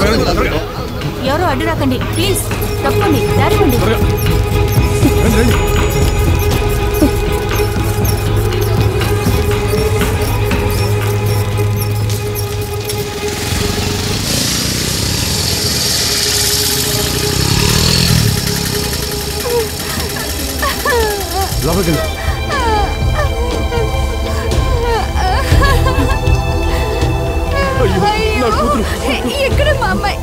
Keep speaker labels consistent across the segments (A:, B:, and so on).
A: ఎవరు అడ్డు రాకండి ప్లీజ్ తప్పండి దారివ్వండి
B: లోపలికి వెళ్ళు.
C: అయ్యో, ఎక్కడ మా అమ్మాయి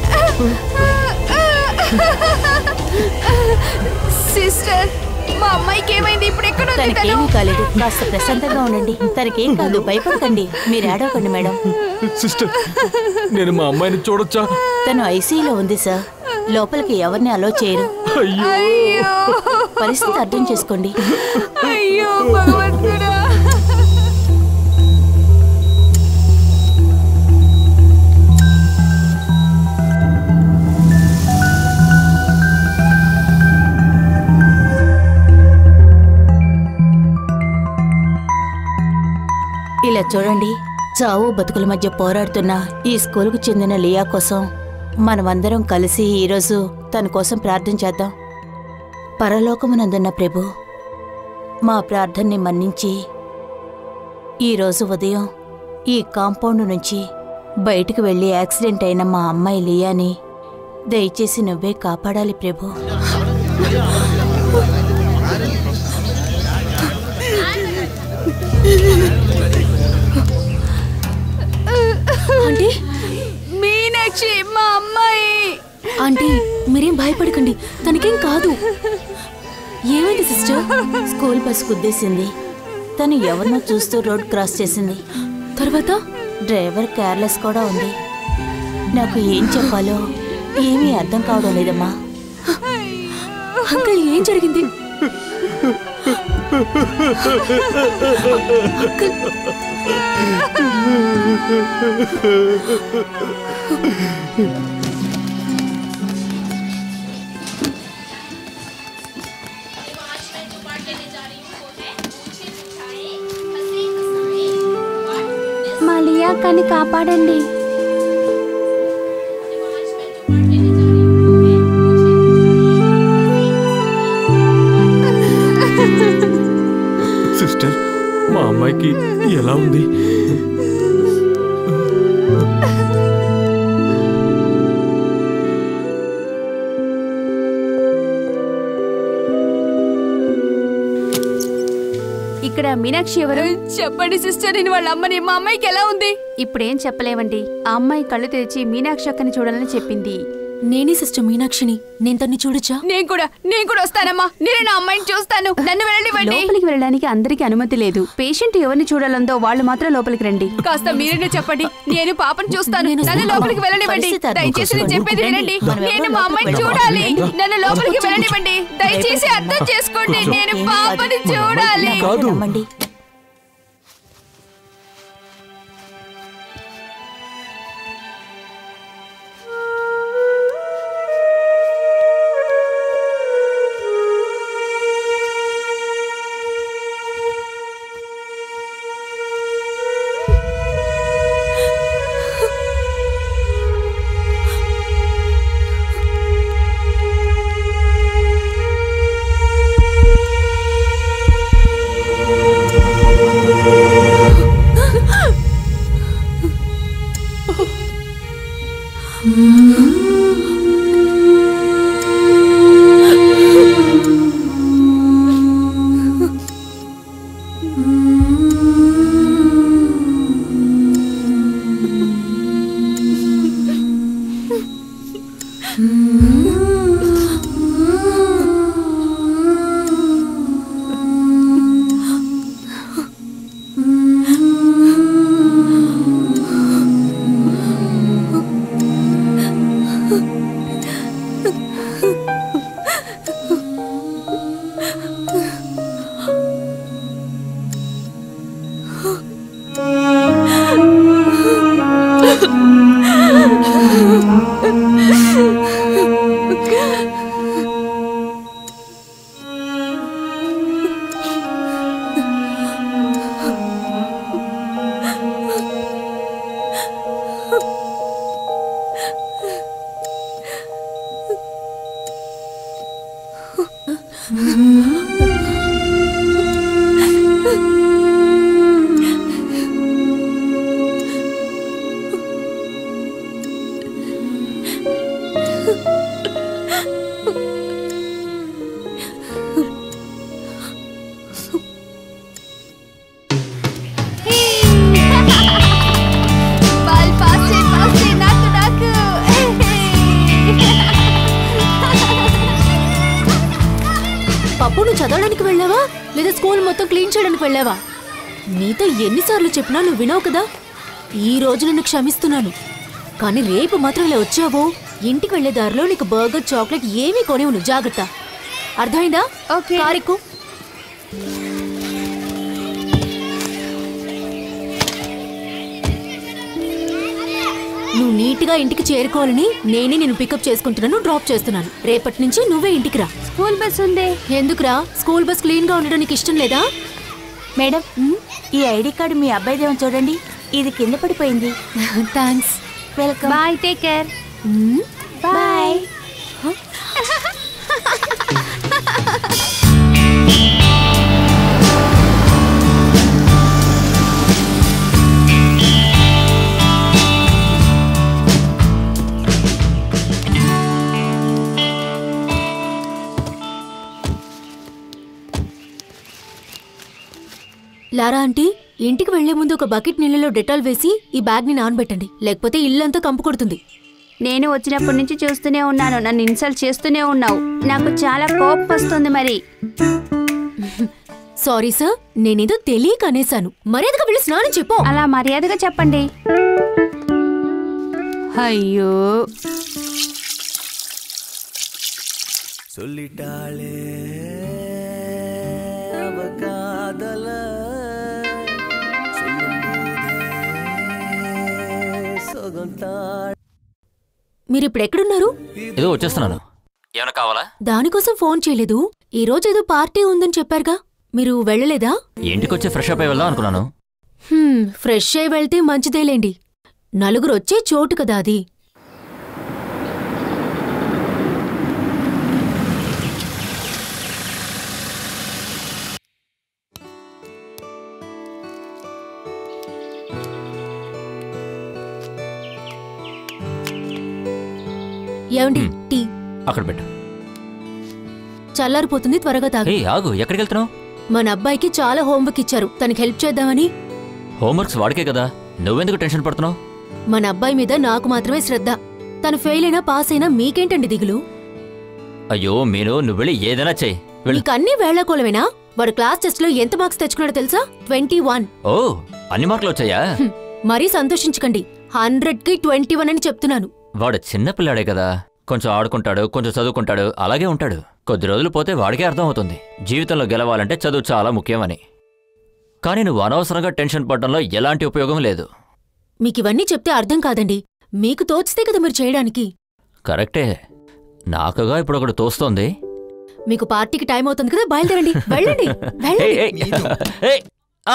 C: సిస్టర్ మా అమ్మాయికి ఏమైంది ఇప్పుడు ఎక్కడ ఉంది తను
A: తనకేమీ కాలేదు కాస్త ప్రశాంతంగా ఉండండి తనకేం కాదు భయపడకండి మీరు ఏడవకండి మేడం
B: సిస్టర్ నేను మా అమ్మాయిని చూడొచ్చా
A: తను ఐసీయూలో ఉంది సార్ లోపలికి ఎవరిని అలో చేయరు
B: అయ్యో
C: అయ్యో
A: పరిస్థితి అర్థం చేసుకోండి
C: అయ్యో భగవంతుడా
A: ఇలా చూడండి చావు బతుకుల మధ్య పోరాడుతున్న ఈ స్కూల్కు చెందిన లియా కోసం మనమందరం కలిసి ఈరోజు తన కోసం ప్రార్థన చేద్దాం పరలోకమునందున్న ప్రభు మా ప్రార్థనని మన్నించి ఈరోజు ఉదయం ఈ కాంపౌండ్ నుంచి బయటికి వెళ్ళి యాక్సిడెంట్ అయిన మా అమ్మాయి లియాని దయచేసి నువ్వే కాపాడాలి ప్రభు
D: ఆంటీ
C: మీనాక్షి మా అమ్మాయి
D: ఆంటీ మీరేం భయపడకండి తనకేం కాదు ఏమైంది సిస్టర్
A: స్కూల్ బస్ గుద్దేసింది తను ఎవరినో చూస్తూ రోడ్ క్రాస్ చేసింది
D: తర్వాత
A: డ్రైవర్ కేర్లెస్ కూడా ఉంది నాకు ఏం చెప్పాలో ఏమీ అర్థం కావడం లేదమ్మా
D: అంకుల్ ఏం జరిగింది అంకుల్
E: మా లియాక్కని కాపాడండి
B: సిస్టర్ మా అమ్మాయికి ఎలా ఉంది
E: ఇక్కడ మీనాక్షి ఎవరు
C: చెప్పండి సిస్టర్ నేను వాళ్ళ అమ్మని మా అమ్మాయికి ఎలా ఉంది
E: ఇప్పుడేం చెప్పలేవండి ఆ అమ్మాయి కళ్ళు తెరిచి మీనాక్షి అక్కని చూడాలని చెప్పింది
D: నేనే సిస్టర్ మీనాక్షిని నేను తన్ని చూడొచ్చా
C: నేను కూడా నేను కూడా వస్తానమ్మా నేను నా అమ్మాయిని చూస్తాను నన్ను వెళ్ళనివ్వండి
E: లోపలికి వెళ్ళడానికి అందరికీ అనుమతి లేదు పేషెంట్ ఎవరిని చూడాలందో వాళ్ళు మాత్రం లోపలికి రండి
C: కాస్త మీరేనే చెప్పండి నేను పాపను చూస్తాను
D: నేను
C: నన్ను
D: వస్తాను.
C: లోపలికి వెళ్ళనివ్వండి
A: పరిస్థితి అర్థం
C: దయచేసి నేను
A: చేసుకోండి.
C: చెప్పేది వినండి
A: మనం
C: నేను
A: ఎవరో
C: మా అమ్మాయిని
A: లోపలికి
C: చూడాలి
A: వెళ్ళాలి.
C: నన్ను లోపలికి వెళ్ళనివ్వండి దయచేసి అర్థం చేసుకోండి నేను
A: ఏం
C: పాపని
A: కాదు.
C: చూడాలి
B: కాదు.
A: నమ్మండి
C: బాల్ పాస్ చేయి పాస్ చేయి నాకు నాకు
D: పప్పు నువ్వు చదవడానికి వెళ్ళావా లేదా స్కూల్ మొత్తం క్లీన్ చేయడానికి వెళ్ళావా నీతో ఎన్నిసార్లు చెప్పినా నువ్వు వినవు కదా ఈ రోజు నిన్ను క్షమిస్తున్నాను కానీ రేపు మాత్రం ఇలా వచ్చావో ఇంటికి వెళ్లే దారిలో నీకు బర్గర్ చాక్లెట్ ఏమీ కొనివ్వను జాగ్రత్త అర్థమైందా
C: ఓకే.
D: కారెక్కు నువ్వు నీట్గా ఇంటికి చేరుకోవాలని నేనే నేను పికప్ చేసుకుంటున్నాను డ్రాప్ చేస్తున్నాను రేపటి నుంచి నువ్వే ఇంటికి రా
C: స్కూల్ బస్ ఉందే
D: ఎందుకురా స్కూల్ బస్ క్లీన్ గా ఉండడం నీకు ఇష్టం లేదా
A: మేడం ఈ ఐడి కార్డు మీ అబ్బాయిదేమో చూడండి ఇది కింద పడిపోయింది
D: thanks
A: welcome
C: bye take care
A: bye
D: Lara aunty ఇంటికి వెళ్లే ముందు ఒక బకెట్ నీళ్ళలో డెటాల్ వేసి ఈ బ్యాగ్ ని నానబెట్టండి లేకపోతే ఇల్లంతా కంపు కొడుతుంది
E: నేను వచ్చినప్పటి నుంచి చూస్తూనే ఉన్నాను నన్ను ఇన్సల్ట్ చేస్తూనే ఉన్నావు నాకు చాలా కోపం వస్తుంది మరి
D: సారీ సార్ నేనేదో తెలియక అనేశాను మర్యాదగా వెళ్ళి స్నానం చెప్పు
E: అలా మర్యాదగా చెప్పండి అయ్యో
F: சொல்லிட்டாளே அவ காதல சொல்லும்போதே சுகம் தாழ்
D: మీరు ఇప్పుడు ఎక్కడున్నారు
G: ఏదో వచ్చేస్తున్నాను ఏమైనా కావాలా
D: దానికోసం ఫోన్ చేయలేదు ఈ రోజు ఏదో పార్టీ ఉందని చెప్పారుగా మీరు వెళ్ళలేదా
G: ఇంటికి వచ్చి ఫ్రెష్ అప్ అయి వెళ్దాం అనుకున్నాను
D: హ్మ్, ఫ్రెష్ అయి వెళ్తే మంచిదేలేండి నలుగురు వచ్చే చోటు కదా అది ఏమండి టీ
G: అక్కడ పెట్టు
D: చల్లారిపోతుంది త్వరగా తాగు
G: ఏ ఆగు ఎక్కడికి వెళ్తున్నావు
D: మన అబ్బాయికి చాలా హోంవర్క్ ఇచ్చారు తనకి హెల్ప్ చేద్దామని
G: హోంవర్క్స్ వాడికే కదా నువ్వెందుకు టెన్షన్ పడుతున్నావు
D: మన అబ్బాయి మీద నాకు మాత్రమే శ్రద్ధ తను ఫెయిల్ అయినా పాస్ అయినా మీకేంటండి దిగులు
G: అయ్యో మీను నువ్వు వెళ్ళి ఏదైనా చెయ్యి వెళ్ళు
D: మీకు అన్ని వేళకోళమేనా వాడు క్లాస్ టెస్ట్ లో ఎంత మార్క్స్ తెచ్చుకున్నాడో తెలుసా ట్వంటీ వన్
G: ఓ అన్ని మార్కులు వచ్చాయా
D: మరీ సంతోషించకండి హండ్రెడ్ కి ట్వంటీ వన్ అని చెప్తున్నాను
G: వాడు చిన్న పిల్లాడే కదా కొంచెం ఆడుకుంటాడు కొంచెం చదువుకుంటాడు అలాగే ఉంటాడు కొద్ది రోజులు పోతే వాడికే అర్థం అవుతుంది జీవితంలో గెలవాలంటే చదువు చాలా ముఖ్యమని కానీ నువ్వు అనవసరంగా టెన్షన్ పడడంలో ఎలాంటి ఉపయోగం లేదు
D: మీకు ఇవన్నీ చెప్తే అర్థం కాదండి మీకు తోచితే కదా మీరు చేయడానికి
G: కరెక్టే నాకుగా ఇప్పుడు ఒకడు తోస్తోంది
D: మీకు పార్టీకి టైం అవుతుంది కదా బయలుదేరండి వెళ్ళండి వెళ్ళండి
G: ఏయ్, ఏయ్, ఏయ్, ఆ,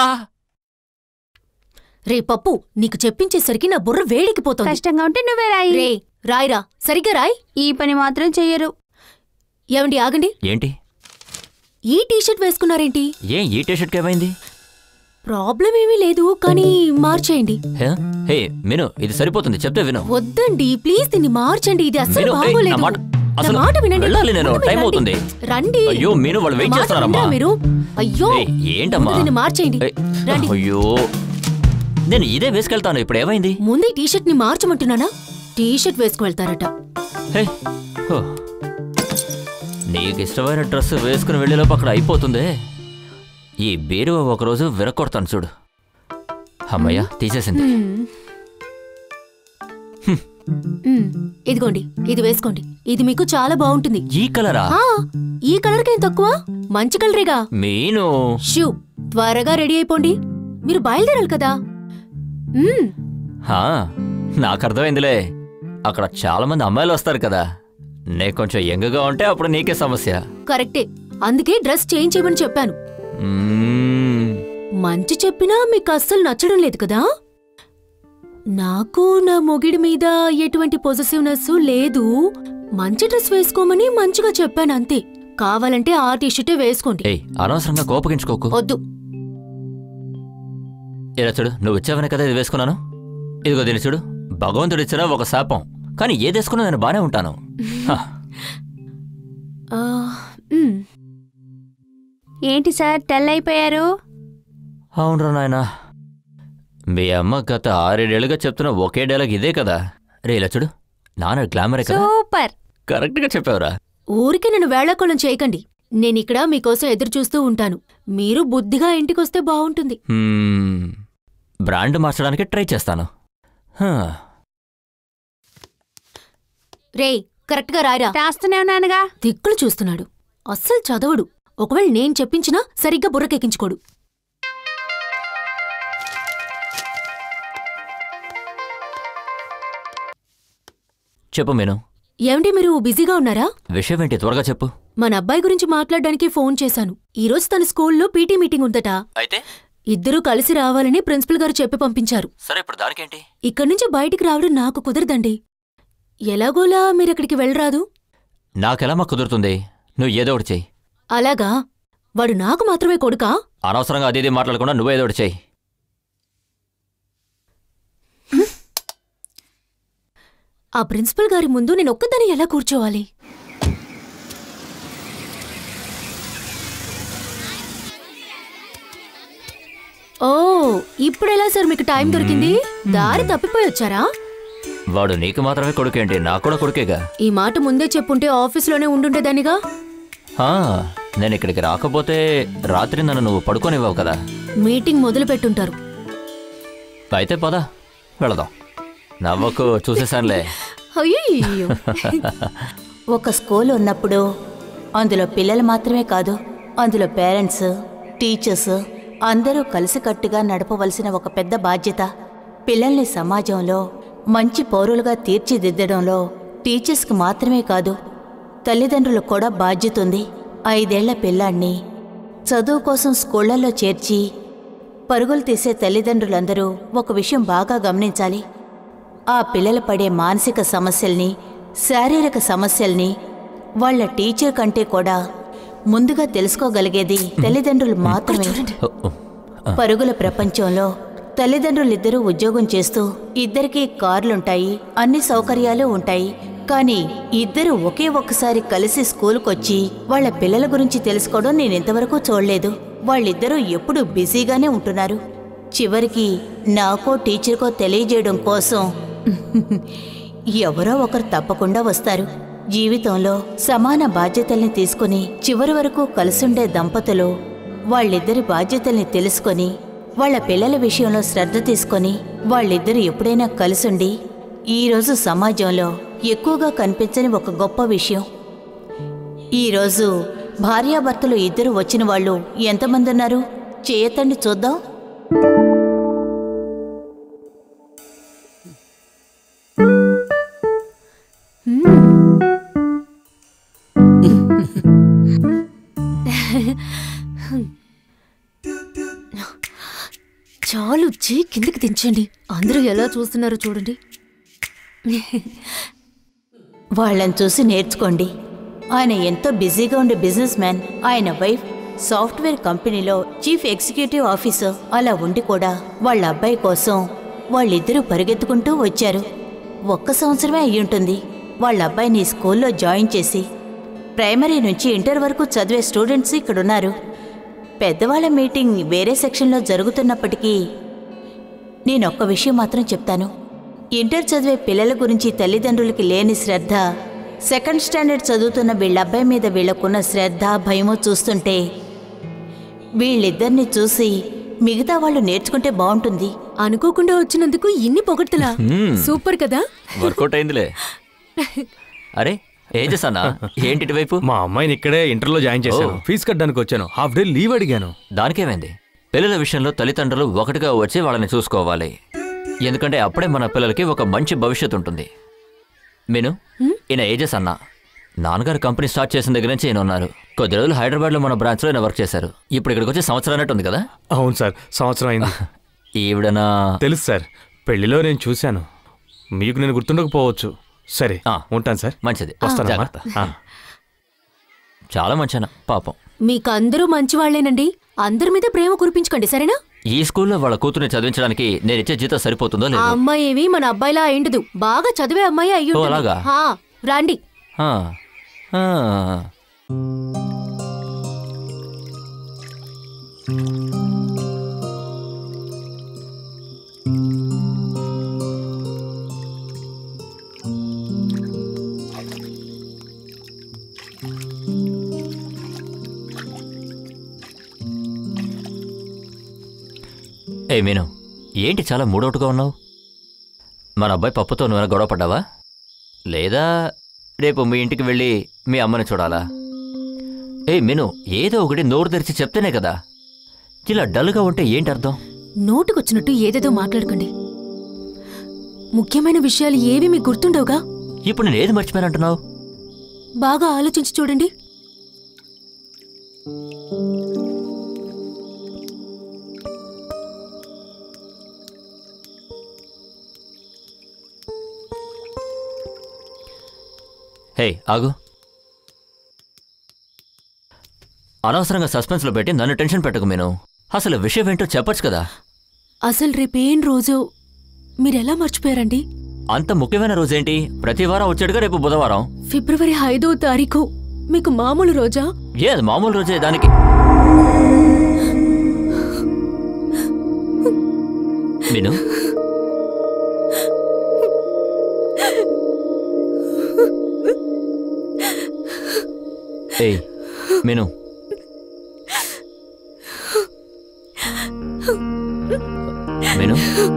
D: రే పప్పు నీకు చెప్పించేసరికి నా బుర్ర వేడికిపోతుంది
E: కష్టంగా ఉంటే నువ్వే రాయి
D: రే రాయిరా సరిగ్గా రాయ్
E: ఈ పని మాత్రం చెయ్యరు
D: ఏమండి ఆగండి
G: ఏంటి
D: ఈ టీషర్ట్ వేసుకున్నారేంటి
G: ఏం ఈ టీషర్ట్కి ఏమైంది
D: ప్రాబ్లం ఏమీ లేదు కానీ మార్చేయండి
G: హే, హే మిను ఇది సరిపోతుంది చెప్తే విను
D: వద్దండి ప్లీజ్ దీన్ని మార్చండి ఇది అస్సలు
G: మీను, ఏయ్,
D: బాగోలేదు
G: నా మాట-
D: నా
G: అసలు
D: మాట వినండి
G: వెళ్ళాలి నేను,
D: ముందు మీరు
G: టైం
D: రండి.
G: అవుతుంది.
D: రండి
G: అయ్యో, మీను, వాళ్ళు వెయిట్
D: నా మాట
G: చేస్తున్నారమ్మా.
D: వినరా మీరు అయ్యో
G: ఏయ్, ఏంటమ్మా
D: ముందు దీన్ని మార్చేయండి
G: ఏయ్,
D: రండి
G: అయ్యో నేను ఇదే వేసుకెళ్తాను ఇప్పుడు ఏమైంది
D: ముందు ఈ టీషర్ట్ ని మార్చమంటున్నానా టీషర్ట్ వేసుకు వెళ్తారట
G: హే, హో. నీకు ఇష్టమైన డ్రెస్ వేసుకుని వెళ్ళేలోపు అక్కడ అయిపోతుంది ఈ బీరువా ఒకరోజు విరక్కొడతాను చూడు అమ్మయ్య తీసేసింది
D: మ్, ఇదిగోండి ఇది వేసుకోండి ఇది మీకు చాలా బాగుంటుంది
G: ఈ కలరా
D: ఆ, ఈ కలర్ కేం తక్కువ మంచి కలరేగా
G: మీను
D: షూ త్వరగా రెడీ అయిపోండి మీరు బయలుదేరాలి కదా మ్,
G: హా, నాకు అర్థమైందిలే అక్కడ చాలా మంది అమ్మాయిలు వస్తారు కదా నే కొంచెం యంగ్గా ఉంటే అప్పుడు నీకే సమస్య
D: కరెక్టే అందుకే డ్రెస్ చేంజ్ చేయమని చెప్పాను
G: మ్మ్.
D: మంచి చెప్పినా మీకు అస్సలు నచ్చడం లేదు కదా నాకు నా మొగిడి మీద ఎటువంటి పొజెసివ్నెస్ లేదు మంచి డ్రెస్ వేసుకోమని మంచిగా చెప్పాను అంతే కావాలంటే ఆ టీషర్టే వేసుకోండి
G: ఏయ్ అనవసరంగా కోపగించుకోకు
D: వద్దు
G: ఇలా చూడు నువ్వు ఇచ్చావనే కదా ఇది వేసుకున్నాను ఇదిగో దీన్ని చూడు భగవంతుడు ఇచ్చిన ఒక శాపం కానీ ఏది వేసుకున్నా నేను బానే ఉంటాను హ,
D: ఆ, మ్,
E: ఏంటి సార్ టెల్ అయిపోయారు
G: అవునరా నాయనా మీ అమ్మ గత ఆరేడేళ్లుగా చెప్తున్న ఒకే డైలాగ్ ఇదే కదా రే ఇలా చూడు నాన్న గ్లామరే కదా
E: సూపర్
G: కరెక్ట్గా చెప్పావురా
D: ఊరికే నన్ను వేళాకోళం చేయకండి నేనిక్కడ మీకోసం ఎదురు చూస్తూ ఉంటాను మీరు బుద్ధిగా ఇంటికొస్తే బాగుంటుంది
G: హ్మ్, బ్రాండ్ మార్చడానికి ట్రై చేస్తాను హ,
D: రేయ్ కరెక్ట్గా రాయరా
E: రాస్తూనే ఉన్నానుగా
D: దిక్కులు చూస్తున్నాడు అస్సలు చదవడు ఒకవేళ నేను చెప్పించినా సరిగ్గా బుర్రకెక్కించుకోడు
G: చెప్పు మీను
D: ఏమండి మీరు బిజీగా ఉన్నారా
G: విషయం ఏంటి త్వరగా చెప్పు
D: మన అబ్బాయి గురించి మాట్లాడడానికి ఫోన్ చేశాను ఈరోజు తన స్కూల్లో పీటీ మీటింగ్ ఉందట
G: అయితే
D: ఇద్దరూ కలిసి రావాలని ప్రిన్సిపల్ గారు చెప్పి పంపించారు
G: సరే ఇప్పుడు దానికేంటి
D: ఇక్కడి నుంచి బయటికి రావడం నాకు కుదరదండి ఎలాగోలా మీరక్కడికి వెళ్ళరాదు
G: నాకెలా మా కుదురుతుంది నువ్వు ఏదో ఒకటి చెయ్యి
D: అలాగా వాడు నాకు మాత్రమే కొడుకా
G: అనవసరంగా అది ఇది మాట్లాడకుండా నువ్వే ఏదో ఒకటి చెయ్యి
D: ఆ ప్రిన్సిపల్ గారి ముందు నేను ఒక్కదాన్ని ఎలా కూర్చోవాలి ఓ ఇప్పుడెలా సార్ మీకు టైం దొరికింది దారి తప్పిపోయి వచ్చారా
G: వాడు నీకు మాత్రమే కొడుకేంటి నాకు కూడా కొడుకేగా
D: ఈ మాట ముందే చెప్పుంటే ఆఫీస్లోనే ఉండుండేదానిగా
G: ఆ, నేను ఇక్కడికి రాకపోతే రాత్రి నన్ను నువ్వు పడుకోనివ్వవు కదా
D: మీటింగ్ మొదలు పెట్టుంటారు
G: అయితే పద వెళదాం నవ్వకు చూసేసానులే
D: అయ్యో
A: ఒక స్కూల్ ఉన్నప్పుడు అందులో పిల్లలు మాత్రమే కాదు అందులో పేరెంట్స్ టీచర్స్ అందరూ కలిసికట్టుగా నడపవలసిన ఒక పెద్ద బాధ్యత పిల్లల్ని సమాజంలో మంచి పౌరులుగా తీర్చిదిద్దడంలో టీచర్స్కి మాత్రమే కాదు తల్లిదండ్రులకు కూడా బాధ్యత ఉంది ఐదేళ్ల పిల్లాన్ని చదువు కోసం స్కూళ్లలో చేర్చి పరుగులు తీసే తల్లిదండ్రులందరూ ఒక విషయం బాగా గమనించాలి ఆ పిల్లలు పడే మానసిక సమస్యల్ని శారీరక సమస్యల్ని వాళ్ళ టీచర్ కంటే కూడా ముందుగా తెలుసుకోగలిగేది తల్లిదండ్రులు మాత్రమే
G: ఓ, ఓ,
A: పరుగుల ప్రపంచంలో తల్లిదండ్రులిద్దరూ ఉద్యోగం చేస్తూ ఇద్దరికీ కార్లుంటాయి అన్ని సౌకర్యాలు ఉంటాయి కానీ ఇద్దరు ఒకే ఒక్కసారి కలిసి స్కూల్కొచ్చి వాళ్ళ పిల్లల గురించి తెలుసుకోవడం నేను ఇంతవరకు చూడలేదు వాళ్ళిద్దరూ ఎప్పుడూ బిజీగానే ఉంటున్నారు చివరికి నాకో టీచర్కో తెలియజేయడం కోసం ఎవరో ఒకరు తప్పకుండా వస్తారు జీవితంలో సమాన బాధ్యతల్ని తీసుకుని చివరి వరకు కలిసుండే దంపతులు వాళ్ళిద్దరి బాధ్యతల్ని తెలుసుకొని వాళ్ళ పిల్లల విషయంలో శ్రద్ధ తీసుకొని వాళ్ళిద్దరూ ఎప్పుడైనా కలిసుండి ఈరోజు సమాజంలో ఎక్కువగా కనిపించని ఒక గొప్ప విషయం ఈరోజు భార్యాభర్తలు ఇద్దరు వచ్చిన వాళ్ళు ఎంతమంది ఉన్నారు చేయతండి చూద్దాం
D: చాలు చీ కిందకి దించండి అందరూ ఎలా చూస్తున్నారో చూడండి
A: వాళ్ళని చూసి నేర్చుకోండి ఆయన ఎంతో బిజీగా ఉండే బిజినెస్ మ్యాన్ ఆయన వైఫ్ సాఫ్ట్వేర్ కంపెనీలో చీఫ్ ఎగ్జిక్యూటివ్ ఆఫీసర్ అలా ఉండి కూడా వాళ్ళ అబ్బాయి కోసం వాళ్ళిద్దరూ పరిగెత్తుకుంటూ వచ్చారు ఒక్క సంవత్సరమే అయ్యుంటుంది వాళ్ళ అబ్బాయిని స్కూల్లో జాయిన్ చేసి ప్రైమరీ నుంచి ఇంటర్ వరకు చదివే స్టూడెంట్స్ ఇక్కడున్నారు పెద్దవాళ్ళ మీటింగ్ వేరే సెక్షన్లో జరుగుతున్నప్పటికీ నేను ఒక్క విషయం మాత్రం చెప్తాను ఇంటర్ చదివే పిల్లల గురించి తల్లిదండ్రులకి లేని శ్రద్ధ సెకండ్ స్టాండర్డ్ చదువుతున్న వీళ్ళ అబ్బాయి మీద వీళ్ళకున్న శ్రద్ధ భయమో చూస్తుంటే వీళ్ళిద్దరిని చూసి మిగతా వాళ్ళు నేర్చుకుంటే బాగుంటుంది
D: అనుకోకుండా వచ్చినందుకు ఇన్ని పొగడ్తలా సూపర్ కదా
G: వర్కౌట్ అయిందిలే అరే ఏం చేస్తానా ఏంటి ఇటువైపు
B: మా అమ్మాయిని ఇక్కడే ఇంటర్లో జాయిన్ చేశాను
G: ఓ.
B: ఫీజు కట్టడానికి వచ్చాను హాఫ్ డే లీవ్ అడిగాను
G: దానికేమైంది పిల్లల విషయంలో తల్లిదండ్రులు ఒకటిగా వచ్చి వాళ్ళని చూసుకోవాలి ఎందుకంటే అప్పుడే మన పిల్లలకి ఒక మంచి భవిష్యత్తు ఉంటుంది మీను ఈయన ఏజెస్ అన్న నాన్నగారు కంపెనీ స్టార్ట్ చేసిన దగ్గర నుంచి ఈయన ఉన్నారు కొద్ది రోజులు హైదరాబాద్లో మన బ్రాంచ్లో ఈయన వర్క్ చేశారు ఇప్పుడు ఇక్కడికి వచ్చి సంవత్సరం అన్నట్టు ఉంది కదా
B: అవును సార్ సంవత్సరం అయింది
G: ఈవిడనా
B: తెలుసు సార్ పెళ్లిలో నేను చూశాను మీకు నేను గుర్తుండకపోవచ్చు సరే
G: ఆ.
B: ఉంటాను సార్
G: మంచిది
B: వస్తానమ్మా
G: జాగ్రత్త.
B: ఆ.
G: చాలా మంచాన పాపం
D: మీకందరూ మంచివాళ్లేనండి అందరి మీద ప్రేమ కురిపించకండి సరేనా
G: ఈ స్కూల్లో వాళ్ళ కూతుర్ని చదివించడానికి నేను ఇచ్చే జీతం సరిపోతుందో
D: ఆ
G: లేదో
D: అమ్మాయి ఏవి మన అబ్బాయిలా అయిండదు బాగా చదివే అమ్మాయి అయ్యి
G: ఓ,
D: ఉంటుంది.
G: అలాగా?
D: హా, రండి
G: ఆ, ఆ. ఏ మీను ఏంటి చాలా మూడవుటుగా ఉన్నావు మన అబ్బాయి పప్పుతో నువ్వు గొడవ పడ్డావా లేదా రేపు మీ ఇంటికి వెళ్ళి మీ అమ్మని చూడాలా ఏ మిను ఏదో ఒకటి నోరు తెరిచి చెప్తేనే కదా ఇలా డల్గా ఉంటే ఏంటి అర్థం
D: నోటుకొచ్చినట్టు ఏదేదో మాట్లాడకండి ముఖ్యమైన విషయాలు ఏవి మీకు గుర్తుండవుగా
G: ఇప్పుడు నేను ఏది మర్చిపోయానంటున్నావు
D: బాగా ఆలోచించి చూడండి
G: హే ఆగు అనవసరంగా సస్పెన్స్లో పెట్టి నన్ను టెన్షన్ పెట్టకు మీను అసలు విషయం ఏంటో చెప్పొచ్చు కదా
D: అసలు రేపేం రోజు మీరెలా మర్చిపోయారండి
G: అంత ముఖ్యమైన రోజేంటి ప్రతి వారం వచ్చాడుగా రేపు బుధవారం
D: ఫిబ్రవరి ఐదో తారీఖు మీకు మామూలు రోజా
G: ఏ అది మామూలు రోజే దానికి మీను ఏయ్ మీను మీను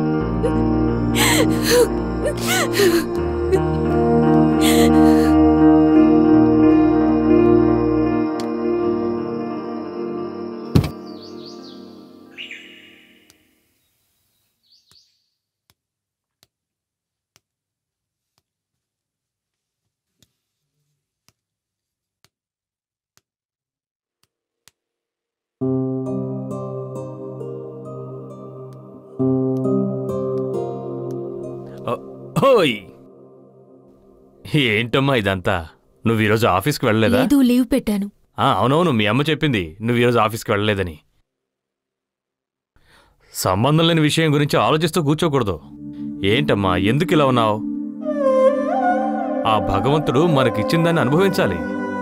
B: ఓయ్ ఏంటమ్మా ఇదంతా నువ్వు ఈరోజు ఆఫీస్కి వెళ్ళలేదా
D: లేదు లీవ్ పెట్టాను
B: ఆ, అవునవును మీ అమ్మ చెప్పింది నువ్వు ఈరోజు ఆఫీస్కి వెళ్ళలేదని సంబంధం లేని విషయం గురించి ఆలోచిస్తూ కూర్చోకూడదు ఏంటమ్మా ఎందుకు ఇలా ఉన్నావు ఆ భగవంతుడు మనకిచ్చిన దాన్ని అనుభవించాలి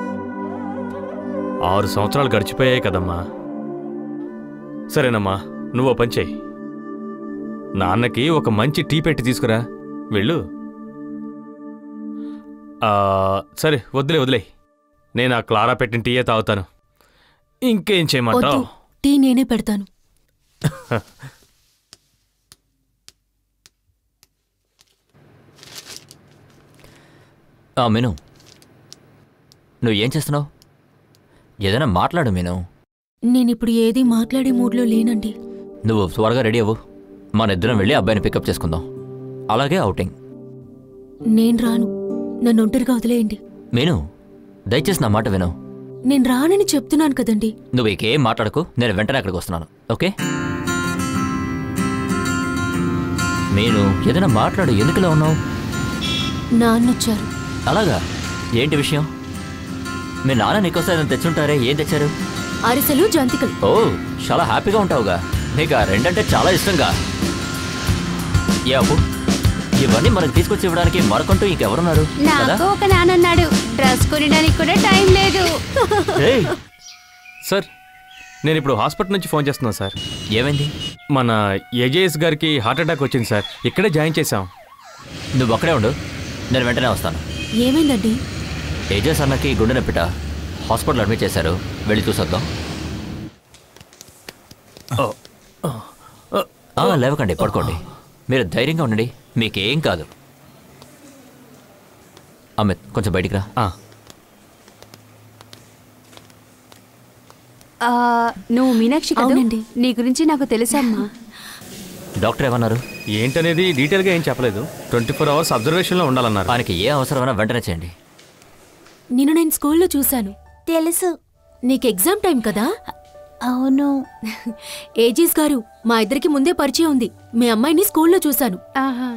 B: ఆరు సంవత్సరాలు గడిచిపోయాయి కదమ్మా సరేనమ్మా నువ్వు ఓ పని చెయ్యి నాన్నకి ఒక మంచి టీ పెట్టి తీసుకురా వెళ్ళు ఆ, సరే వదిలే వదిలే నేను ఆ క్లారా పెట్టిన టీయే తాగుతాను ఇంకేం
D: వద్దు
B: చేయమంటావు
D: టీ నేనే పెడతాను
G: ఆ మీను నువ్వు ఏం చేస్తున్నావు ఏదైనా మాట్లాడు మీను
D: నేనిప్పుడు ఏది మాట్లాడే మూడ్లో లేనండి
G: నువ్వు త్వరగా రెడీ అవ్వు మన ఇద్దరం వెళ్ళి అబ్బాయిని పికప్ చేసుకుందాం అలాగే అవుటింగ్
D: నేను రాను నన్ను ఒంటరిగా వదిలేయండి
G: మీను దయచేసి నా మాట విను
D: నేను రానని చెప్తున్నాను కదండి
G: నువ్వు ఇంకేం మాట్లాడకు నేను వెంటనే అక్కడికి వస్తున్నాను ఓకే మీను ఏదైనా మాట్లాడు ఎందుకులా ఉన్నావు
D: నాన్నొచ్చారు
G: అలాగా ఏంటి విషయం మీ నాన్న నీకోసం ఏదైనా తెచ్చుంటారే ఏం తెచ్చారు
D: అరిసెలు జంతికలు
G: ఓ చాలా హ్యాపీగా ఉంటావుగా నీకు ఆ రెండంటే చాలా ఇష్టంగా ఏ అప్పు ఇవన్నీ మనకు తీసుకొచ్చి ఇవ్వడానికి మరొకంటూ ఇంకెవరున్నారు కదా
E: నాకు ఒక నాన్నన్నాడు డ్రెస్ కొనడానికి కూడా టైం లేదు
G: ఏయ్,
B: సార్ నేను ఇప్పుడు హాస్పిటల్ నుంచి ఫోన్ చేస్తున్నాను సార్
G: ఏమైంది
B: మన ఏజేఎస్ గారికి హార్ట్ అటాక్ వచ్చింది సార్ ఇక్కడే జాయిన్ చేశాం
G: నువ్వు అక్కడే ఉండు నేను వెంటనే వస్తాను
D: ఏమైందండి
G: ఏజెస్ అన్నకి గుండె నొప్పిట హాస్పిటల్ అడ్మిట్ చేశారు వెళ్ళి చూసొద్దాం ఆ, లేవకండి పడుకోండి మీరు ధైర్యంగా ఉండండి మీకేం కాదు అమిత్ కొంచెం బయటికి రా
B: ఆ,
E: ఆ, నువ్వు మీనాక్షి కదా
D: అవునండి.
E: నీ గురించి నాకు తెలుసమ్మా
G: డాక్టర్ ఏమన్నారు
B: ఏంటనేది డీటెయిల్గా ఏం చెప్పలేదు ట్వంటీ ఫోర్ అవర్స్ అబ్జర్వేషన్లో ఉండాలన్నారు
G: ఆయనకి ఏ అవసరమైనా వెంటనే చేయండి
D: నిన్ను నేను స్కూల్లో చూశాను
A: తెలుసు
D: నీకు ఎగ్జామ్ టైం కదా
A: అవును
D: ఏజీస్ గారు మా ఇద్దరికి ముందే పరిచయం ఉంది మీ అమ్మాయిని స్కూల్లో చూశాను
E: ఆహా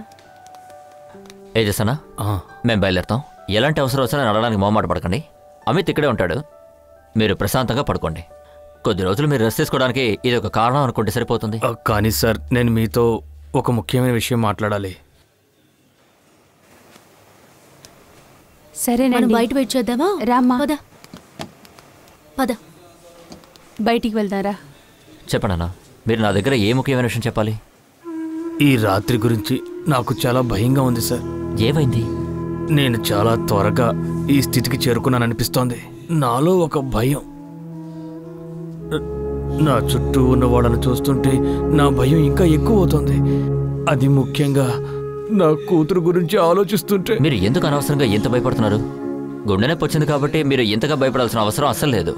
G: ఏజెస్ అన్న
B: ఆ,
G: మేము బయలుదేరుతాం ఎలాంటి అవసరం వచ్చినా నడవడానికి మొహమాట పడకండి అమిత్ ఇక్కడే ఉంటాడు మీరు ప్రశాంతంగా పడుకోండి కొద్ది రోజులు మీరు రెస్ట్ తీసుకోవడానికి ఇది ఒక కారణం అనుకుంటే సరిపోతుంది
B: ఆ, కానీ సార్ నేను మీతో ఒక ముఖ్యమైన విషయం మాట్లాడాలి
D: మనం
E: సరేనండి
D: బయట వెయిట్ చేద్దామా
E: రామ్మా.
D: పద పద
E: బయటికి వెళ్దారా
G: చెప్పండి అన్న మీరు నా దగ్గర ఏ ముఖ్యమైన విషయం చెప్పాలి
B: ఈ రాత్రి గురించి నాకు చాలా భయంగా ఉంది సార్
G: ఏమైంది
B: నేను చాలా త్వరగా ఈ స్థితికి చేరుకున్నాననిపిస్తోంది నాలో ఒక భయం నా చుట్టూ ఉన్న వాళ్ళని చూస్తుంటే నా భయం ఇంకా ఎక్కువ అవుతుంది అది ముఖ్యంగా నా కూతురు గురించి ఆలోచిస్తుంటే
G: మీరు ఎందుకు అనవసరంగా ఎంత భయపడుతున్నారు గుండె నొప్పి వచ్చింది కాబట్టి మీరు ఇంతగా భయపడాల్సిన అవసరం అస్సలు లేదు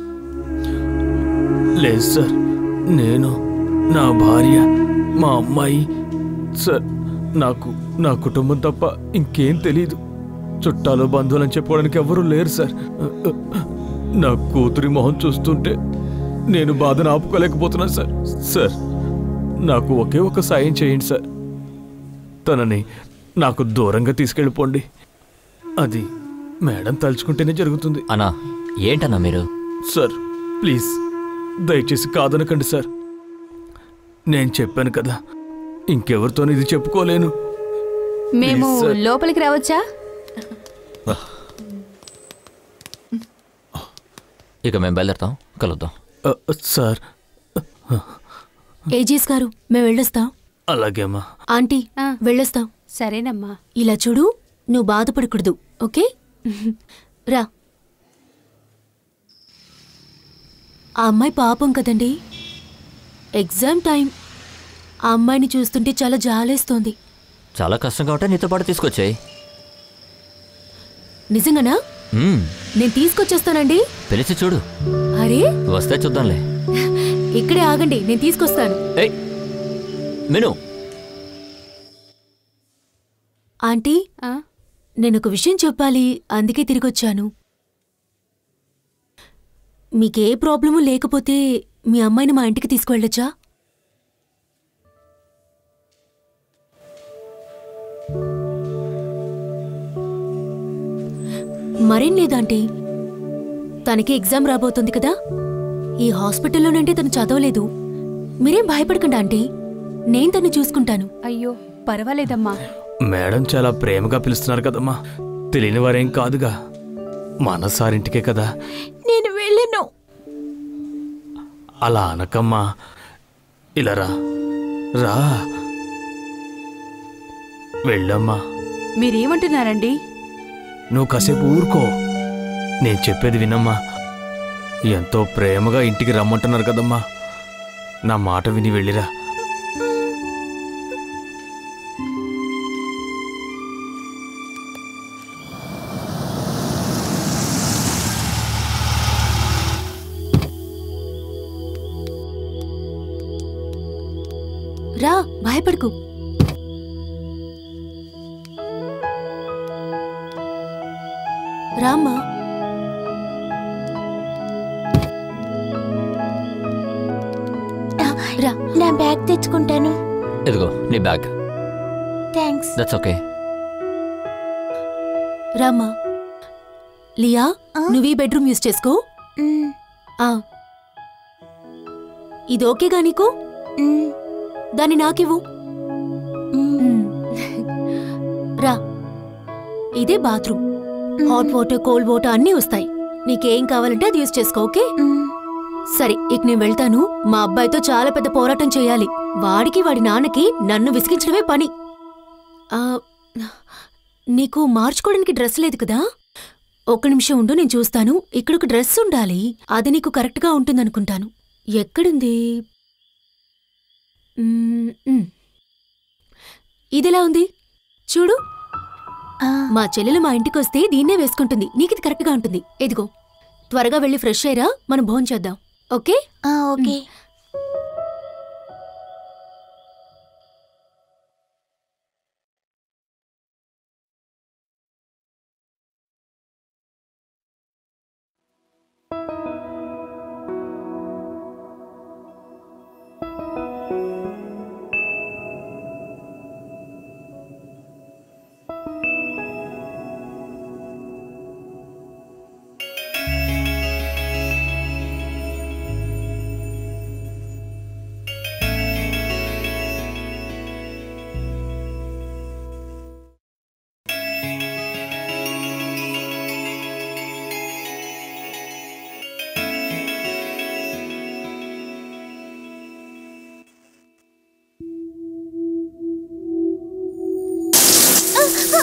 B: లేదు సార్ నేను నా భార్య మా అమ్మాయి సార్ నాకు నా కుటుంబం తప్ప ఇంకేం తెలియదు చుట్టాలు బంధువులని చెప్పుకోవడానికి ఎవరూ లేరు సార్ నా కూతురి మొహం చూస్తుంటే నేను బాధను ఆపుకోలేకపోతున్నాను సార్ సార్ నాకు ఒకే ఒక సాయం చేయండి సార్ తనని నాకు దూరంగా తీసుకెళ్ళిపోండి అది మేడం తలుచుకుంటేనే జరుగుతుంది
G: అన్నా ఏంటన్నా మీరు
B: సార్ ప్లీజ్ దయచేసి కాదనకండి సార్ నేను చెప్పాను కదా ఇంకెవరితోనూ ఇది చెప్పుకోలేను
E: మేము
B: Please, sir.
E: లోపలికి రావచ్చా
G: ఇక మేము బయలుదేరుతాం కలుద్దాం
B: అ, సార్
D: ఏజీఎస్ గారు మేము వెళ్ళొస్తాం
B: అలాగేమ్మా
D: ఆంటీ
E: ఆ.
D: వెళ్ళొస్తాం
E: సరేనమ్మా
D: ఇలా చూడు నువ్వు బాధపడకూడదు ఓకే రా ఆ అమ్మాయి పాపం కదండి ఎగ్జామ్ టైం ఆ అమ్మాయిని చూస్తుంటే చాలా జాలేస్తోంది
G: చాలా కష్టం కాబట్టి నీతో పాటు తీసుకొచ్చాయి
D: నిజంగానా నేను తీసుకొచ్చేస్తానండి
G: పిలిచి చూడు
D: అరే
G: వస్తే చూద్దాంలే
D: ఇక్కడే ఆగండి నేను తీసుకొస్తాను
G: ఏయ్ మిను
D: ఆంటీ
E: ఆ?
D: నేను ఒక విషయం చెప్పాలి అందుకే తిరిగొచ్చాను మీకే ప్రాబ్లము లేకపోతే మీ అమ్మాయిని మా ఇంటికి తీసుకువెళ్ళొచ్చా మరేం లేదాంటీ తనకి ఎగ్జామ్ రాబోతుంది కదా ఈ హాస్పిటల్లోనంటే తను చదవలేదు మీరేం భయపడకండి ఆంటీ నేను తను చూసుకుంటాను
E: అయ్యో పర్వాలేదమ్మా
B: మేడం చాలా ప్రేమగా పిలుస్తున్నారు కదమ్మా తెలియని వారేం కాదుగా మన సారింటికే కదా
A: నేను వెళ్ళను
B: అలా అనకమ్మా ఇలా రా రా వెళ్ళమ్మా
E: మీరేమంటున్నారండి
B: నువ్వు కాసేపు ఊరుకో నేను చెప్పేది వినమ్మా ఎంతో ప్రేమగా ఇంటికి రమ్మంటున్నారు కదమ్మా నా మాట విని వెళ్ళిరా
D: రా భయపడకు రామ్మా రా
A: నా బ్యాగ్ తెచ్చుకుంటాను
G: ఇదిగో నీ బ్యాగ్
A: థ్యాంక్స్
G: దట్స్ ఓకే
D: రామ్మా లియా నువ్వు ఈ బెడ్రూమ్ యూజ్ చేసుకో ఆ ఇది ఓకేగా నీకు దాన్ని నాకివ్వు మ్. రా ఇదే bathroom hot water cold water అన్నీ వస్తాయి నీకేం కావాలంటే అది యూజ్ చేసుకో ఓకే సరే ఇక నేను వెళ్తాను మా అబ్బాయితో చాలా పెద్ద పోరాటం చేయాలి వాడికి వాడి నాన్నకి నన్ను విసిగించడమే పని ఆ, నీకు మార్చుకోవడానికి డ్రెస్ లేదు కదా ఒక్క నిమిషం ఉండు నేను చూస్తాను ఇక్కడ ఒక డ్రెస్ ఉండాలి అది నీకు కరెక్ట్గా ఉంటుందనుకుంటాను ఎక్కడుంది మ్మ్, మ్. ఇదెలా ఉంది చూడు మా చెల్లెలు మా ఇంటికి వస్తే దీన్నే వేసుకుంటుంది నీకు ఇది కరెక్ట్గా ఉంటుంది ఇదిగో త్వరగా వెళ్ళి ఫ్రెష్ అయ్యరా మనం భోజనం చేద్దాం ఓకే
A: ఓకే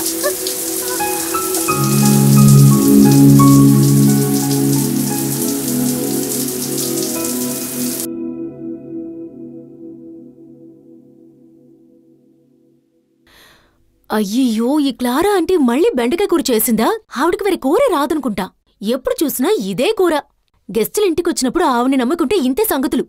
D: అయ్యయ్యో ఈ క్లారా అంటే మళ్ళీ బెండకాయ కూర చేసిందా ఆవిడకి వేరే కూరే రాదనుకుంటా ఎప్పుడు చూసినా ఇదే కూర గెస్టులు ఇంటికొచ్చినప్పుడు ఆవిని నమ్ముకుంటే ఇంతే సంగతులు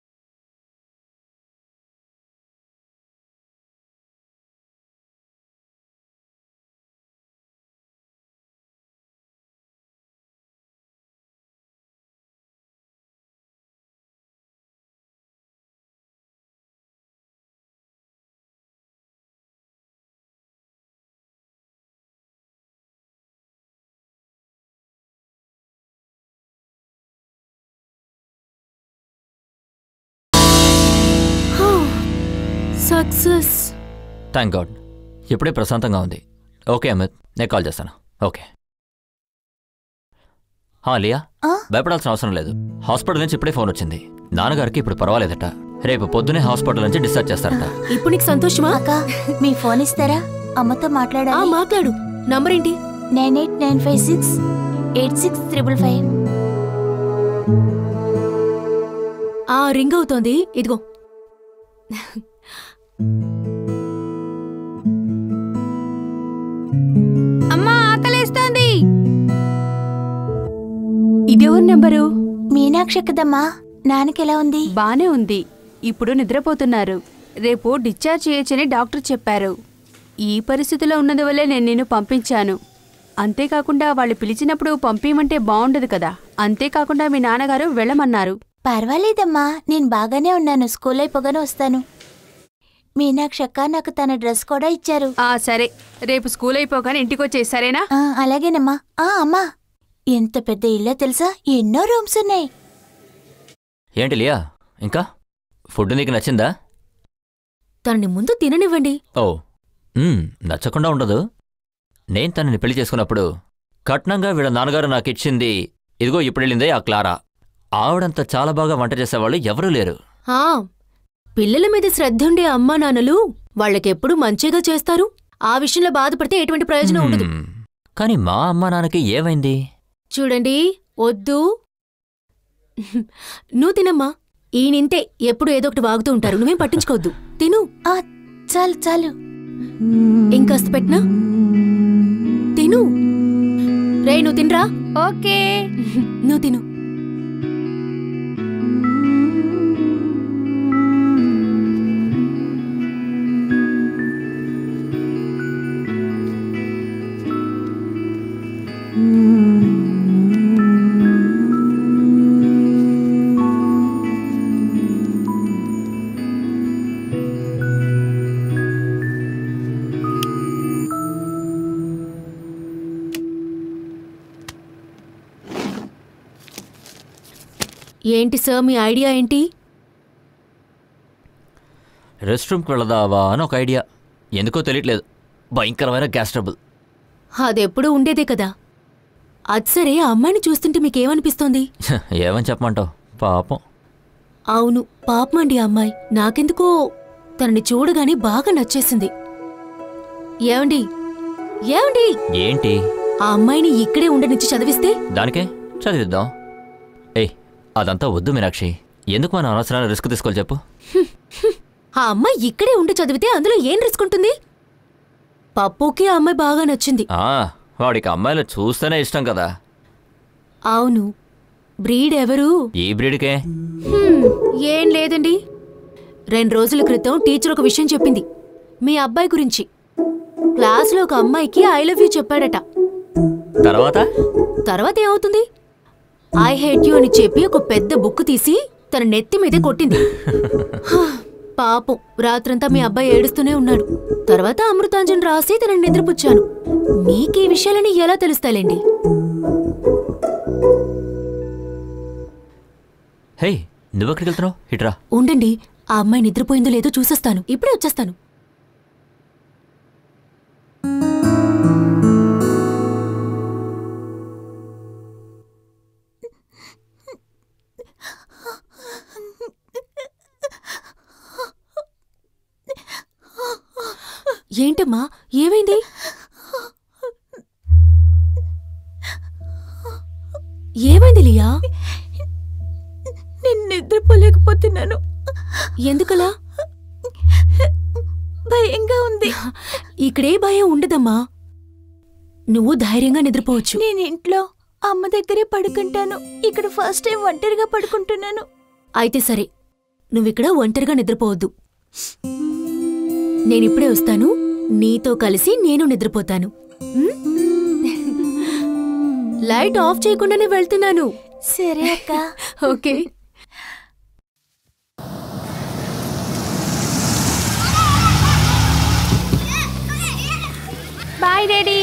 D: సక్సెస్
G: థ్యాంక్ గాడ్ ఇప్పుడే ప్రశాంతంగా ఉంది ఓకే అమిత్ నేను కాల్ చేస్తాను ఓకే హా లియా
A: ఆ?
G: భయపడాల్సిన అవసరం లేదు హాస్పిటల్ నుంచి ఇప్పుడే ఫోన్ వచ్చింది నాన్నగారికి ఇప్పుడు పర్వాలేదట రేపు పొద్దునే హాస్పిటల్ నుంచి డిశ్చార్జ్ చేస్తారట
D: ఇప్పుడు నీకు సంతోషమా
A: అక్క మీ ఫోన్ ఇస్తారా అమ్మతో
D: ఆ
A: మాట్లాడాలి
D: మాట్లాడు నంబరేంటి
A: nine eight nine five six eight six triple five
D: ఆ రింగ్ అవుతోంది ఇదిగో
E: అమ్మా ఆకలేస్తోంది ఇదెవరి నెంబరు
A: మీనాక్షి కదమ్మా నాన్నకి ఎలా ఉంది
E: బానే ఉంది ఇప్పుడు నిద్రపోతున్నారు రేపు డిశ్చార్జ్ చేయొచ్చని డాక్టర్ చెప్పారు ఈ పరిస్థితిలో ఉన్నందువల్లే నేను నిన్ను పంపించాను అంతేకాకుండా వాళ్ళు పిలిచినప్పుడు పంపించమంటే బాగుండదు కదా అంతేకాకుండా మీ నాన్నగారు వెళ్ళమన్నారు
A: పర్వాలేదమ్మా నేను బాగానే ఉన్నాను స్కూల్ అయిపోగానే వస్తాను మీనాక్షి అక్క నాకు తన డ్రెస్ కూడా ఇచ్చారు
E: ఆ సరే రేపు స్కూల్ అయిపోగానే ఇంటికి వచ్చేయి సరేనా
A: ఆ, అలాగేనమ్మా ఆ అమ్మా ఎంత పెద్ద ఇల్లో తెలుసా ఎన్నో రూమ్స్ ఉన్నాయి
G: ఏంటి లియా ఇంకా ఫుడ్ నీకు నచ్చిందా
D: తనని ముందు తిననివ్వండి
G: ఓ మ్మ్, నచ్చకుండా ఉండదు నేను తనని పెళ్లి చేసుకున్నప్పుడు కట్నంగా వీళ్ళ నాన్నగారు నాకు ఇచ్చింది ఇదిగో ఇప్పుడు వెళ్ళిందే ఆ క్లారా ఆవిడంత చాలా బాగా వంట చేసేవాళ్ళు ఎవరూ లేరు
D: ఆ పిల్లల మీద శ్రద్ధ ఉండే అమ్మా నాన్నలు వాళ్ళకెప్పుడు మంచిగా చేస్తారు ఆ విషయంలో బాధపడితే ఎటువంటి ప్రయోజనం ఉండదు
G: మ్మ్. కానీ మా అమ్మా నాన్నకి ఏమైంది
D: చూడండి వద్దు నువ్వు తినమ్మా ఈయనింతే ఎప్పుడు ఏదో ఒకటి వాగుతూ ఉంటారు నువ్వేం పట్టించుకోవద్దు తిను
A: ఆ చాలు చాలు
D: ఇంకాస్త పెట్టినా తిను రే నువ్వు తినరా
E: ఓకే
D: నువ్వు తిను ఏంటి సార్ మీ ఐడియా ఏంటి
G: రెస్ట్ రూమ్కి వెళదావా అని ఒక ఐడియా ఎందుకో తెలియట్లేదు భయంకరమైన గ్యాస్ ట్రబుల్
D: అదెప్పుడు ఉండేదే కదా అది సరే ఆ అమ్మాయిని చూస్తుంటే మీకేమనిపిస్తోంది
G: ఏమని చెప్పమంటావు పాపం
D: అవును పాపమండి ఆ అమ్మాయి నాకెందుకో తనని చూడగానే బాగా నచ్చేసింది ఏమండి ఏమండి
G: ఏంటి
D: ఆ అమ్మాయిని ఇక్కడే ఉండనిచ్చి చదివిస్తే
G: దానికే చదివిద్దాం ఏయ్ అదంతా వద్దు మీనాక్షి ఎందుకు మన అనవసరాన్ని రిస్క్ తీసుకోవాలి చెప్పు
D: ఆ అమ్మాయి ఇక్కడే ఉండి చదివితే అందులో ఏం రిస్క్ ఉంటుంది పప్పుకి ఆ అమ్మాయి బాగా నచ్చింది
G: ఆ, వాడికి అమ్మాయిలు చూస్తేనే ఇష్టం కదా
D: అవును బ్రీడ్ ఎవరు
G: ఈ బ్రీడ్కే
D: హ్మ్, ఏం లేదండి రెండు రోజుల క్రితం టీచర్ ఒక విషయం చెప్పింది మీ అబ్బాయి గురించి క్లాస్లో ఒక అమ్మాయికి ఐ లవ్ యూ చెప్పాడట
G: తర్వాత
D: తర్వాత ఏమవుతుంది ఐ హేట్ యూ అని చెప్పి ఒక పెద్ద బుక్ తీసి తన నెత్తి మీదే కొట్టింది హా, పాపం రాత్రంతా మీ అబ్బాయి ఏడుస్తూనే ఉన్నాడు తర్వాత అమృతాంజన్ రాసి తన నిద్రపుచ్చాను మీకీ విషయాలని ఎలా తెలుస్తాలేండి
G: హే నువ్వెక్కడికి వెళ్తున్నావు ఇట్రా
D: ఉండండి ఆ అమ్మాయి నిద్రపోయిందో లేదో చూసేస్తాను ఇప్పుడే వచ్చేస్తాను ఏంటమ్మా ఏమైంది ఏమైంది లియా
A: నేను నిద్రపోలేకపోతున్నాను
D: ఎందుకలా
A: భయంగా ఉంది
D: ఇక్కడే భయం ఉండదమ్మా నువ్వు ధైర్యంగా నిద్రపోవచ్చు
A: నేను ఇంట్లో అమ్మ దగ్గరే పడుకుంటాను ఇక్కడ ఫస్ట్ టైం ఒంటరిగా పడుకుంటున్నాను
D: అయితే సరే నువ్విక్కడ ఒంటరిగా నిద్రపోవద్దు నేనిప్పుడే వస్తాను నీతో కలిసి నేను నిద్రపోతాను ఉమ్? లైట్ ఆఫ్ చేయకుండానే వెళ్తున్నాను
A: సరే అక్క
D: okay
E: bye daddy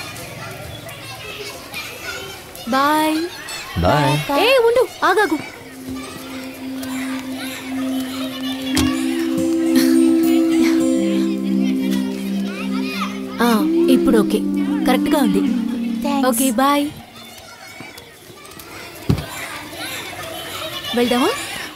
D: bye
G: bye
D: ఏ ఉండు ఆగాగు ఆ, ఇప్పుడు ఓకే కరెక్ట్గా ఉంది ఓకే బాయ్ వెళ్దామా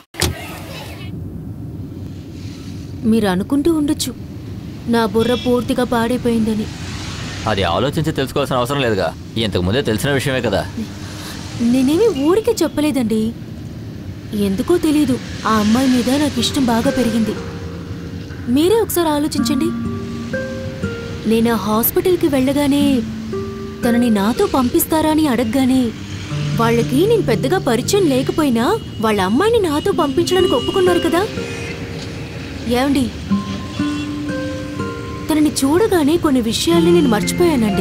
D: మీరు అనుకుంటూ ఉండొచ్చు నా బుర్ర పూర్తిగా పాడైపోయిందని
G: అది ఆలోచించి తెలుసుకోవాల్సిన అవసరం లేదుగా ఇంతకు ముందే తెలిసిన విషయమే కదా
D: నేనేమి ఊరికే చెప్పలేదండి ఎందుకో తెలీదు ఆ అమ్మాయి మీద నాకు ఇష్టం బాగా పెరిగింది మీరే ఒకసారి ఆలోచించండి నేను ఆ హాస్పిటల్కి వెళ్ళగానే తనని నాతో పంపిస్తారా అని అడగగానే వాళ్ళకి నేను పెద్దగా పరిచయం లేకపోయినా వాళ్ళ అమ్మాయిని నాతో పంపించడానికి ఒప్పుకున్నారు కదా ఏమండి తనని చూడగానే కొన్ని విషయాల్ని నేను మర్చిపోయానండి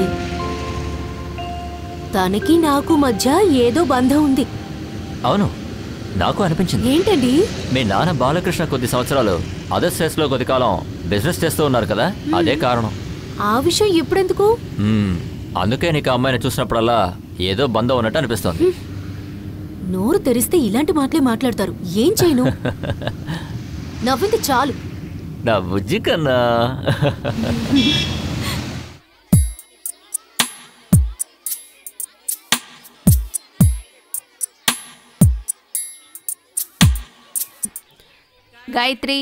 D: తనకి నాకు మధ్య ఏదో బంధం ఉంది
G: అవును నాకు అనిపించింది
D: ఏంటండి
G: మీ నాన్న బాలకృష్ణ కొద్ది సంవత్సరాలు అదర్ స్టేట్స్ లో కొద్ది కాలం బిజినెస్ చేస్తూ ఉన్నారు కదా అదే కారణం
D: ఆ విషయం ఇప్పుడెందుకు
G: మ్మ్. అందుకే నీకు ఆ అమ్మాయిని చూసినప్పుడల్లా ఏదో బంధం ఉన్నట్టు అనిపిస్తోంది
D: నోరు తెరిస్తే ఇలాంటి మాటలే మాట్లాడతారు ఏం చేయను నవ్వింది చాలు
G: నా బుజ్జి కన్నా
E: గాయత్రి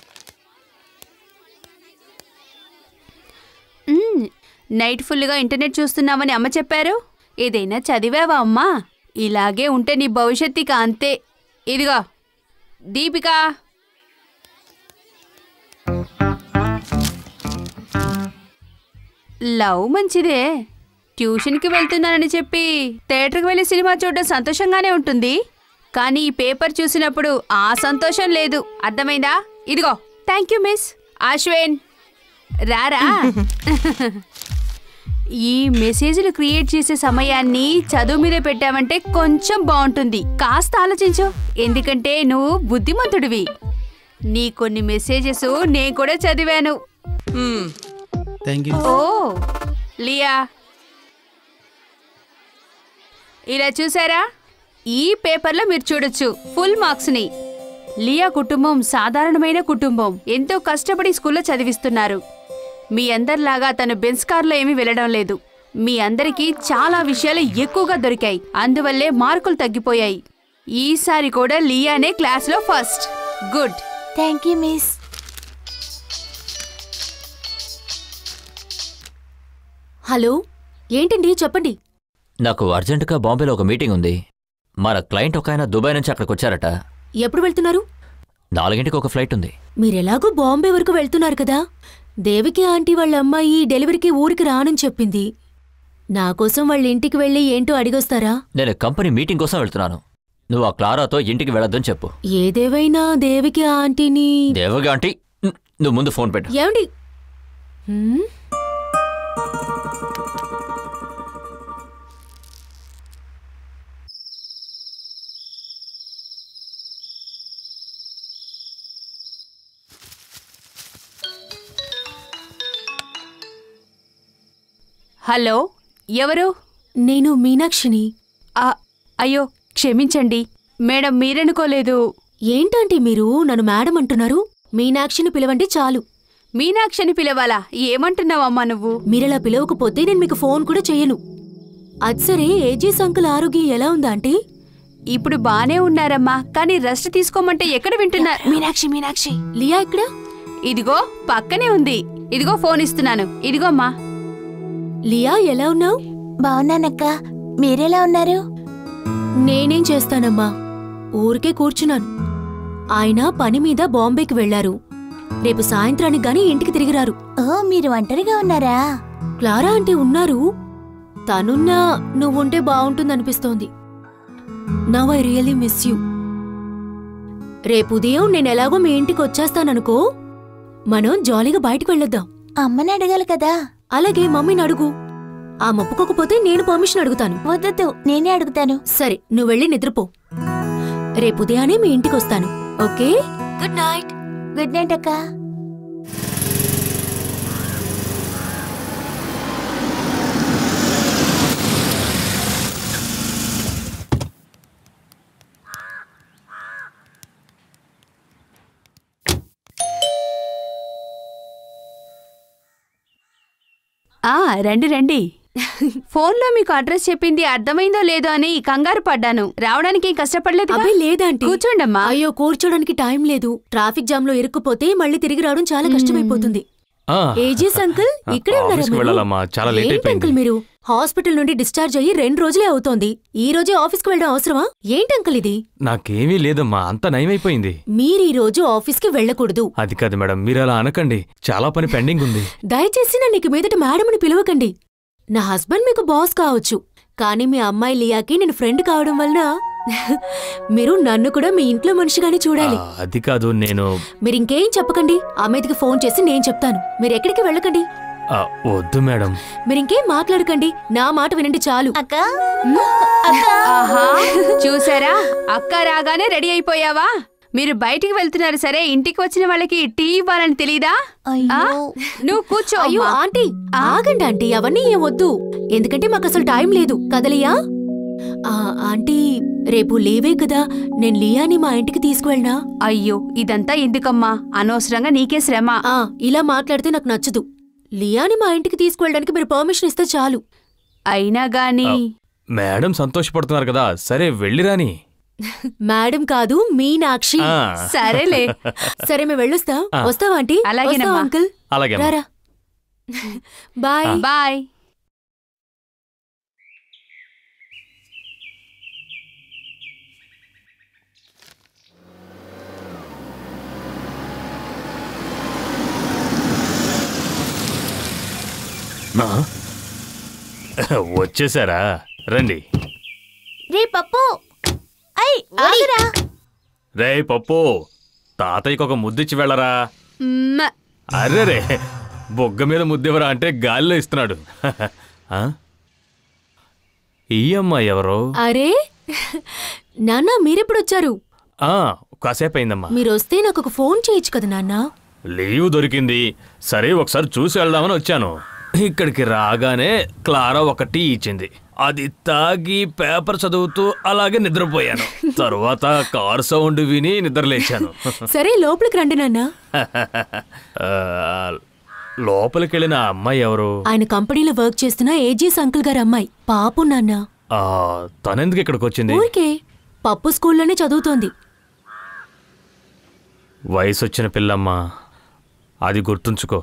E: మ్మ్, నైట్ ఫుల్గా ఇంటర్నెట్ చూస్తున్నామని అమ్మ చెప్పారు ఏదైనా చదివావా అమ్మా ఇలాగే ఉంటే నీ భవిష్యత్తు ఇక అంతే ఇదిగో దీపిక లవ్ మంచిదే ట్యూషన్కి వెళ్తున్నానని చెప్పి థియేటర్కి వెళ్ళి సినిమా చూడడం సంతోషంగానే ఉంటుంది కానీ ఈ పేపర్ చూసినప్పుడు ఆ సంతోషం లేదు అర్థమైందా ఇదిగో థ్యాంక్ యూ మిస్ అశ్విన్ రారా ఈ మెసేజ్లు క్రియేట్ చేసే సమయాన్ని చదువు మీద పెట్టావంటే కొంచెం బాగుంటుంది కాస్త ఆలోచించు ఎందుకంటే నువ్వు బుద్ధిమంతుడివి నీ కొన్ని మెసేజెస్ నేను కూడా చదివాను
H: థ్యాంక్ యూ
E: ఓ లియా ఇలా చూసారా ఈ పేపర్లో మీరు చూడొచ్చు ఫుల్ మార్క్స్ని లియా కుటుంబం సాధారణమైన కుటుంబం ఎంతో కష్టపడి స్కూల్లో చదివిస్తున్నారు మీ అందరిలాగా తను బెన్స్ కార్లో ఏమీ వెళ్ళడం లేదు మీ అందరికీ చాలా విషయాలు ఎక్కువగా దొరికాయి అందువల్లే మార్కులు తగ్గిపోయాయి ఈసారి కూడా లియానే క్లాస్లో first good
A: thank you miss
D: hello ఏంటండి చెప్పండి
G: నాకు అర్జెంటుగా బాంబేలో ఒక మీటింగ్ ఉంది మన క్లయింట్ ఒక ఆయన దుబాయ్ నుంచి అక్కడికి వచ్చారట
D: ఎప్పుడు వెళ్తున్నారు
G: నాలుగింటికి ఒక ఫ్లైట్ ఉంది
D: మీరెలాగో బాంబే వరకు వెళ్తున్నారు కదా దేవికి ఆంటీ వాళ్ళ అమ్మాయి డెలివరీకి ఊరికి రానని చెప్పింది నా కోసం వాళ్ళ ఇంటికి వెళ్ళి ఏంటో అడిగొస్తారా
G: నేను కంపెనీ మీటింగ్ కోసం వెళ్తున్నాను నువ్వు ఆ క్లారాతో ఇంటికి వెళ్ళొద్దని చెప్పు
D: ఏదేవైనా దేవికి ఆంటీని
G: దేవగా ఆంటీ ను- నువ్వు ముందు ఫోన్ పెట్టు
D: ఏమండి హ్మ్?
E: హలో ఎవరు
D: నేను మీనాక్షిని
E: ఆ, అయ్యో క్షమించండి మేడం మీరనుకోలేదు
D: ఏంటంటే మీరు నన్ను మేడం అంటున్నారు మీనాక్షిని పిలవండి చాలు
E: మీనాక్షిని పిలవాలా ఏమంటున్నావమ్మా నువ్వు
D: మీరలా పిలవకపోతే నేను మీకు ఫోన్ కూడా చెయ్యను అది సరే ఏజీస్ అంకుల్ ఆరోగ్యం ఎలా ఉందా ఆంటీ
E: ఇప్పుడు బానే ఉన్నారమ్మా కానీ రెస్ట్ తీసుకోమంటే ఎక్కడ వింటున్నారు
A: మీనాక్షి మీనాక్షి
D: లియా ఇక్కడ
E: ఇదిగో పక్కనే ఉంది ఇదిగో ఫోన్ ఇస్తున్నాను ఇదిగోమ్మా
D: లియా ఎలా ఉన్నావు
A: బాగున్నానక్క మీరెలా ఉన్నారు
D: నేనేం చేస్తానమ్మా ఊరికే కూర్చున్నాను ఆయన పని మీద బాంబేకి వెళ్లారు రేపు సాయంత్రానికి గాని ఇంటికి తిరిగిరారు
A: ఓ మీరు ఒంటరిగా ఉన్నారా
D: క్లారా అంటే ఉన్నారు తనున్నా నువ్వుంటే బాగుంటుందనిపిస్తోంది now I really miss you రేపు ఉదయం నేను ఎలాగో మీ ఇంటికి వచ్చేస్తాననుకో మనం జాలీగా బయటికి వెళ్ళొద్దాం
A: అమ్మని అడగాలి కదా
D: అలాగే మమ్మీని అడుగు ఆ మొప్పుకోకపోతే నేను పర్మిషన్ అడుగుతాను
A: వద్దొద్దు నేనే అడుగుతాను
D: సరే నువ్వు వెళ్ళి నిద్రపో రేపు ఉదయాన్నే మీ ఇంటికి వస్తాను okay good night
A: good night అక్క
E: ఆ రండి రండి ఫోన్లో మీకు అడ్రస్ చెప్పింది అర్థమైందో లేదో అని కంగారు పడ్డాను రావడానికి ఏం కష్టపడలేదు
D: అబ్బే లేదంటీ
E: కూర్చోండమ్మా
D: అయ్యో కూర్చోడానికి టైం లేదు ట్రాఫిక్ జామ్ లో ఇరుక్కుపోతే మళ్ళీ తిరిగి రావడం చాలా కష్టమైపోతుంది
B: ఆ,
D: ఏజీస్ అంకుల్ ఇక్కడే ఉన్నారా
B: ఆఫీస్కి
D: మీరు?
B: వెళ్ళాలమ్మా, చాలా లేట్
D: ఏంటి
B: అయిపోయింది.
D: అంకుల్ మీరు హాస్పిటల్ నుండి డిశ్చార్జ్ అయ్యి రెండు రోజులే అవుతోంది ఈ రోజే ఆఫీస్కి వెళ్ళడం అవసరమా ఏంటి అంకుల్ ఇది
B: నాకేమీ లేదమ్మా అంత నయమైపోయింది
D: మీరు ఈ రోజు ఆఫీస్కి వెళ్ళకూడదు
B: అది కాదు మేడం మీరు అలా అనకండి చాలా పని పెండింగ్ ఉంది
D: దయచేసి నన్ను ఇక మీదట మేడంని పిలవకండి నా హస్బెండ్ మీకు బాస్ కావచ్చు కానీ మీ అమ్మాయి లియాకి నేను ఫ్రెండ్ కావడం వలన మీరు నన్ను కూడా మీ ఇంట్లో మనిషిగానే చూడాలి
B: ఆ, అది కాదు నేను
D: మీరు ఇంకేం చెప్పకండి అమ్మాయికి ఫోన్ చేసి నేను చెప్తాను మీరు ఎక్కడికి వెళ్ళకండి
B: ఆ, వద్దు మేడం
D: మీరు ఇంకేం మాట్లాడకండి నా మాట వినండి చాలు
A: అక్క
E: ఆహా చూసారా అక్క రాగానే రెడీ అయిపోయావా మీరు బయటికి వెళ్తున్నారు సరే ఇంటికి వచ్చిన వాళ్ళకి టీ ఇవ్వాలని తెలీదా ఆ?
A: అయ్యో
E: నువ్వు కూర్చో
D: అయ్యో
E: అమ్మా.
D: ఆంటీ ఆగండి ఆంటీ అవన్నీ ఏం వద్దు ఎందుకంటే మాకు అసలు టైం లేదు కదలియా ఆ, ఆంటీ రేపు లీవే కదా నేను లియాని మా ఇంటికి తీసుకువెళ్ళనా
E: అయ్యో ఇదంతా ఎందుకమ్మా అనవసరంగా నీకే శ్రమ
D: ఆ ఇలా మాట్లాడితే నాకు నచ్చదు లియాని మా ఇంటికి తీసుకువెళ్ళడానికి మీరు పర్మిషన్ ఇస్తే చాలు
E: అయినా గాని
B: మేడం సంతోషపడుతున్నారు కదా సరే వెళ్ళిరాని
D: మేడం కాదు మీనాక్షి
B: ఆ,
E: సరేలే
D: సరే మేము వెళ్ళొస్తాం
B: ఆ.
D: వస్తావా ఆంటీ
E: అలాగేనమ్మా.
D: వస్తావా, అంకుల్
B: అలాగే అమ్మా.
D: రారా బాయ్
E: బాయ్
B: ఆ? వచ్చేసారా రండి
A: రే పప్పు ఐ ఆగురా
B: రే పప్పు తాతయ్యకి ఒక ముద్దిచ్చి వెళ్ళరా
E: మ్మ.
B: అర్రెరే బొగ్గ మీద ముద్దెవరా అంటే గాలిలో ఇస్తున్నాడు ఆ? ఈ అమ్మాయి ఎవరు
D: అరే నాన్న మీరెప్పుడొచ్చారు
B: ఆ, కాసేపు అయిందమ్మా
D: మీరు వస్తే నాకు ఒక ఫోన్ చేయొచ్చు కదా నాన్న
B: లీవ్ దొరికింది సరే ఒకసారి చూసి వెళ్దామని వచ్చాను ఇక్కడికి రాగానే క్లారా ఒక టీ ఇచ్చింది అది తాగి పేపర్ చదువుతూ అలాగే నిద్రపోయాను తరువాత కార్ సౌండ్ విని నిద్రలేచాను
D: సరే లోపలికి రండి నాన్న
B: ఆ, లోపలికి వెళ్ళిన ఆ అమ్మాయి ఎవరు
D: ఆయన కంపెనీలో వర్క్ చేస్తున్న ఏజీస్ అంకుల్ గారి అమ్మాయి పాపు నాన్న
B: ఆ, తనెందుకు ఇక్కడికి వచ్చింది
D: ఊరికే పప్పు స్కూల్లోనే చదువుతోంది
B: వయసు వచ్చిన పిల్లమ్మా అది గుర్తుంచుకో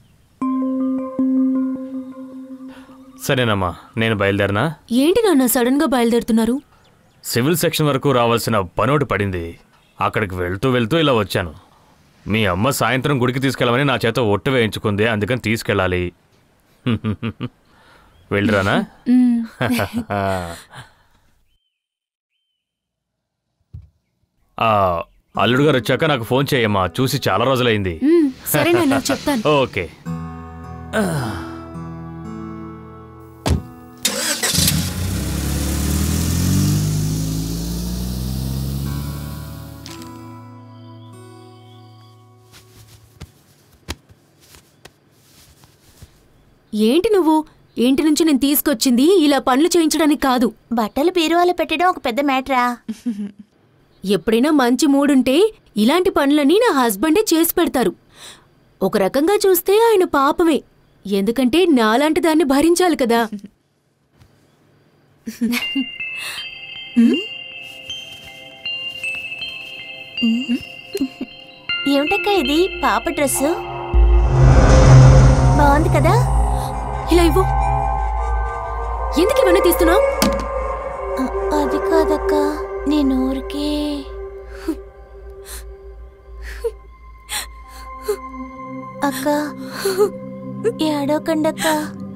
B: సరేనమ్మా నేను బయలుదేరినా
D: ఏంటి నాన్న సడన్ గా బయలుదేరుతున్నారు
B: సివిల్ సెక్షన్ వరకు రావాల్సిన పనోటి పడింది అక్కడికి వెళ్తూ వెళ్తూ ఇలా వచ్చాను మీ అమ్మ సాయంత్రం గుడికి తీసుకెళ్ళమని నా చేత ఒట్టు వేయించుకుంది అందుకని తీసుకెళ్ళాలి వెళ్ళిరానా
D: మ్మ్.
B: ఆ, అల్లుడు గారు వచ్చాక నాకు ఫోన్ చేయమ్మా చూసి చాలా రోజులైంది
D: మ్మ్. సరే నాన్న చెప్తాను
B: ఓకే
D: ఏంటి నువ్వు ఇంటి నుంచి నేను తీసుకొచ్చింది ఇలా పనులు చేయించడానికి కాదు
A: బట్టలు బీరువాలో పెట్టడం ఒక పెద్ద మ్యాటరా
D: ఎప్పుడైనా మంచి మూడుంటే ఇలాంటి పనులని నా హస్బెండే చేసి పెడతారు ఒక రకంగా చూస్తే ఆయన పాపమే ఎందుకంటే నాలాంటి దాన్ని భరించాలి కదా
A: ఏమిటక్క ఇది పాప డ్రెస్సు బాగుంది కదా
D: ఇలా ఇవ్వు ఎందుకు ఇవన్నీ తీస్తున్నావు
A: అ- అది కాదక్క ఏడోకండక్క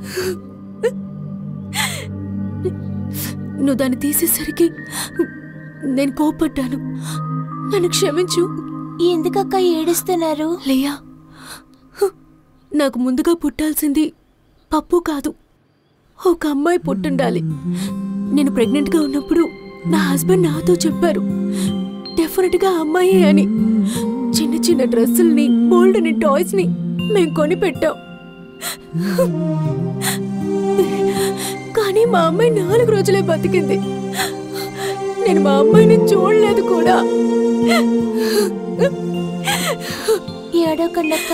D: నువ్వు దాన్ని తీసేసరికి నేను కోపడ్డాను నన్ను క్షమించు
A: ఎందుకక్క ఏడుస్తున్నారు
D: లేయా నాకు ముందుగా పుట్టాల్సింది పప్పు కాదు ఒక అమ్మాయి పుట్టుండాలి నేను ప్రెగ్నెంట్గా ఉన్నప్పుడు నా హస్బెండ్ నాతో చెప్పారు డెఫినెట్గా అమ్మాయే అని చిన్న చిన్న డ్రెస్సుల్ని బోల్డ్ని టాయ్స్ని మేము కొని పెట్టాం కానీ మా అమ్మాయి నాలుగు రోజులే బతికింది నేను మా అమ్మాయిని చూడలేదు కూడా
A: ఏడోకండక్క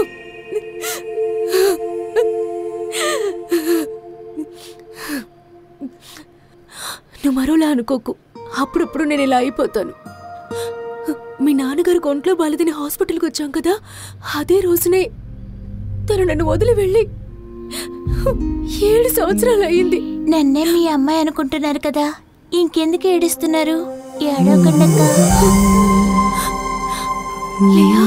D: నువ్వు మరోలా అనుకోకు అప్పుడప్పుడు నేను ఇలా అయిపోతాను మీ నాన్నగారు ఒంట్లో బాలేదని హాస్పిటల్కి వచ్చాం కదా అదే రోజునే తను నన్ను వదిలి వెళ్ళి ఏడు సంవత్సరాలు అయ్యింది
A: నన్నే మీ అమ్మాయి అనుకుంటున్నారు కదా ఇంకెందుకు ఏడుస్తున్నారు ఏడోకండక్క
D: లేయా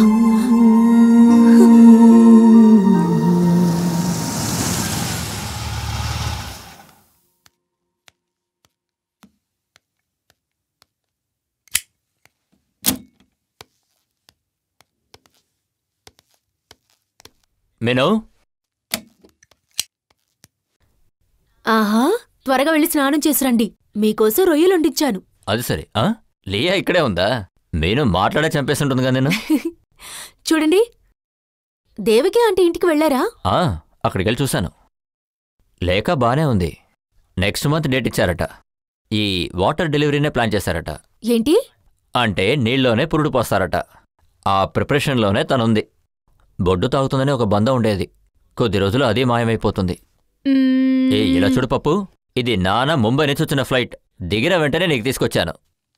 G: మెను
D: ఆహా త్వరగా వెళ్ళి స్నానం చేసి రండి మీకోసం రొయ్యలు వండించాను
G: అది సరే ఆ? లియా ఇక్కడే ఉందా నేను మాట్లాడే చంపేస్తుంటుందిగా నేను
D: చూడండి దేవకి ఆంటీ ఇంటికి వెళ్ళారా
G: ఆ, అక్కడికి వెళ్ళి చూశాను లేక బానే ఉంది నెక్స్ట్ మంత్ డేట్ ఇచ్చారట ఈ వాటర్ డెలివరీనే ప్లాన్ చేశారట
D: ఏంటి
G: అంటే నీళ్ళలోనే పురుడు పోస్తారట ఆ ప్రిపరేషన్లోనే తనుంది బొడ్డు తాగుతుందని ఒక బంధం ఉండేది కొద్ది రోజులు అది మాయమైపోతుంది ఏ ఇలా చూడు పప్పు ఇది నాన్న ముంబై నుంచి వచ్చిన ఫ్లైట్ దిగిన వెంటనే నీకు తీసుకొచ్చాను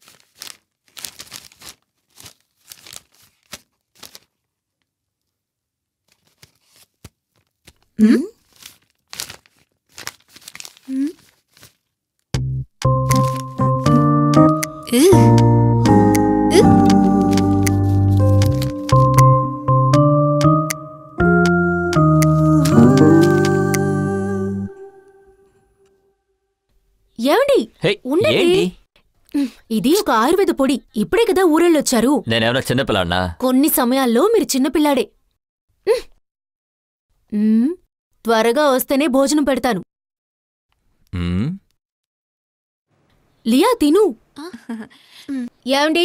D: ఏమండి
G: హే
D: ఉండండి.
G: ఏంటి
D: ఇది ఒక ఆయుర్వేద పొడి ఇప్పుడే కదా ఊరెళ్ళొచ్చారు
G: నేనేమన్నా చిన్నపిల్లాడినా
D: కొన్ని సమయాల్లో మీరు చిన్నపిల్లాడే ఉమ్. ఉమ్, త్వరగా వస్తేనే భోజనం పెడతాను
G: మ్మ్?
D: లియా తిను ఏమండి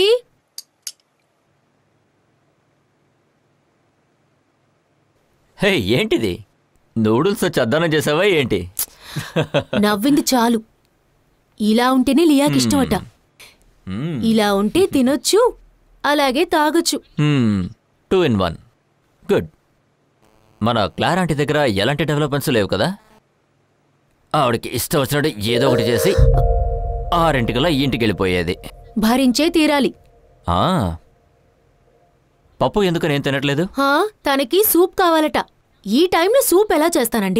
G: హే ఏంటిది నూడిల్స్ చద్దనం చేసావా ఏంటి
D: నవ్వింది చాలు ఇలా ఉంటేనే లియాకి ఇష్టమట
G: మ్మ్.
D: ఇలా ఉంటే తినొచ్చు అలాగే తాగొచ్చు
G: మ్మ్. టూ ఇన్ వన్ గుడ్ మన క్లార్ ఆంటీ దగ్గర ఎలాంటి డెవలప్మెంట్స్ లేవు కదా ఆవిడకి ఇష్టం వచ్చినట్టు ఏదో ఒకటి చేసి ఆరింటికల్లా ఈ ఇంటికి వెళ్ళిపోయేది
D: భరించే తీరాలి
G: ఆ. పప్పు ఎందుకు నేను తినట్లేదు
D: హా తనకి సూప్ కావాలట ఈ టైంలో సూప్ ఎలా చేస్తానండి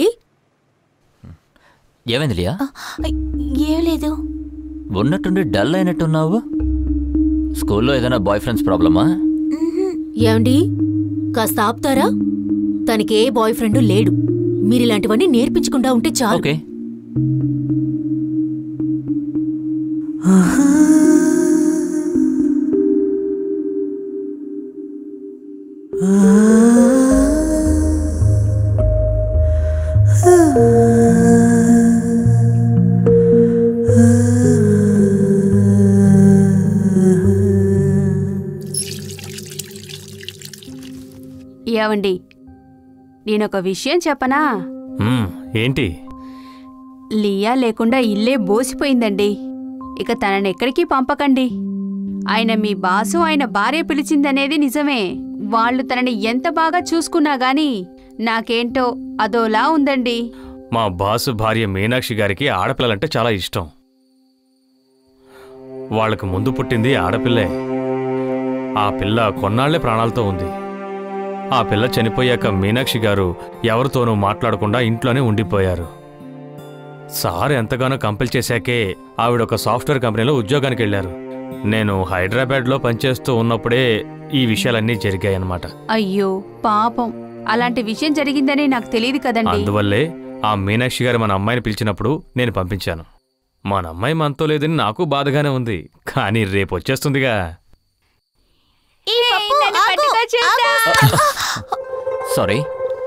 G: ఏమైంది లియా
A: ఏం లేదు
G: ఉన్నట్టుండి డల్ అయినట్టున్నావు స్కూల్లో ఏదైనా బాయ్ ఫ్రెండ్స్ ప్రాబ్లమా
D: ఏమండి కాస్త ఆపుతారా తనకే బాయ్ ఫ్రెండ్ లేడు మీరిలాంటివన్నీ నేర్పించకుండా ఉంటే చాలు
G: ఓకే
E: ఏవండి నేనొక విషయం చెప్పనా
B: మ్మ్, ఏంటి
E: లియా లేకుండా ఇల్లే బోసిపోయిందండి ఇక తనని ఎక్కడికి పంపకండి ఆయన మీ బాసు ఆయన భార్య పిలిచిందనేది నిజమే వాళ్ళు తనని ఎంత బాగా చూసుకున్నా గాని నాకేంటో అదోలా ఉందండి
B: మా బాసు భార్య మీనాక్షి గారికి ఆడపిల్లలంటే చాలా ఇష్టం వాళ్ళకు ముందు పుట్టింది ఆడపిల్లే ఆ పిల్ల కొన్నాళ్లే ప్రాణాలతో ఉంది ఆ పిల్ల చనిపోయాక మీనాక్షి గారు ఎవరితోనూ మాట్లాడకుండా ఇంట్లోనే ఉండిపోయారు సార్ ఎంతగానో కంపెల్ చేశాకే ఆవిడ ఒక సాఫ్ట్వేర్ కంపెనీలో ఉద్యోగానికి వెళ్ళారు నేను హైదరాబాద్లో పనిచేస్తూ ఉన్నప్పుడే ఈ విషయాలన్నీ జరిగాయన్నమాట
E: అయ్యో పాపం అలాంటి విషయం జరిగిందని నాకు తెలియదు కదండి
B: అందువల్లే ఆ మీనాక్షి గారు మన అమ్మాయిని పిలిచినప్పుడు నేను పంపించాను మన అమ్మాయి మనతో లేదని నాకు బాధగానే ఉంది కానీ రేపు వచ్చేస్తుందిగా
G: సారీ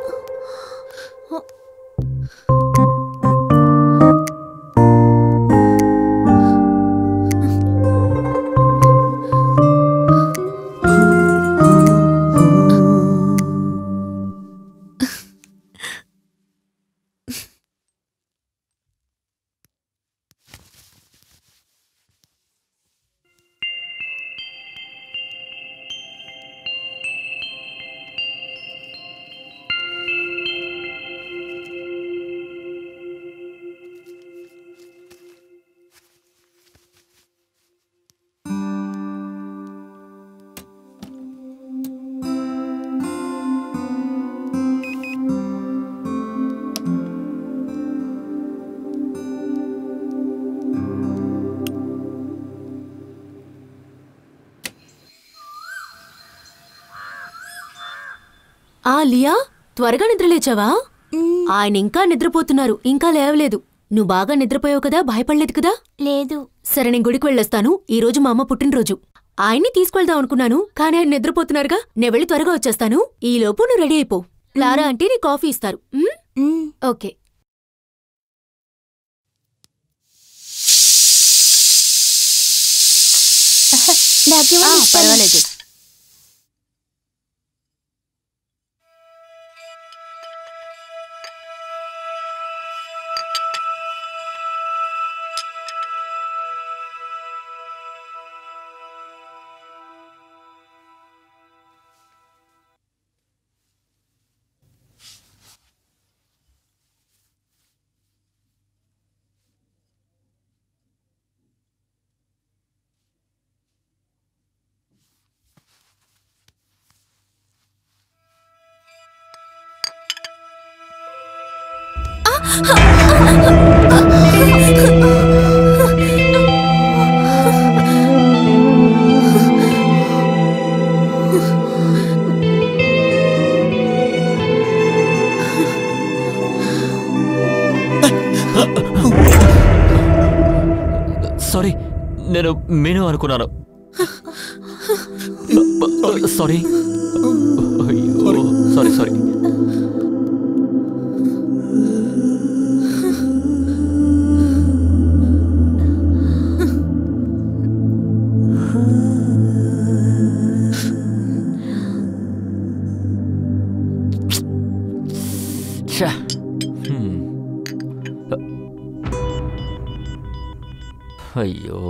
D: ఆ లియా త్వరగా నిద్రలేచావా ఆయన ఇంకా నిద్రపోతున్నారు ఇంకా లేవలేదు నువ్వు బాగా నిద్రపోయావు కదా భయపడలేదు కదా
A: లేదు
D: సరే నేను గుడికి వెళ్ళొస్తాను ఈ రోజు మా అమ్మ పుట్టినరోజు ఆయన్ని తీసుకెళ్దాం అనుకున్నాను కానీ ఆయన నిద్రపోతున్నారుగా నేను వెళ్ళి త్వరగా వచ్చేస్తాను ఈ లోపు నువ్వు రెడీ అయిపో క్లారా అంటే నీ కాఫీ ఇస్తారు ఉమ్? ఓకే
A: పర్వాలేదు
G: సారీ నేను మీను అనుకున్నాను సారీ అయ్యో, సారీ సారీ ఛా. హ్మ్. అయ్యో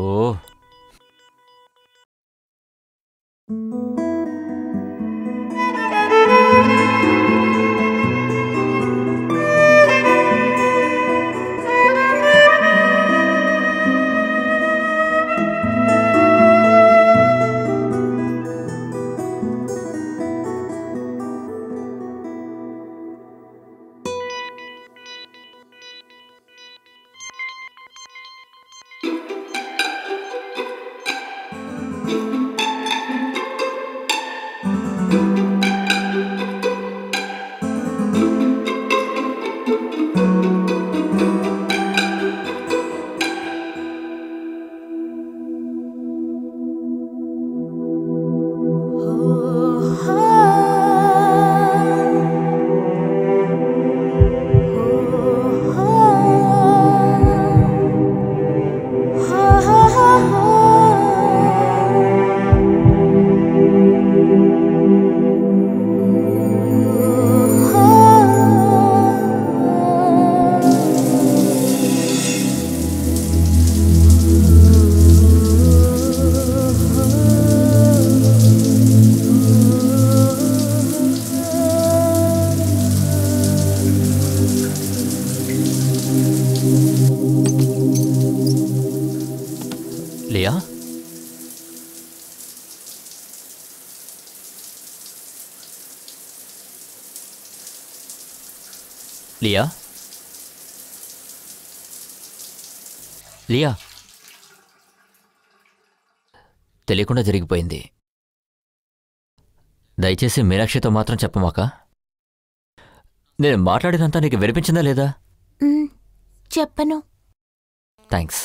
G: లియా లియా లియా తెలియకుండా జరిగిపోయింది దయచేసి మీనాక్షితో మాత్రం చెప్పమాక నేను మాట్లాడినంతా నీకు వినిపించిందా లేదా
A: మ్, చెప్పను
G: థ్యాంక్స్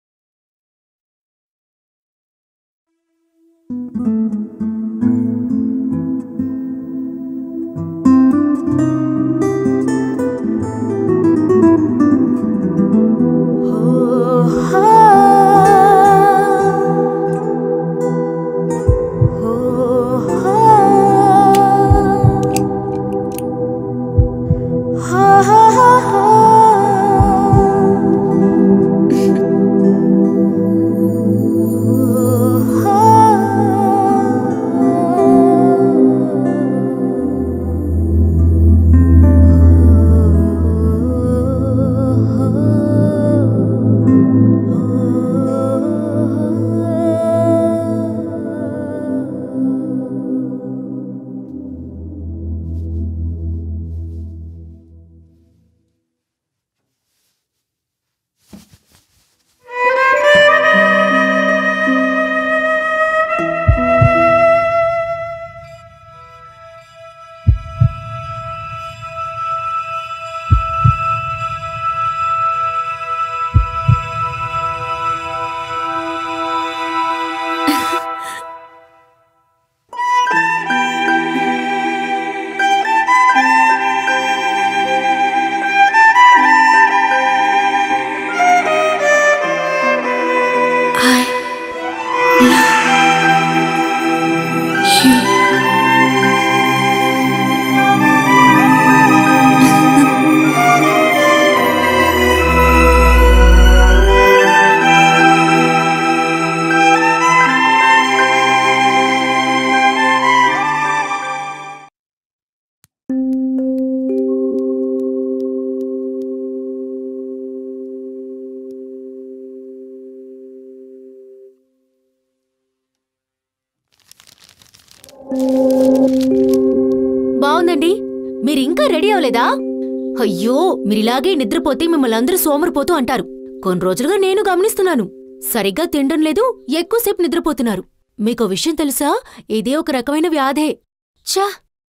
D: బాగుందండి మీరు ఇంకా రెడీ అవ్వలేదా అయ్యో మీరు ఇలాగే నిద్రపోతే మిమ్మల్ని అందరూ సోమరిపోతూ అంటారు కొన్ని రోజులుగా నేను గమనిస్తున్నాను సరిగ్గా తినడం లేదు ఎక్కువసేపు నిద్రపోతున్నారు మీకో విషయం తెలుసా ఇదే ఒక రకమైన వ్యాధే ఛా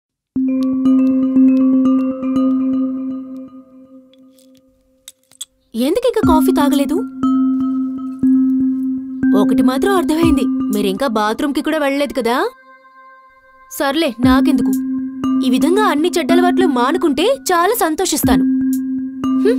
D: ఎందుకింక కాఫీ తాగలేదు ఒకటి మాత్రం అర్థమైంది మీరింకా బాత్రూంకి కూడా వెళ్ళలేదు కదా సర్లే నాకెందుకు ఈ విధంగా అన్ని చెడ్డలవాట్లు మానుకుంటే చాలా సంతోషిస్తాను హ్మ్.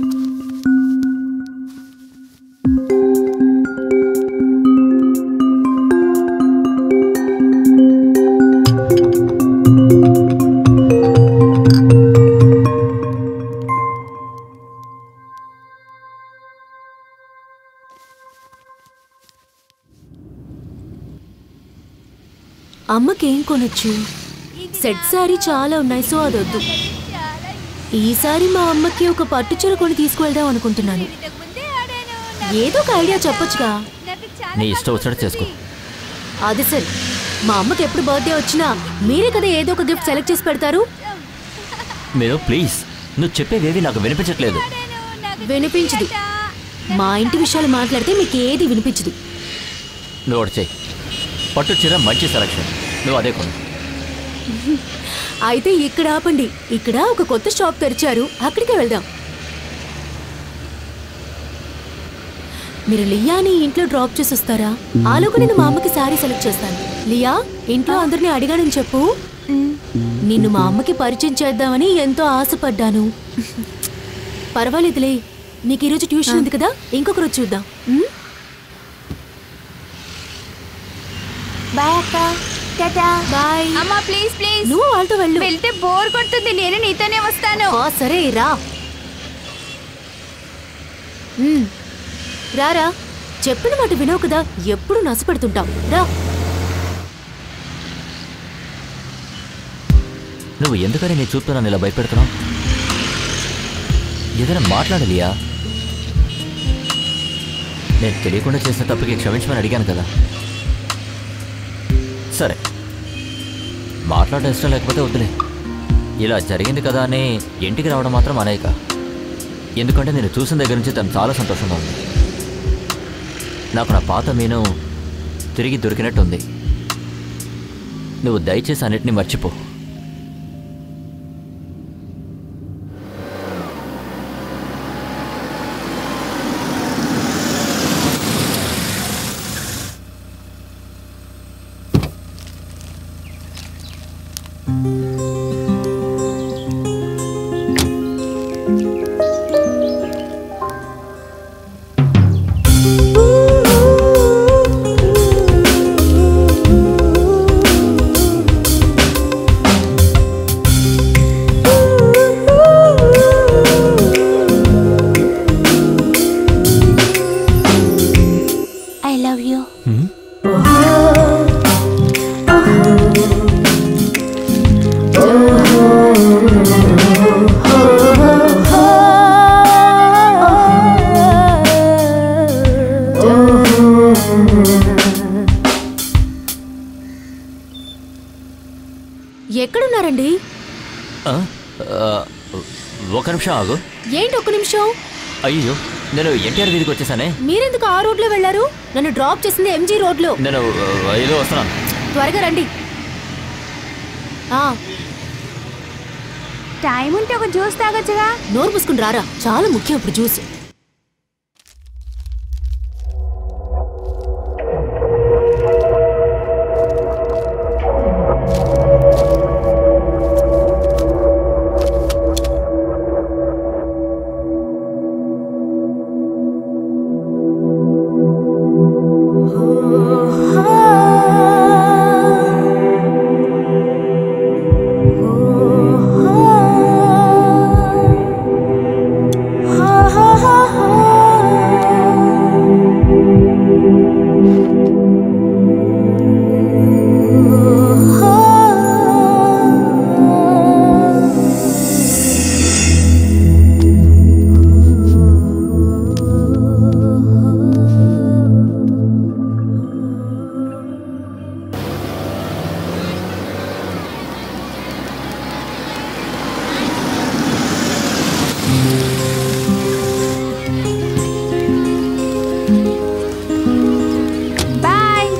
D: అమ్మకేం కొనొచ్చు సెట్ సారీ చాలా ఉన్నాయి సో అదొద్దు ఈసారి మా అమ్మకి ఒక పట్టు చీర కొని తీసుకువెళ్దాం అనుకుంటున్నాను ఏదో ఒక ఐడియా చెప్పొచ్చుగా
G: నీ ఇష్టం వచ్చినట్టు చేసుకో
D: అది సరే మా అమ్మకి ఎప్పుడు బర్త్డే వచ్చినా మీరే కదా ఏదో ఒక గిఫ్ట్ సెలెక్ట్ చేసి పెడతారు
G: మీరు ప్లీజ్ నువ్వు చెప్పేవేవి నాకు వినిపించట్లేదు
D: వినిపించదు మా ఇంటి విషయాలు మాట్లాడితే మీకు ఏది వినిపించదు
G: నువ్వు ఒకటి చెయ్యి పట్టు చీర మంచి సెలక్షన్ నువ్వు అదే కొను
D: అయితే ఇక్కడ ఆపండి ఇక్కడ ఒక కొత్త షాప్ తెరిచారు అక్కడికే వెళ్దాం మీరు లియాని ఇంట్లో డ్రాప్ చేసి వస్తారా ఆలోపు నేను మా అమ్మకి శారీ సెలెక్ట్ చేస్తాను లియా ఇంట్లో అందరినీ అడిగానని చెప్పు నిన్ను మా అమ్మకి పరిచయం చేద్దామని ఎంతో ఆశపడ్డాను పర్వాలేదులే నీకు ఈరోజు ట్యూషన్ ఉంది కదా ఇంకొక రోజు చూద్దాం ఉమ్?
A: బాయ్ అక్క టాటా
D: బాయ్
C: అమ్మా ప్లీజ్ ప్లీజ్
D: నువ్వు వాళ్ళతో వెళ్ళు
C: వెళ్తే బోర్ కొడుతుంది నేను నీతోనే వస్తాను
D: ఆ, సరే రా ఉమ్, రారా చెప్పిన మాట వినవు కదా ఎప్పుడు నసపెడుతుంటావు రా
G: నువ్వు ఎందుకని నీ చూపుతో నన్ను ఇలా భయపెడుతున్నావు ఏదైనా మాట్లాడలియా నేను తెలియకుండా చేసిన తప్పుకి క్షమించమని అడిగాను కదా సరే మాట్లాడడం ఇష్టం లేకపోతే వద్దులే ఇలా జరిగింది కదా అని ఇంటికి రావడం మాత్రం అనేక ఎందుకంటే నేను చూసిన దగ్గర నుంచి తను చాలా సంతోషంగా ఉంది నాకు నా పాత మీను తిరిగి దొరికినట్టుంది నువ్వు దయచేసి అన్నిటిని మర్చిపో
A: ఐ లవ్ యూ
D: ఎక్కడున్నారండి
G: ఆ? ఆ, ఒక నిమిషం ఆగు
D: ఏంటి ఒక్క నిమిషం
G: అయ్యో నేను ఎన్టీఆర్ వీధికి వచ్చేసానే
D: మీరెందుకు ఆ రోడ్లో వెళ్ళారు నన్ను డ్రాప్ చేసింది ఎంజీ రోడ్లో
G: నేను ఆ, ఏదో వస్తున్నాను
D: త్వరగా రండి ఆ
E: టైం ఉంటే ఒక జ్యూస్ తాగొచ్చుగా
D: నోరు మూసుకుని రారా చాలా ముఖ్యం ఇప్పుడు జ్యూస్
E: బాయ్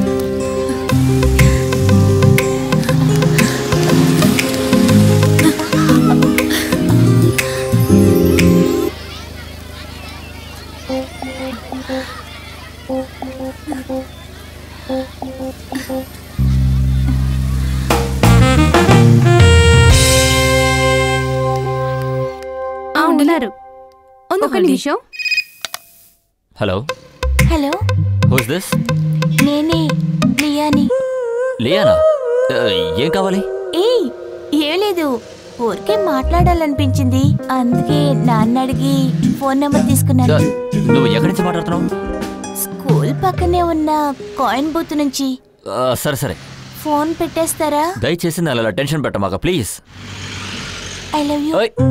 E: ఆ, ఉన్నారు ఒక నిమిషం
G: హలో
A: హలో
G: హూస్ దిస్
A: నేనే లియాని
G: లియానా ఆ, ఏం కావాలి
A: ఏయ్ ఏం లేదు ఊరికే మాట్లాడాలనిపించింది అందుకే నాన్న అడిగి ఫోన్ నెంబర్
G: ఆ,
A: తీసుకున్నాను
G: నువ్వు ఎక్కడి నుంచి మాట్లాడుతున్నావు
A: స్కూల్ పక్కనే ఉన్న కాయిన్ బూత్ నుంచి
G: ఆ, సరే సరే
A: ఫోన్ పెట్టేస్తారా
G: దయచేసి నా అలా టెన్షన్ పెట్టమాక ప్లీజ్
A: ఐ లవ్ యూ
G: ఓయ్.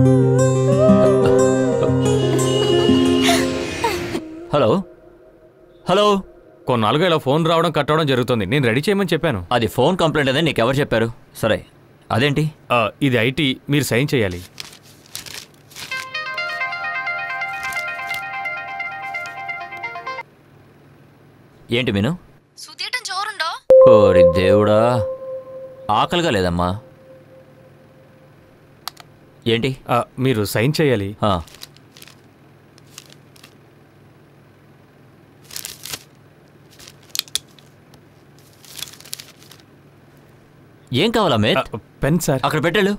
G: హలో హలో
B: కొన్నాళ్ళుగా ఇలా ఫోన్ రావడం కట్ అవడం జరుగుతుంది నేను రెడీ చేయమని చెప్పాను
G: అది ఫోన్ కంప్లైంట్ అదే నీకు ఎవరు చెప్పారు సరే అదేంటి
B: ఆ, ఇది ఐటీ మీరు సైన్ చేయాలి
G: ఏంటి మీను ఓరి దేవుడా ఆకలిగా లేదమ్మా ఏంటి
B: ఆ, మీరు సైన్ చేయాలి
G: ఆ, ఏం కావాలా
B: ఆ,
G: మేత్
B: పెన్ సార్
G: అక్కడ పెట్టాడు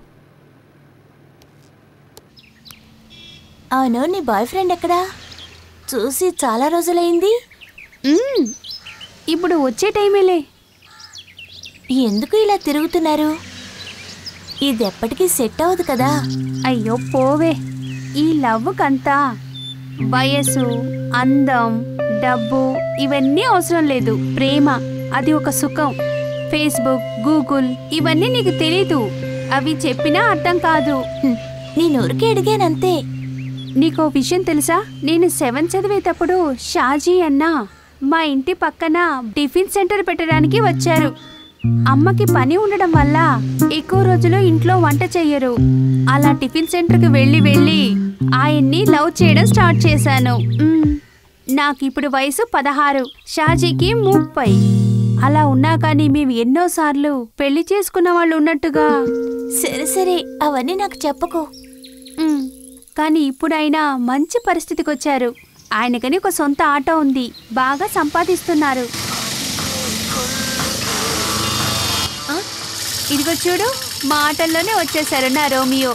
A: అవును నీ బాయ్ ఫ్రెండ్ ఎక్కడా చూసి చాలా రోజులైంది
E: మ్మ్. ఇప్పుడు వచ్చే టైమేలే
A: ఎందుకు ఇలా తిరుగుతున్నారు ఇది ఎప్పటికీ సెట్ అవ్వదు కదా
E: అయ్యో పోవే ఈ లవ్కంతా వయసు అందం డబ్బు ఇవన్నీ అవసరం లేదు ప్రేమ అది ఒక సుఖం ఫేస్బుక్ గూగుల్ ఇవన్నీ నీకు తెలీదు అవి చెప్పినా అర్థం కాదు
A: హ్మ్, నేను ఊరికే అడిగానంతే
E: నీకో విషయం తెలుసా నేను సెవెన్ చదివేటప్పుడు షాజీ అన్న మా ఇంటి పక్కన టిఫిన్ సెంటర్ పెట్టడానికి వచ్చారు అమ్మకి పని ఉండడం వల్ల ఎక్కువ రోజులు ఇంట్లో వంట చెయ్యరు అలా టిఫిన్ సెంటర్కి వెళ్ళి వెళ్ళి ఆయన్ని లవ్ చేయడం స్టార్ట్ చేశాను మ్మ్. నాకు ఇప్పుడు వయసు పదహారు షాజీకి ముప్పై అలా ఉన్నా కానీ మేము ఎన్నోసార్లు పెళ్లి చేసుకున్న వాళ్ళు ఉన్నట్టుగా
A: సరే సరే అవన్నీ నాకు చెప్పకు
E: మ్మ్. కానీ ఇప్పుడు ఆయన మంచి పరిస్థితికి వచ్చారు ఆయనకని ఒక సొంత ఆటో ఉంది బాగా సంపాదిస్తున్నారు ఆ? ఇదిగో చూడు మాటల్లోనే వచ్చేసారు నా రోమియో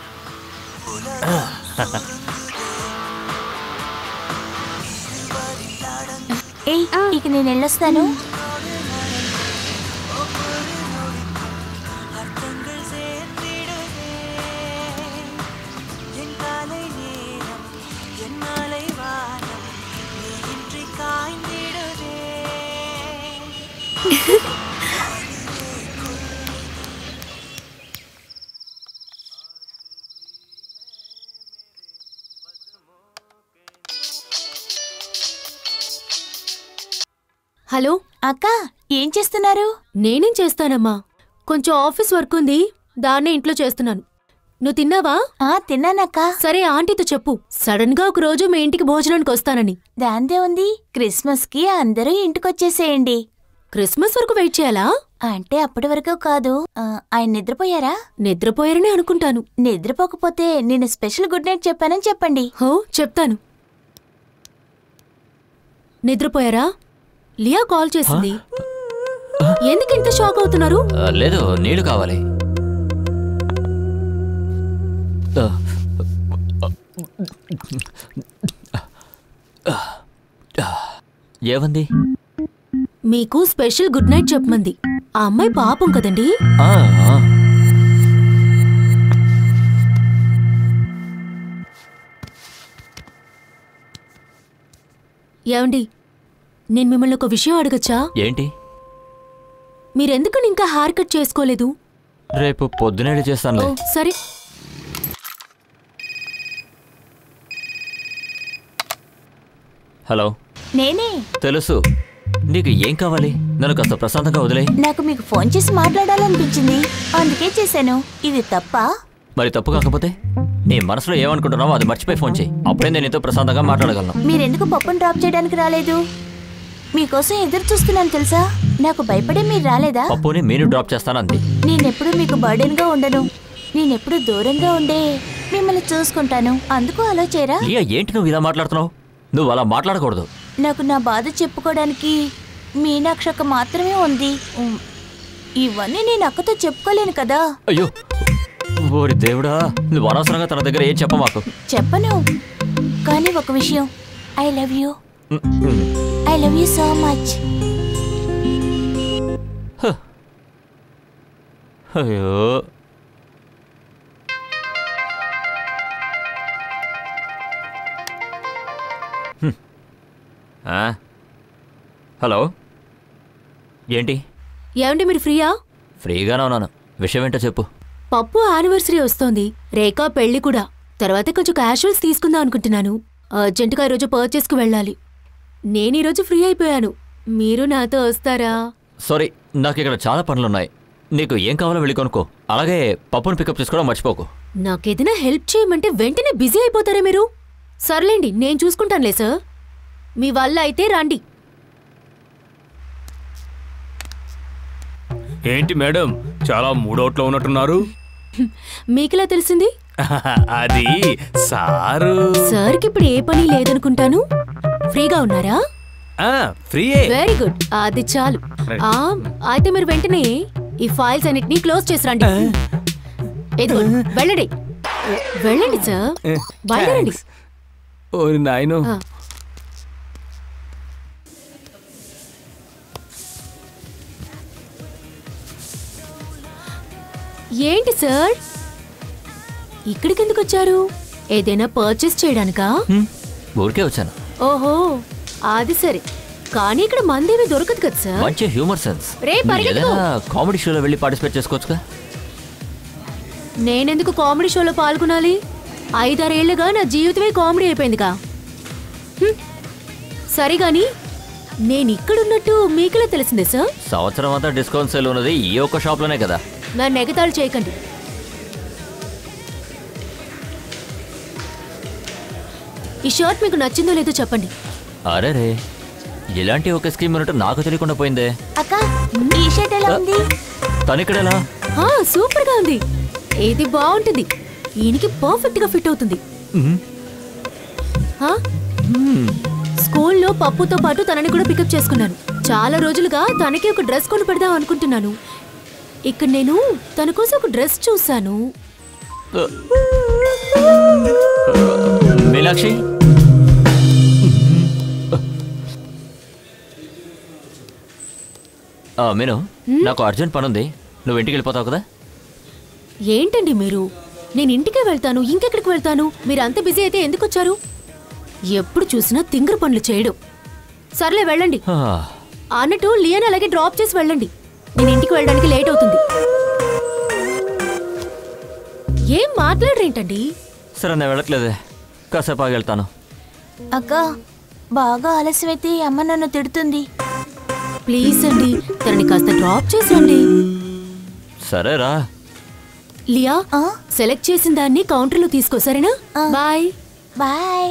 A: ఏయ్ ఇక నేను వెళ్ళొస్తాను
D: హలో
A: అక్క ఏం చేస్తున్నారు
D: నేనేం చేస్తానమ్మా కొంచెం ఆఫీస్ వర్క్ ఉంది దాన్నే ఇంట్లో చేస్తున్నాను నువ్వు తిన్నావా
A: ఆ తిన్నానక్క
D: సరే ఆంటీతో చెప్పు సడన్ గా ఒక రోజు మీ ఇంటికి భోజనానికి వస్తానని
A: దాందే ఉంది క్రిస్మస్ కి అందరూ ఇంటికొచ్చేసేయండి
D: క్రిస్మస్ వరకు వెయిట్ చేయాలా
A: అంటే అప్పటి వరకు కాదు ఆ, ఆయన నిద్రపోయారా
D: నిద్రపోయారని అనుకుంటాను
A: నిద్రపోకపోతే నేను స్పెషల్ గుడ్ నైట్ చెప్పానని చెప్పండి
D: హో చెప్తాను నిద్రపోయారా లియా కాల్ చేసింది ఎందుకు ఇంత షాక్ అవుతున్నారు
G: ఆ, లేదు నీళ్లు కావాలి ఆ, ఏమంది
D: మీకు స్పెషల్ గుడ్ నైట్ చెప్పమంది ఆ అమ్మాయి పాపం కదండి
G: ఆ, ఆ.
D: ఏమండి నేను మిమ్మల్ని ఒక విషయం అడగచ్చా
G: ఏంటి
D: మీరెందుకని ఇంకా హెయిర్ కట్ చేసుకోలేదు
G: రేపు పొద్దునే
D: ఓ
G: చేస్తానులే
D: సరే
G: హలో
A: నేనే
G: తెలుసు నీకు ఏం కావాలి నన్ను కాస్త ప్రశాంతంగా వదిలే
A: నాకు మీకు ఫోన్ చేసి మాట్లాడాలనిపించింది అందుకే చేశాను ఇది తప్ప
G: మరి తప్పు కాకపోతే నీ మనసులో ఏమనుకుంటున్నావో అది మర్చిపోయి ఫోన్ చేయి అప్పుడే నేను నీతో ప్రశాంతంగా మాట్లాడగలను
A: మీరెందుకు పప్పును డ్రాప్ చేయడానికి రాలేదు మీకోసం ఎదురు చూస్తున్నాను తెలుసా నాకు భయపడే మీరు రాలేదా
G: పప్పుని మీరు డ్రాప్ చేస్తానంది
A: నేనెప్పుడు మీకు బర్డెన్ గా ఉండను నేనెప్పుడు దూరంగా ఉండే మిమ్మల్ని చూసుకుంటాను అందుకు అలా చేయరా
G: లియా ఏంటి నువ్వు ఇలా మాట్లాడుతున్నావు నువ్వు అలా మాట్లాడకూడదు
A: నాకు నా బాధ చెప్పుకోవడానికి మీనాక్షక మాత్రమే ఉంది ఉమ్, ఇవన్నీ నేను అక్కతో చెప్పుకోలేను కదా
G: అయ్యో ఓరి దేవుడా నువ్వు అనవసరంగా తన దగ్గర ఏం చెప్ప మాకు
A: చెప్పను కానీ ఒక విషయం I love you
G: um, um.
A: I love you so much
G: అయ్యో హ్మ్. ఆ? హలో ఏంటి
D: ఏమండి మీరు ఫ్రీయా
G: ఫ్రీగానే ఉన్నాను విషయం ఏంటో చెప్పు
D: పప్పు యానివర్సరీ వస్తోంది రేఖా పెళ్లి కూడా తర్వాత కొంచెం క్యాషువల్స్ తీసుకుందాం అనుకుంటున్నాను అర్జెంటుగా ఈరోజు పర్చేస్కు వెళ్ళాలి నేను ఈరోజు ఫ్రీ అయిపోయాను మీరు నాతో వస్తారా
G: సారీ నాకు ఇక్కడ చాలా పనులున్నాయి నీకు ఏం కావాలో వెళ్ళి కొనుక్కో అలాగే పప్పును పికప్ చేసుకోవడం మర్చిపోకు
D: నాకేదైనా హెల్ప్ చేయమంటే వెంటనే బిజీ అయిపోతారా మీరు సర్లేండి నేను చూసుకుంటానులే సార్ మీ వల్ల అయితే రండి
B: ఏంటి మేడం చాలా మూడౌట్లో ఉన్నట్టున్నారు
D: మీకెలా తెలిసింది
B: అది సారు
D: సార్కి ఇప్పుడు ఏ పని లేదనుకుంటాను ఫ్రీగా ఉన్నారా
B: ఆ, ఫ్రీయే
D: వెరీ గుడ్ అది చాలు ఆ, అయితే మీరు వెంటనే ఈ ఫైల్స్ అన్నిటినీ క్లోజ్ చేసి రండి ఇదిగోండి, వెళ్ళండి వెళ్ళండి సార్ బయలుదేరండి
B: ఓరి నాయను
D: ఆ. ఏంటి సార్ ఇక్కడికి ఎందుకు వచ్చారు ఏదైనా పర్చేస్ చేయడానికా
G: హ్మ్, ఊరికే వచ్చాను
D: ఓహో అది సరే కానీ ఇక్కడ మందేవి దొరకదు కదా సార్
G: మంచి హ్యూమర్ సెన్స్
D: రే,
G: నువ్వు
D: పరిగెత్తుకో.
G: ఏదైనా కామెడీ షోలో వెళ్ళి పార్టిసిపేట్ చేసుకోవచ్చుగా
D: నేనెందుకు కామెడీ షోలో పాల్గొనాలి ఐదారేళ్లుగా నా జీవితమే కామెడీ అయిపోయిందిగా హ్మ్. సరే గాని నేను ఇక్కడున్నట్టు మీకెలా తెలిసిందే సార్
G: సంవత్సరం అంతా డిస్కౌంట్ సేల్ ఉన్నది ఈ ఒక్క షాప్లోనే కదా
D: నా నెగతాలు చేయకండి ఈ షర్ట్ మీకు నచ్చిందో లేదో చెప్పండి
G: అరే రే ఇలాంటి ఒక స్కీమ్ ఉన్నట్టు నాకు తెలియకుండా పోయిందే
A: అక్క ఈ షర్ట్ ఎలా ఉంది
G: తనిక్కడేలా
D: ఆ, సూపర్ గా ఉంది ఇది బాగుంటుంది ఈయనకి పర్ఫెక్ట్ గా ఫిట్ అవుతుంది ఆ? స్కూల్లో పప్పుతో పాటు తనని కూడా పికప్ చేసుకున్నాను చాలా రోజులుగా తనకి ఒక డ్రెస్ కొని పెడదాం అనుకుంటున్నాను ఇక్కడ నేను తన కోసం ఒక డ్రెస్ చూశాను
G: మీనాక్షి ఆ, మీను నాకు అర్జెంట్ పని ఉంది నువ్వు ఇంటికి వెళ్ళిపోతావు కదా
D: ఏంటండి మీరు నేను ఇంటికే వెళ్తాను ఇంకెక్కడికి వెళ్తాను మీరు అంత బిజీ అయితే ఎందుకు వచ్చారు ఎప్పుడు చూసినా తింగర పనులు చేయడం సర్లే వెళ్ళండి
G: ఆ,
D: అన్నట్టు లియన్ అలాగే డ్రాప్ చేసి వెళ్ళండి నేను ఇంటికి వెళ్ళడానికి లేట్ అవుతుంది ఏం మాట్లాడరేంటండి
G: సరే నేను వెళ్ళట్లేదే కాసేపు ఆగి వెళ్తాను
A: అక్క బాగా ఆలస్యమైతే అమ్మ నన్ను తిడుతుంది
D: ప్లీజ్ అండి తనని కాస్త డ్రాప్ చేసి రండి
G: సరేరా
D: లియా
A: ఆ?
D: సెలెక్ట్ చేసిన దాన్ని కౌంటర్లో తీసుకో సరేనా
A: ఆ.
D: బాయ్
A: బాయ్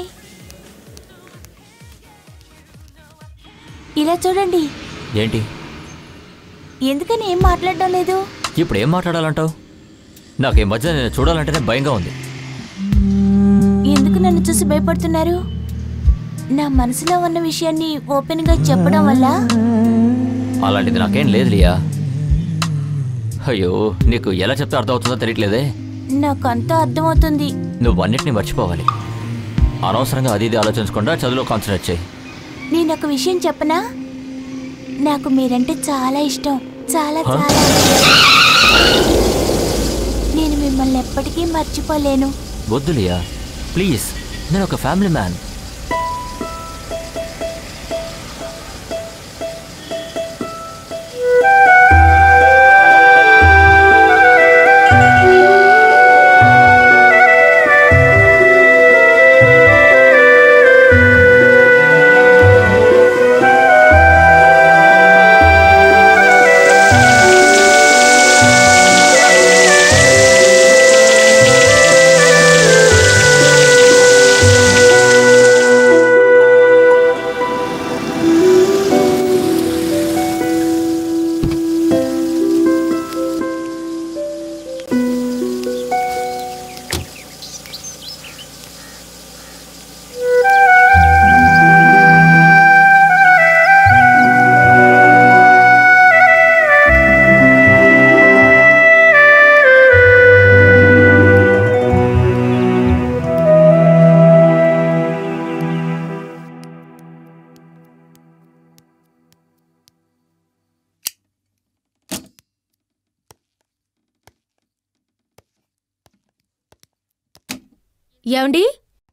A: ఇలా చూడండి
G: ఏంటి
A: ఎందుకని ఏం మాట్లాడడం లేదు
G: ఇప్పుడు ఏం మాట్లాడాలంటావు నాకు ఈ మధ్య నేను చూడాలంటేనే భయంగా ఉంది
A: ఎందుకు నన్ను చూసి భయపడుతున్నారు నా మనసులో ఉన్న విషయాన్ని ఓపెన్గా చెప్పడం వల్ల
G: అలాంటిది నాకేం లేదు లియా అయ్యో నీకు ఎలా చెప్తే అర్థమవుతుందో తెలియట్లేదే
A: నాకు అంతా అర్థమవుతుంది
G: నువ్వు అన్నిటిని మర్చిపోవాలి అనవసరంగా అది ఇది ఆలోచించకుండా చదువులో కాన్సన్ట్రేట్ చేయి
A: నేను ఒక విషయం చెప్పనా నాకు మీరంటే చాలా ఇష్టం చాలా చాలా నేను మిమ్మల్ని ఎప్పటికీ మర్చిపోలేను
G: వద్దు లియా ప్లీజ్ నేను ఒక ఫ్యామిలీ మ్యాన్
D: ఏమండి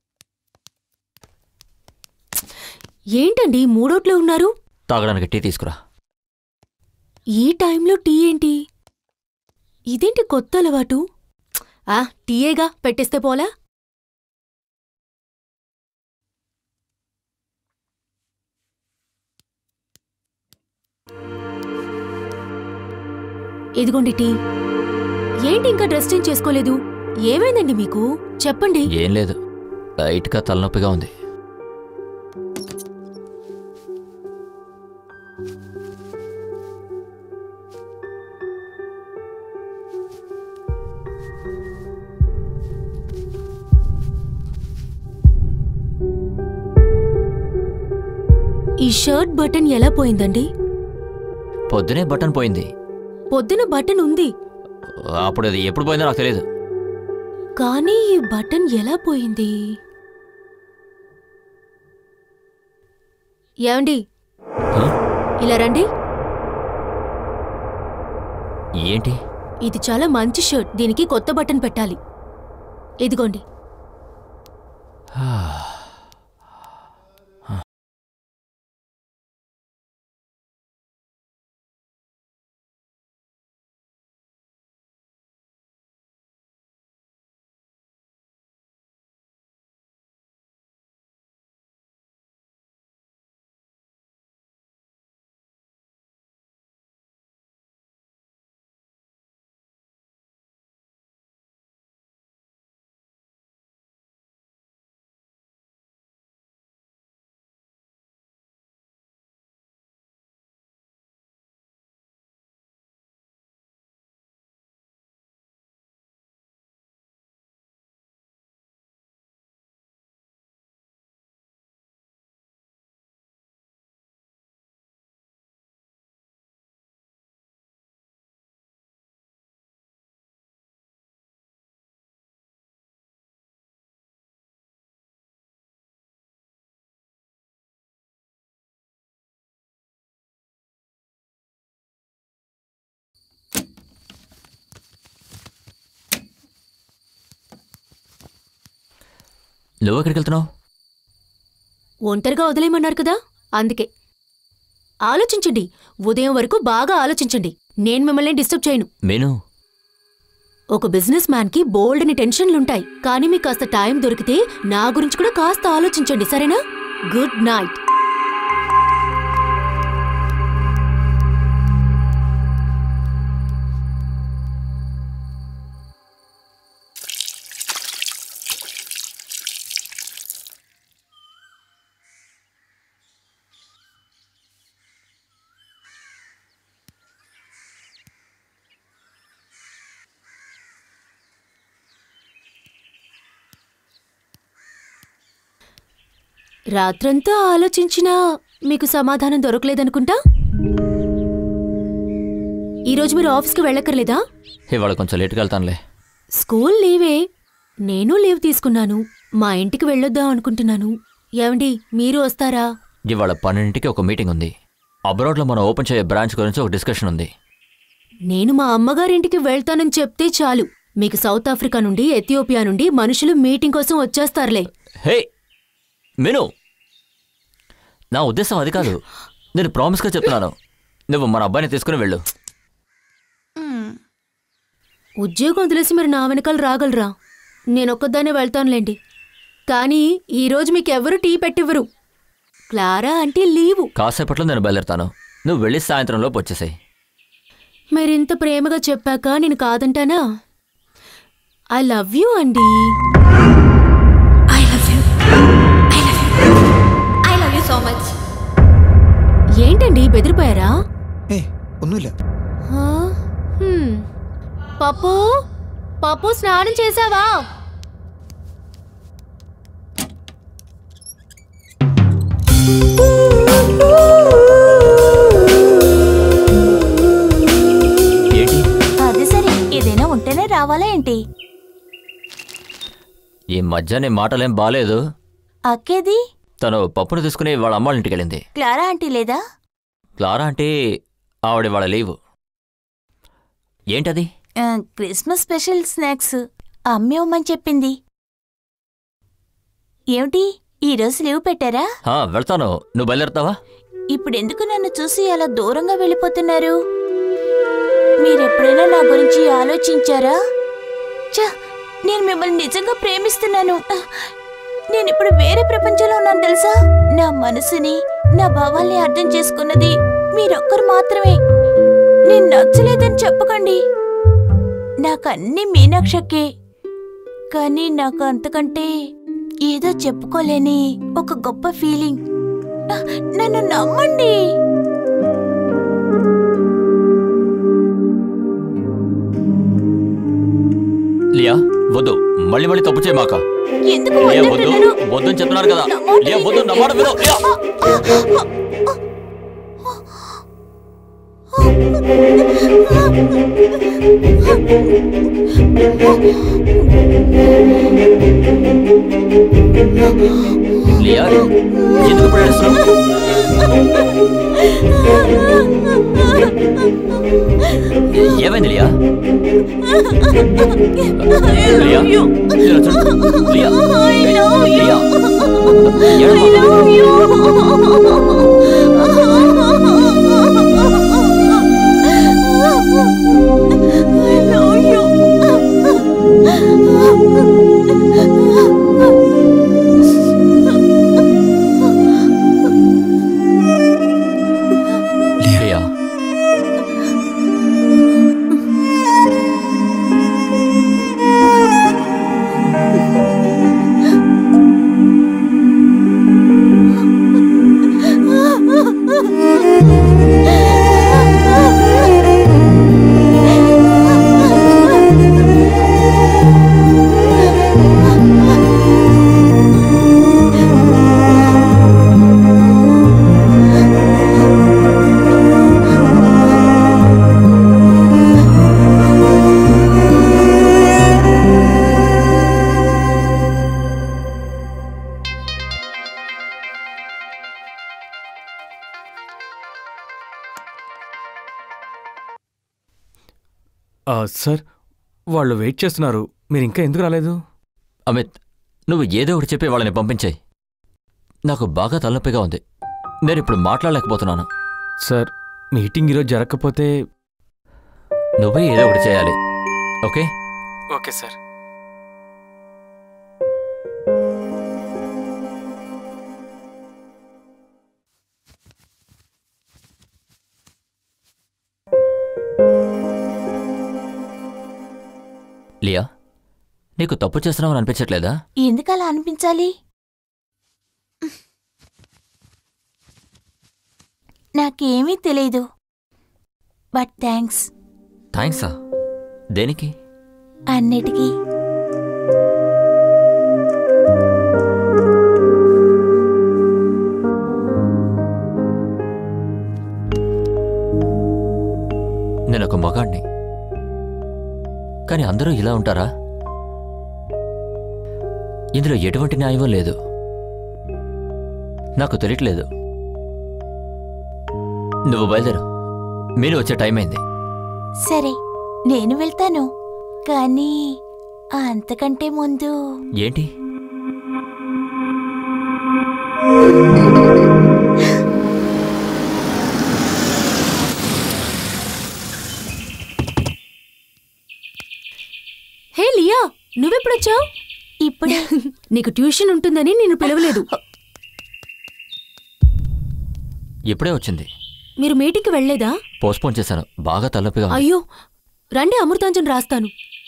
D: ఏంటండి మూడోట్లో ఉన్నారు
G: తాగడానికి టీ తీసుకురా
D: ఈ టైంలో టీ ఏంటి ఇదేంటి కొత్త అలవాటు ఆ టీయేగా పెట్టేస్తే పోలా ఇదిగోండి టీ ఏంటి ఇంకా డ్రెస్ చేంజ్ చేసుకోలేదు ఏమైందండి మీకు చెప్పండి
G: ఏం లేదు లైట్గా తలనొప్పిగా ఉంది
D: ఈ షర్ట్ బటన్ ఎలా పోయిందండి
G: పొద్దునే బటన్ పోయింది
D: పొద్దున బటన్ ఉంది
G: అప్పుడు అది ఎప్పుడు పోయిందో నాకు తెలియదు
D: కానీ ఈ బటన్ ఎలా పోయింది ఏమండి
G: హ?
D: ఇలా రండి
G: ఏంటి
D: ఇది చాలా మంచి షర్ట్ దీనికి కొత్త బటన్ పెట్టాలి ఇదిగోండి
G: హా. నువ్వు ఎక్కడికి వెళ్తున్నావు
D: ఒంటరిగా వదిలేయమన్నారు కదా అందుకే ఆలోచించండి ఉదయం వరకు బాగా ఆలోచించండి నేను మిమ్మల్ని డిస్టర్బ్ చేయను
G: మీను
D: ఒక బిజినెస్ మ్యాన్ కి బోల్డ్ అని టెన్షన్లుంటాయి కానీ మీకు కాస్త టైం దొరికితే నా గురించి కూడా కాస్త ఆలోచించండి సరేనా గుడ్ నైట్ రాత్రంతా ఆలోచించినా మీకు సమాధానం దొరకలేదనుకుంటా ఈరోజు మీరు ఆఫీస్కి వెళ్ళక్కర్లేదా
G: ఇవాళ కొంచెం లేట్గా వెళ్తానులే
D: స్కూల్ లీవే నేను లీవ్ తీసుకున్నాను మా ఇంటికి వెళ్ళొద్దాం అనుకుంటున్నాను ఏమండి మీరు వస్తారా
G: ఇవాళ పన్నెండింటికి ఒక మీటింగ్ ఉంది అబ్రాడ్లో మనం ఓపెన్ చేయే బ్రాంచ్ గురించి ఒక డిస్కషన్ ఉంది
D: నేను మా అమ్మగారింటికి వెళ్తానని చెప్తే చాలు మీకు సౌత్ ఆఫ్రికా నుండి ఎథియోపియా నుండి మనుషులు మీటింగ్ కోసం వచ్చేస్తారులే
G: హే మీను నా ఉద్దేశం అది కాదు నేను ప్రామిస్గా చెప్తున్నాను నువ్వు మన అబ్బాయిని తీసుకుని వెళ్ళు
D: ఉద్యోగం వదిలేసి మరి నా వెనకాల రాగలరా నేనొక్కదాన్నే వెళ్తానులేండి కానీ ఈరోజు మీకెవ్వరూ టీ పెట్టివ్వరు క్లారా అంటే లీవు
G: కాసేపట్లో నేను బయలుదేరుతాను నువ్వు వెళ్ళి సాయంత్రంలోపు వచ్చేసాయి
D: మీరింత ప్రేమగా చెప్పాక నేను కాదంటానా ఐ లవ్ యూ అండి
I: I love you. I love you. I love you so much.
D: ఏంటండి బెదిరిపోయారా
H: ഏയ് ഒന്നുമില്ല
D: హా? హ్మ్. పప్పు పప్పు స్నానం చేసావా
G: ఏంటి
A: అది సరే ఏదైనా ఉంటేనే రావాలా ఏంటి
G: ఈ మధ్య నీ మాటలేం బాలేదు
A: అక్కేది
G: తను పప్పును తీసుకుని వాళ్ళ అమ్మాళ్ళ ఇంటికి వెళ్ళింది
A: క్లారా ఆంటీ లేదా
G: క్లారా అంటే ఆవిడ వాళ్ళ లీవు ఏంటది
A: ఆ, క్రిస్మస్ స్పెషల్ స్నాక్స్ అమ్మేవమ్మని చెప్పింది ఏమిటి ఈరోజు లీవ్ పెట్టారా
G: హా, వెళ్తాను నువ్వు బయలుదేరుతావా
A: ఇప్పుడెందుకు నన్ను చూసి అలా దూరంగా వెళ్ళిపోతున్నారు మీరెప్పుడైనా నా గురించి ఆలోచించారా ఛ, నేను మిమ్మల్ని నిజంగా ప్రేమిస్తున్నాను నేను ఇప్పుడు వేరే ప్రపంచంలో ఉన్నాను తెలుసా నా మనసుని నా భావాల్ని అర్థం చేసుకున్నది మీరొక్కరు మాత్రమే నేను నచ్చలేదని చెప్పకండి నాకన్నీ మీనాక్షకే కానీ నాకు అంతకంటే ఏదో చెప్పుకోలేని ఒక గొప్ప ఫీలింగ్ నన్ను నమ్మండి
G: లియా వద్దు మళ్ళీ మళ్ళీ తప్పు చేయమాక
A: ఎందుకు
G: లియా వద్దు
A: వద్దంటున్నారు?
G: వద్దు అని చెప్తున్నారు కదా
A: నా మాట
G: లియా వద్దు నా మాట విను లియా లియా ఎందుకు ఇప్పుడు ఏడుస్తున్నావు? ఏమైంది లియా లియా ఇలా చూడు. లియా లియా ఏడవకు. లియా
B: ఆ, సార్ వాళ్ళు వెయిట్ చేస్తున్నారు మీరు ఇంకా ఎందుకు రాలేదు
G: అమిత్ నువ్వు ఏదో ఒకటి చెప్పి వాళ్ళని పంపించేయి నాకు బాగా తలనొప్పిగా ఉంది నేను ఇప్పుడు మాట్లాడలేకపోతున్నాను
B: సార్ మీటింగ్ ఈరోజు జరగకపోతే
G: నువ్వే ఏదో ఒకటి చేయాలి ఓకే
B: ఓకే సార్
G: లియా నీకు తప్పు చేస్తున్నావని అనిపించట్లేదా
A: ఎందుకు అలా అనిపించాలి నాకేమీ తెలీదు బట్ థ్యాంక్స్
G: థ్యాంక్సా దేనికి
A: అన్నిటికీ
G: నేను ఒక మగాణ్ణి కానీ అందరూ ఇలా ఉంటారా ఇందులో ఎటువంటి న్యాయం లేదు నాకు తెలియట్లేదు నువ్వు బయలుదేరు మీరు వచ్చే టైం అయింది
A: సరే నేను వెళ్తాను కానీ అంతకంటే ముందు
G: ఏంటి
D: హే లియా నువ్వెప్పుడొచ్చావు
A: ఇప్పుడే
D: నీకు ట్యూషన్ ఉంటుందని నేను పిలవలేదు
G: ఇప్పుడే వచ్చింది
D: మీరు మీటింగ్కి వెళ్ళలేదా
G: పోస్ట్పోన్ చేశాను బాగా తలపిగా ఉంది.
D: అయ్యో రండి అమృతాంజన్ రాస్తాను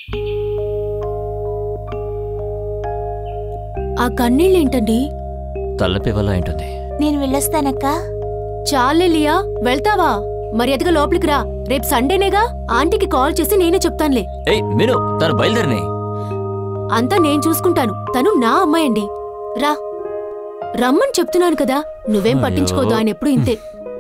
D: ఆ కన్నీళ్ళేంటండి
G: తలనొప్పి వల్ల ఏంటుంది
A: నేను వెళ్ళొస్తానక్కా
D: చాలే లియా వెళ్తావా మర్యాదగా లోపలికి రా రేపు సండేనేగా ఆంటీకి కాల్ చేసి నేనే చెప్తానులే
G: ఏయ్ మీను తను బయలుదేరిని
D: అంతా నేను చూసుకుంటాను తను నా అమ్మాయండి రా రమ్మని చెప్తున్నాను కదా నువ్వేం
G: అయ్యో.
D: పట్టించుకోదు ఆయన ఎప్పుడు ఇంతే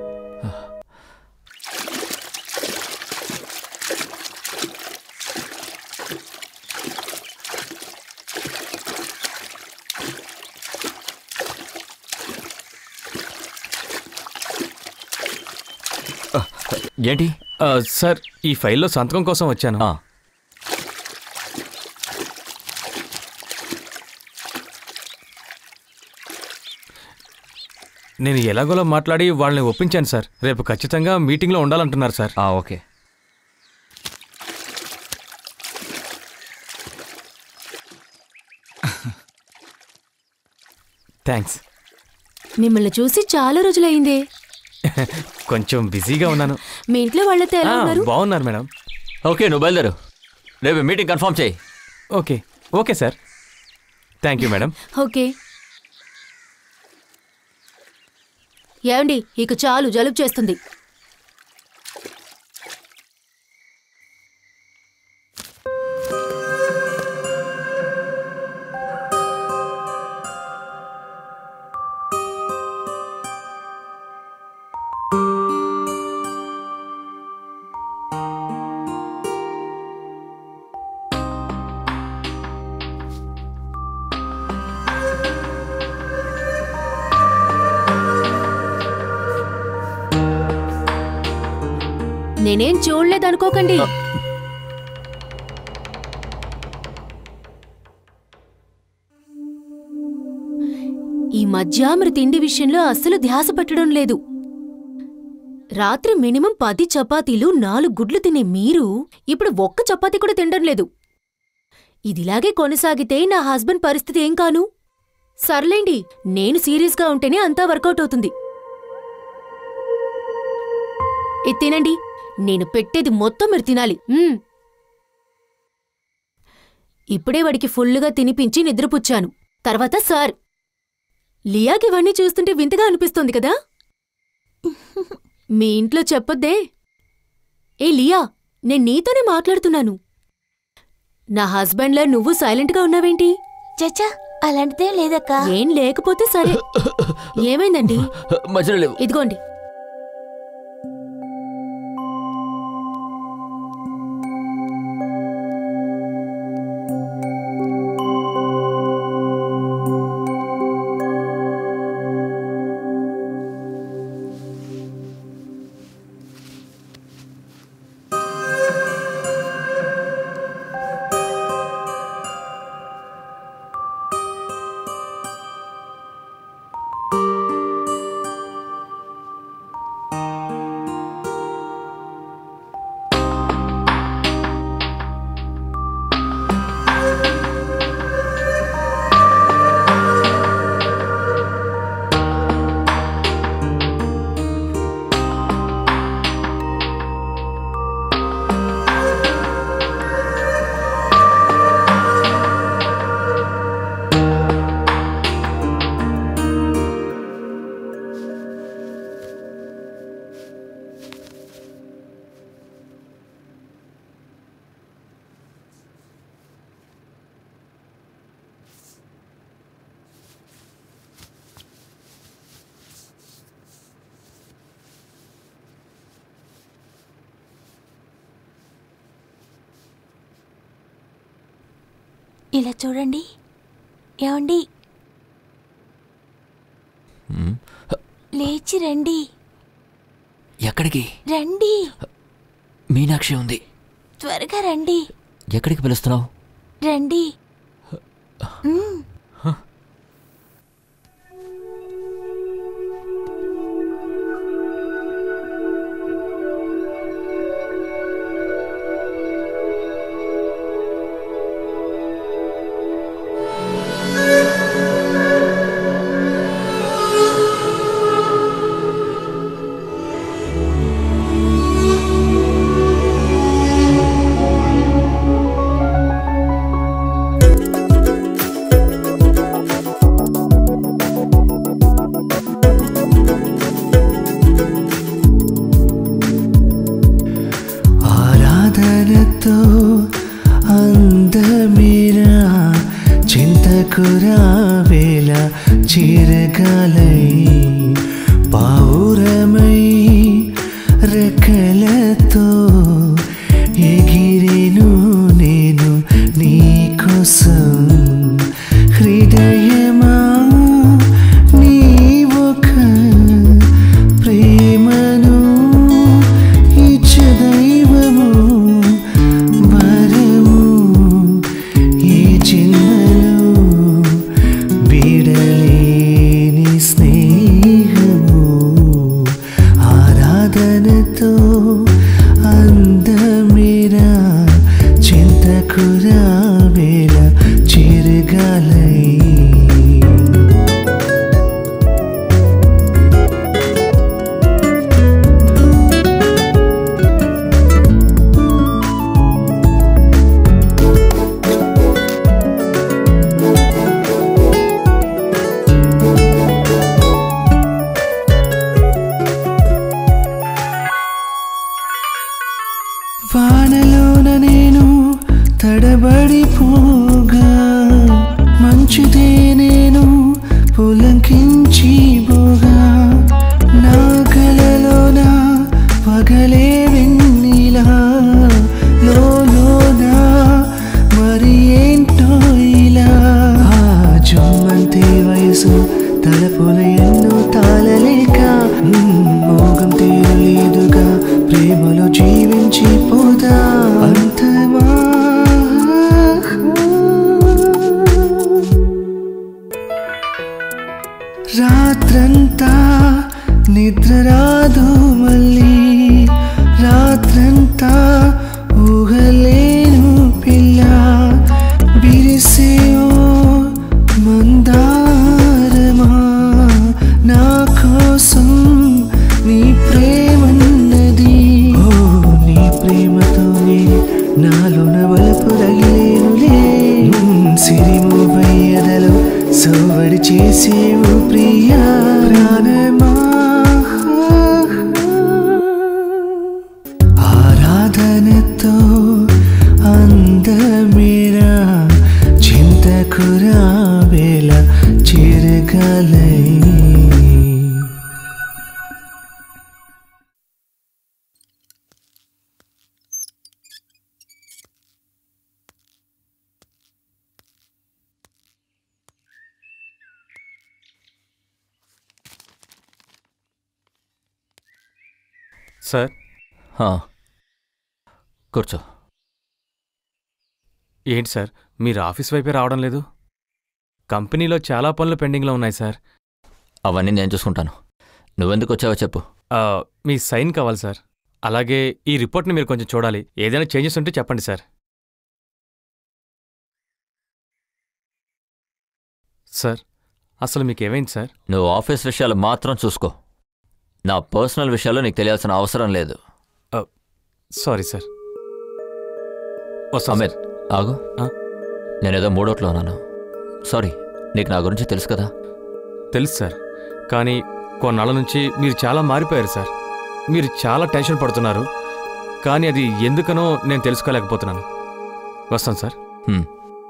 G: ఏంటి
B: ఆ, సార్ ఈ ఫైల్లో సంతకం కోసం వచ్చాను
G: ఆ,
B: నేను ఎలాగోలా మాట్లాడి వాళ్ళని ఒప్పించాను సార్ రేపు ఖచ్చితంగా మీటింగ్లో ఉండాలంటున్నారు సార్
G: ఆ, ఓకే
B: థ్యాంక్స్
D: మిమ్మల్ని చూసి చాలా రోజులైందే
B: కొంచెం బిజీగా ఉన్నాను
D: మీ ఇంట్లో వాళ్ళతో ఎలా
B: ఆ,
D: ఉన్నారు
B: బాగున్నారు మేడం
G: ఓకే నువ్వు బయలుదేరు రేపు మీటింగ్ కన్ఫర్మ్ చేయి
B: okay okay sir thank you madam
D: okay ఏమండి ఇక చాలు జలుబు చేస్తుంది నేనేం చూడలేదనుకోకండి ఈ మధ్య మరి తిండి విషయంలో అస్సలు ధ్యాస పెట్టడం లేదు రాత్రి మినిమం పది చపాతీలు నాలుగు గుడ్లు తినే మీరు ఇప్పుడు ఒక్క చపాతీ కూడా తినడం లేదు ఇదిలాగే కొనసాగితే నా హస్బెండ్ పరిస్థితి ఏం కాను సర్లేండి నేను సీరియస్గా ఉంటేనే అంతా వర్కౌట్ అవుతుంది ఇది తినండి నేను పెట్టేది మొత్తం మీరు తినాలి మ్మ్. ఇప్పుడే వాడికి ఫుల్లుగా తినిపించి నిద్రపుచ్చాను తర్వాత సార్ లియాకి ఇవన్నీ చూస్తుంటే వింతగా అనిపిస్తోంది కదా మీ ఇంట్లో చెప్పొద్దే ఏ లియా నేను నీతోనే మాట్లాడుతున్నాను నా హస్బెండ్లా నువ్వు సైలెంట్గా ఉన్నావేంటి
A: చచ్చా అలాంటిదేం లేదక్కా
D: ఏం లేకపోతే సరే ఏమైందండి
G: మధ్యలో లేవు
D: ఇదిగోండి
A: ఇలా చూడండి ఏమండి
G: మ్,
A: లేచి రండి
G: ఎక్కడికి
A: రండి
G: మీనాక్షి ఉంది
A: త్వరగా రండి
G: ఎక్కడికి పిలుస్తున్నావు
A: రండి మ్మ్.
F: ఆరాధనతో అందమీరా చింతకురా వేళ చిరగాలై పావురమై రెక్కలతో ఎగిరేను నేను నీ కోసం హృదయమా నీ ఒక ప్రేమను ఇచ్చ దైవము వరము ఈ జన్మలో వీడలేని స్నేహము ఆరాధనతో అందమేరా చింతకురా వేళ చిరగాలై వానలోన నేను తడబడిపోగా మంచిదే నేను పులంకించి పోగా నా కలలోన పగలే వెన్నీలా లోన మరి ఏంటో ఇలా ఆ జుమ్మంతే వయసు తలపుల ఎన్నో తాళలేక మ్మ్, మోగం తీరలేదుగా ప్రేమలో జీవించి పోదా అంతమా రాత్రంతా నిద్ర రాదు మళ్ళీ రాత్రంతా ఊహలేను పిల్ల బిరిసేవో మందారమా నా కోసం నీ ప్రేమన్నది ఓ నీ ప్రేమతోనే నాలోన వలపు రగిలేనులే సిరిమోవయ్యదలో సోవడి చేసేవు ప్రియా ప్రాణమా ఆరాధనతో అందమేరా చింతకురా వేళ చిరగలై
B: సార్
G: హా. కూర్చో
B: ఏంటి సార్ మీరు ఆఫీస్ వైపే రావడం లేదు కంపెనీలో చాలా పనులు పెండింగ్లో ఉన్నాయి సార్
G: అవన్నీ నేను చూసుకుంటాను నువ్వెందుకు వచ్చావో చెప్పు
B: ఆ, మీ సైన్ కావాలి సార్ అలాగే ఈ రిపోర్ట్ని మీరు కొంచెం చూడాలి ఏదైనా చేంజెస్ ఉంటే చెప్పండి సార్ సార్ అసలు మీకు ఏమైంది సార్
G: నువ్వు ఆఫీస్ విషయాలు మాత్రం చూసుకో నా పర్సనల్ విషయాలు నీకు తెలియాల్సిన అవసరం లేదు
B: సారీ సార్ వస్తాం
G: అమీర్ ఆగు
B: ఆ?
G: నేనేదో మూడోట్లో ఉన్నాను సారీ నీకు నా గురించి తెలుసు కదా
B: తెలుసు సార్ కానీ కొన్నాళ్ళ నుంచి మీరు చాలా మారిపోయారు సార్ మీరు చాలా టెన్షన్ పడుతున్నారు కానీ అది ఎందుకనో నేను తెలుసుకోలేకపోతున్నాను వస్తాను సార్
G: హ్మ్.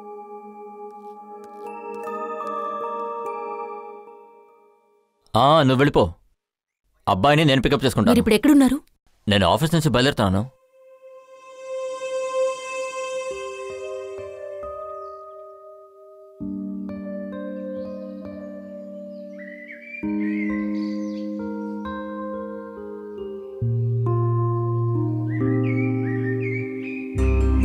G: ఆ, నువ్వు వెళ్ళిపో అబ్బాయిని నేను పికప్
D: మీరు
G: చేసుకుంటాను
D: ఇప్పుడు ఎక్కడున్నారు
G: నేను ఆఫీస్ నుంచి బయలుదేరుతాను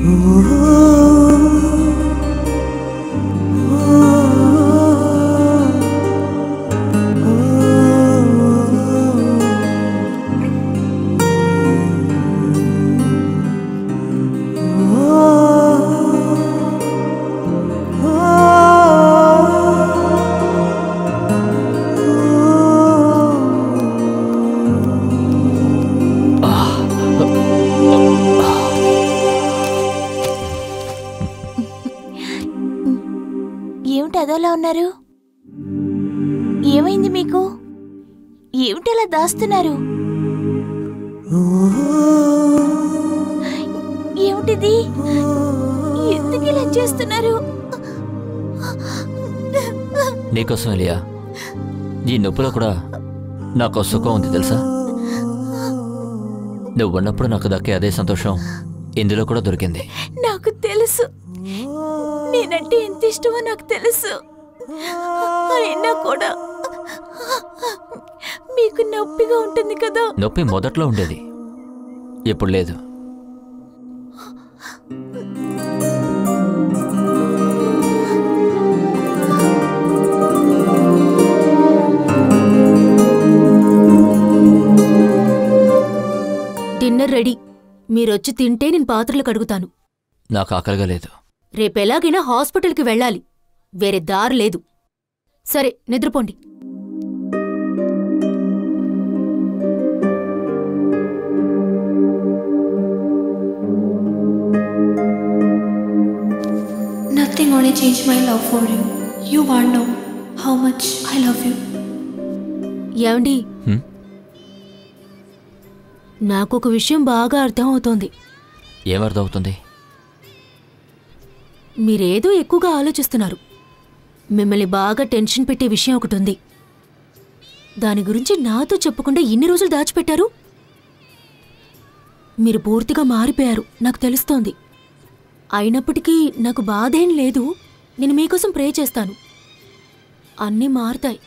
A: ఏమిటి అదోలా ఉన్నారు ఏమైంది మీకు ఏమిటి అలా దాస్తున్నారు ఏమిటిది ఎందుకు ఇలా చేస్తున్నారు
G: నీకోసం ఎలియా ఈ నొప్పిలో కూడా నాకు సుఖం ఉంది తెలుసా నువ్వు ఉన్నప్పుడు నాకు దక్కే అదే సంతోషం ఇందులో కూడా దొరికింది
A: నాకు తెలుసు నేనంటే ఎంత ఇష్టమో నాకు తెలుసు అయినా కూడా మీకు నొప్పిగా ఉంటుంది కదా
G: నొప్పి మొదట్లో ఉండేది ఇప్పుడు లేదు
D: డిన్నర్ రెడీ మీరొచ్చి తింటే నేను పాత్రలు కడుగుతాను
G: నాకు ఆకలిగా లేదు
D: రేపెలాగైనా హాస్పిటల్కి వెళ్ళాలి వేరే దారి లేదు సరే నిద్రపోండి
I: Nothing only changed my love for you. You won't know how much I love you.
D: ఏమండి
G: హ్మ్?
D: నాకొక విషయం బాగా అర్థం అవుతోంది
G: ఏమర్థమవుతుంది
D: మీరేదో ఎక్కువగా ఆలోచిస్తున్నారు మిమ్మల్ని బాగా టెన్షన్ పెట్టే విషయం ఒకటి ఉంది దాని గురించి నాతో చెప్పకుండా ఇన్ని రోజులు దాచిపెట్టారు మీరు పూర్తిగా మారిపోయారు నాకు తెలుస్తోంది అయినప్పటికీ నాకు బాధేం లేదు నేను మీకోసం ప్రే చేస్తాను అన్నీ మారుతాయి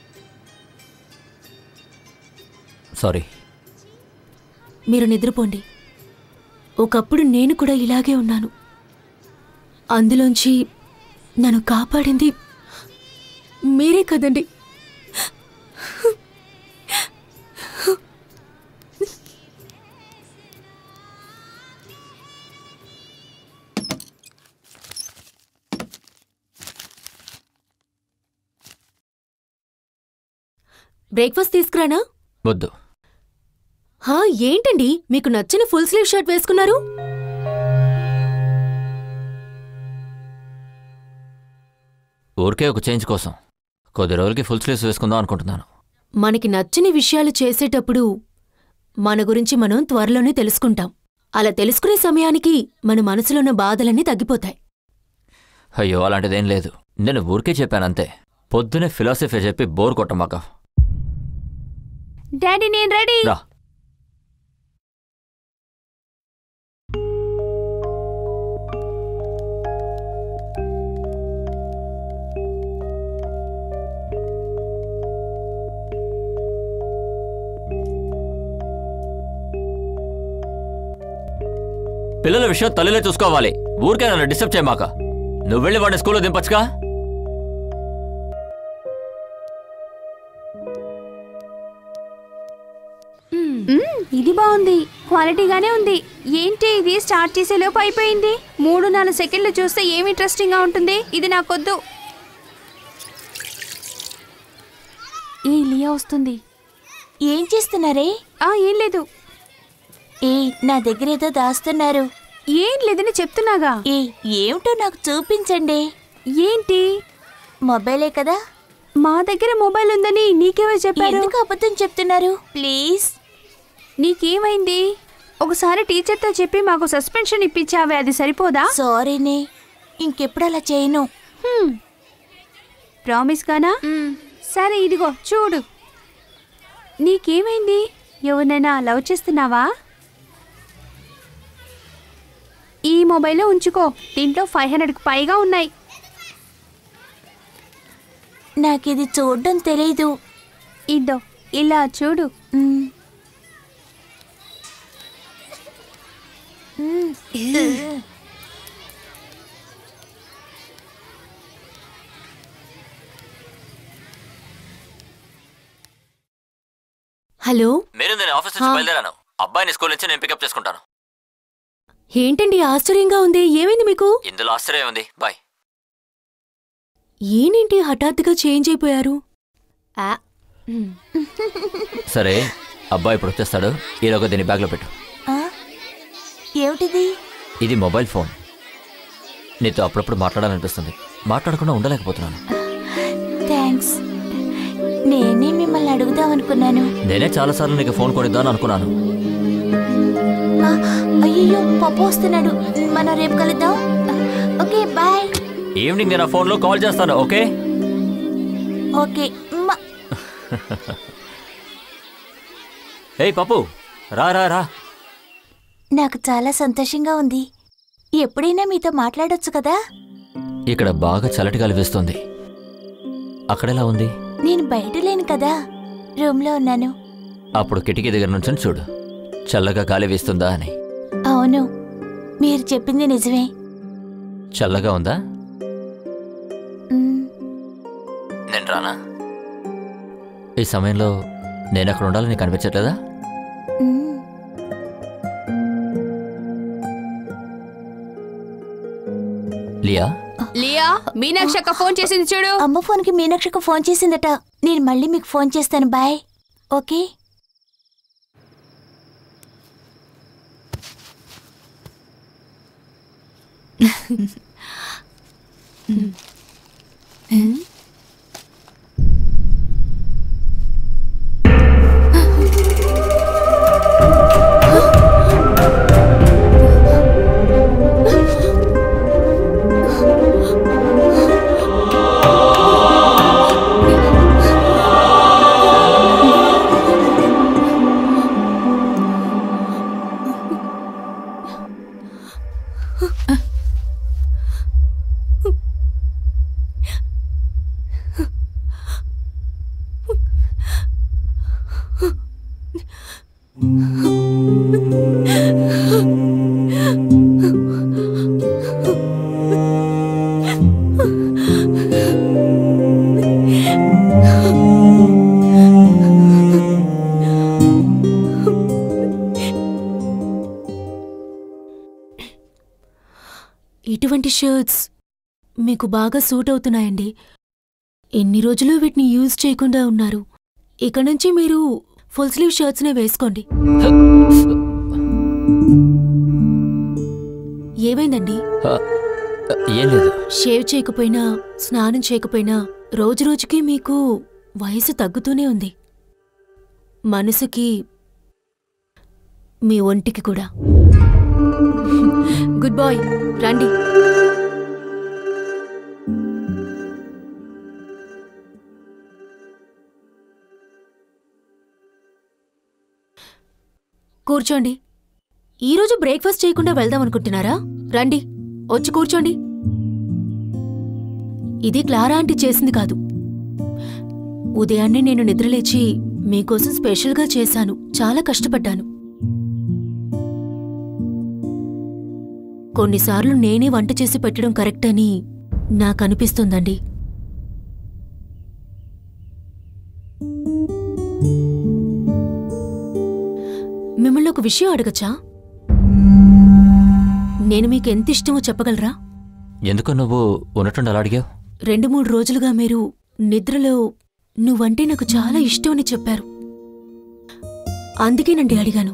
G: సారీ
D: మీరు నిద్రపోండి ఒకప్పుడు నేను కూడా ఇలాగే ఉన్నాను అందులోంచి నన్ను కాపాడింది మీరే కదండి బ్రేక్ఫాస్ట్ తీసుకురానా
G: వద్దు
D: హా ఏంటండి మీకు నచ్చిన ఫుల్ స్లీవ్ షర్ట్ వేసుకున్నారు
G: ఊరికే ఒక చేంజ్ కోసం కొద్ది రోజులకి ఫుల్ స్లీవ్స్ వేసుకుందాం అనుకుంటున్నాను
D: మనకి నచ్చని విషయాలు చేసేటప్పుడు మన గురించి మనం త్వరలోనే తెలుసుకుంటాం అలా తెలుసుకునే సమయానికి మన మనసులో ఉన్న బాధలన్నీ తగ్గిపోతాయి
G: అయ్యో అలాంటిదేం లేదు నేను ఊరికే చెప్పాను అంతే పొద్దునే ఫిలాసఫీ చెప్పి బోర్ కొట్టమాక
E: డాడీ నేను రెడీ
G: రా పిల్లల విషయం తల్లిలో చూసుకోవాలి ఊరికే నన్ను డిస్టర్బ్ చేయమాక నువ్వు వెళ్ళి వాడిని స్కూల్లో దింపచ్చుగా
E: మ్మ్, ఇది బాగుంది క్వాలిటీగానే ఉంది ఏంటి ఇది స్టార్ట్ చేసే లోపు అయిపోయింది మూడు నాలుగు సెకండ్లు చూస్తే ఏమి ఇంట్రెస్టింగ్ గా ఉంటుంది ఇది నాకొద్దు ఏ లియా వస్తుంది
A: ఏం చేస్తున్నారే
E: ఆ ఏం లేదు
A: ఏ నా దగ్గర ఏదో దాస్తున్నారు
E: ఏం లేదని చెప్తున్నాగా
A: ఏ ఏమిటో నాకు చూపించండి
E: ఏంటి
A: మొబైలే కదా
E: మా దగ్గర మొబైల్ ఉందని నీకెవరు చెప్పారు
A: ఎందుకు అబద్ధం చెప్తున్నారు ప్లీజ్
E: నీకేమైంది ఒకసారి టీచర్తో చెప్పి మాకు సస్పెన్షన్ ఇప్పించావే అది సరిపోదా
A: సారీనే ఇంకెప్పుడు అలా చేయను
E: హ్మ్. ప్రామిస్ గానా సరే ఇదిగో చూడు నీకేమైంది ఎవరినైనా లవ్ చేస్తున్నావా ఈ మొబైల్లో ఉంచుకో దీంట్లో ఫైవ్ హండ్రెడ్కి పైగా ఉన్నాయి
A: నాకిది చూడడం తెలీదు
E: ఇద్దో ఇలా చూడు
A: మ్. మ్.
D: హలో
G: మీరు నేను ఆఫీస్ నుంచి
D: హా.
G: బయలుదేరాను అబ్బాయిని స్కూల్ నుంచి నేను పికప్ చేసుకుంటాను
D: ఏంటండి ఆశ్చర్యంగా ఉంది ఏమైంది మీకు
G: ఇందులో ఆశ్చర్యం ఉంది బాయ్
D: ఏనేంటి హఠాత్తుగా చేంజ్ అయిపోయారు ఆ, మ్,
G: సరే అబ్బాయి ఇప్పుడు వచ్చేస్తాడు ఈలోగా దీన్ని బ్యాగ్లో పెట్టు
A: ఆ? ఏమిటిది
G: ఇది మొబైల్ ఫోన్ నీతో అప్పుడప్పుడు మాట్లాడాలనిపిస్తుంది మాట్లాడకుండా ఉండలేకపోతున్నాను
A: థ్యాంక్స్ నేనే మిమ్మల్ని అడుగుదాం అనుకున్నాను
G: నేనే చాలాసార్లు నీకు ఫోన్ కొనిద్దాను అనుకున్నాను
A: ఆ, అయ్యయ్యో పప్పు వస్తున్నాడు మనం రేపు కలుద్దాం ఓకే బాయ్
G: ఈవినింగ్ నేను ఆ ఫోన్లో కాల్ చేస్తాను ఓకే
A: ఓకే మ-
G: ఏయ్ పప్పు రా రా రా
A: నాకు చాలా సంతోషంగా ఉంది ఎప్పుడైనా మీతో మాట్లాడొచ్చు కదా
G: ఇక్కడ బాగా చల్లటి గాలి వేస్తుంది అక్కడెలా ఉంది
A: నేను బయట లేను కదా రూమ్లో ఉన్నాను
G: అప్పుడు కిటికీ దగ్గర నుంచి చూడు చల్లగా గాలి వేస్తుందా అని
A: అవును మీరు చెప్పింది నిజమే
G: చల్లగా ఉందా
A: మ్,
G: నేను రానా ఈ సమయంలో నేను అక్కడ ఉండాలని నీకు అనిపించట్లేదా
A: మ్.
G: లియా
E: లియా మీనాక్షి అక్క ఫోన్ చేసింది చూడు
A: అమ్మ ఫోన్కి మీనాక్షికి ఫోన్ చేసిందట నేను మళ్ళీ మీకు ఫోన్ చేస్తాను బాయ్ ఓకే
D: ఇటువంటి షర్ట్స్ మీకు బాగా సూట్ అవుతున్నాయండి ఎన్ని రోజులు వీటిని యూజ్ చేయకుండా ఉన్నారు ఇక నుంచి మీరు ఫుల్ స్లీవ్ షర్ట్స్నే వేసుకోండి ఏమైందండి
G: ఆ, ఏం లేదు
D: షేవ్ చేయకపోయినా స్నానం చేయకపోయినా రోజురోజుకి మీకు వయసు తగ్గుతూనే ఉంది మనసుకి మీ ఒంటికి కూడా గుడ్ బాయ్ రండి కూర్చోండి ఈరోజు బ్రేక్ఫాస్ట్ చేయకుండా వెళ్దాం అనుకుంటున్నారా రండి వచ్చి కూర్చోండి ఇది క్లారా ఆంటీ చేసింది కాదు ఉదయాన్నే నేను నిద్రలేచి మీకోసం స్పెషల్గా చేశాను చాలా కష్టపడ్డాను కొన్నిసార్లు నేనే వంట చేసి పెట్టడం కరెక్ట్ అని నాకనిపిస్తుందండి మిమ్మల్ని ఒక విషయం అడగచ్చా నేను మీకు ఎంత ఇష్టమో చెప్పగలరా
G: ఎందుకు నువ్వు ఉన్నట్టుండి అలా అడిగావు
D: రెండు మూడు రోజులుగా మీరు నిద్రలో నువ్వంటే నాకు చాలా ఇష్టం అని చెప్పారు అందుకేనండి అడిగాను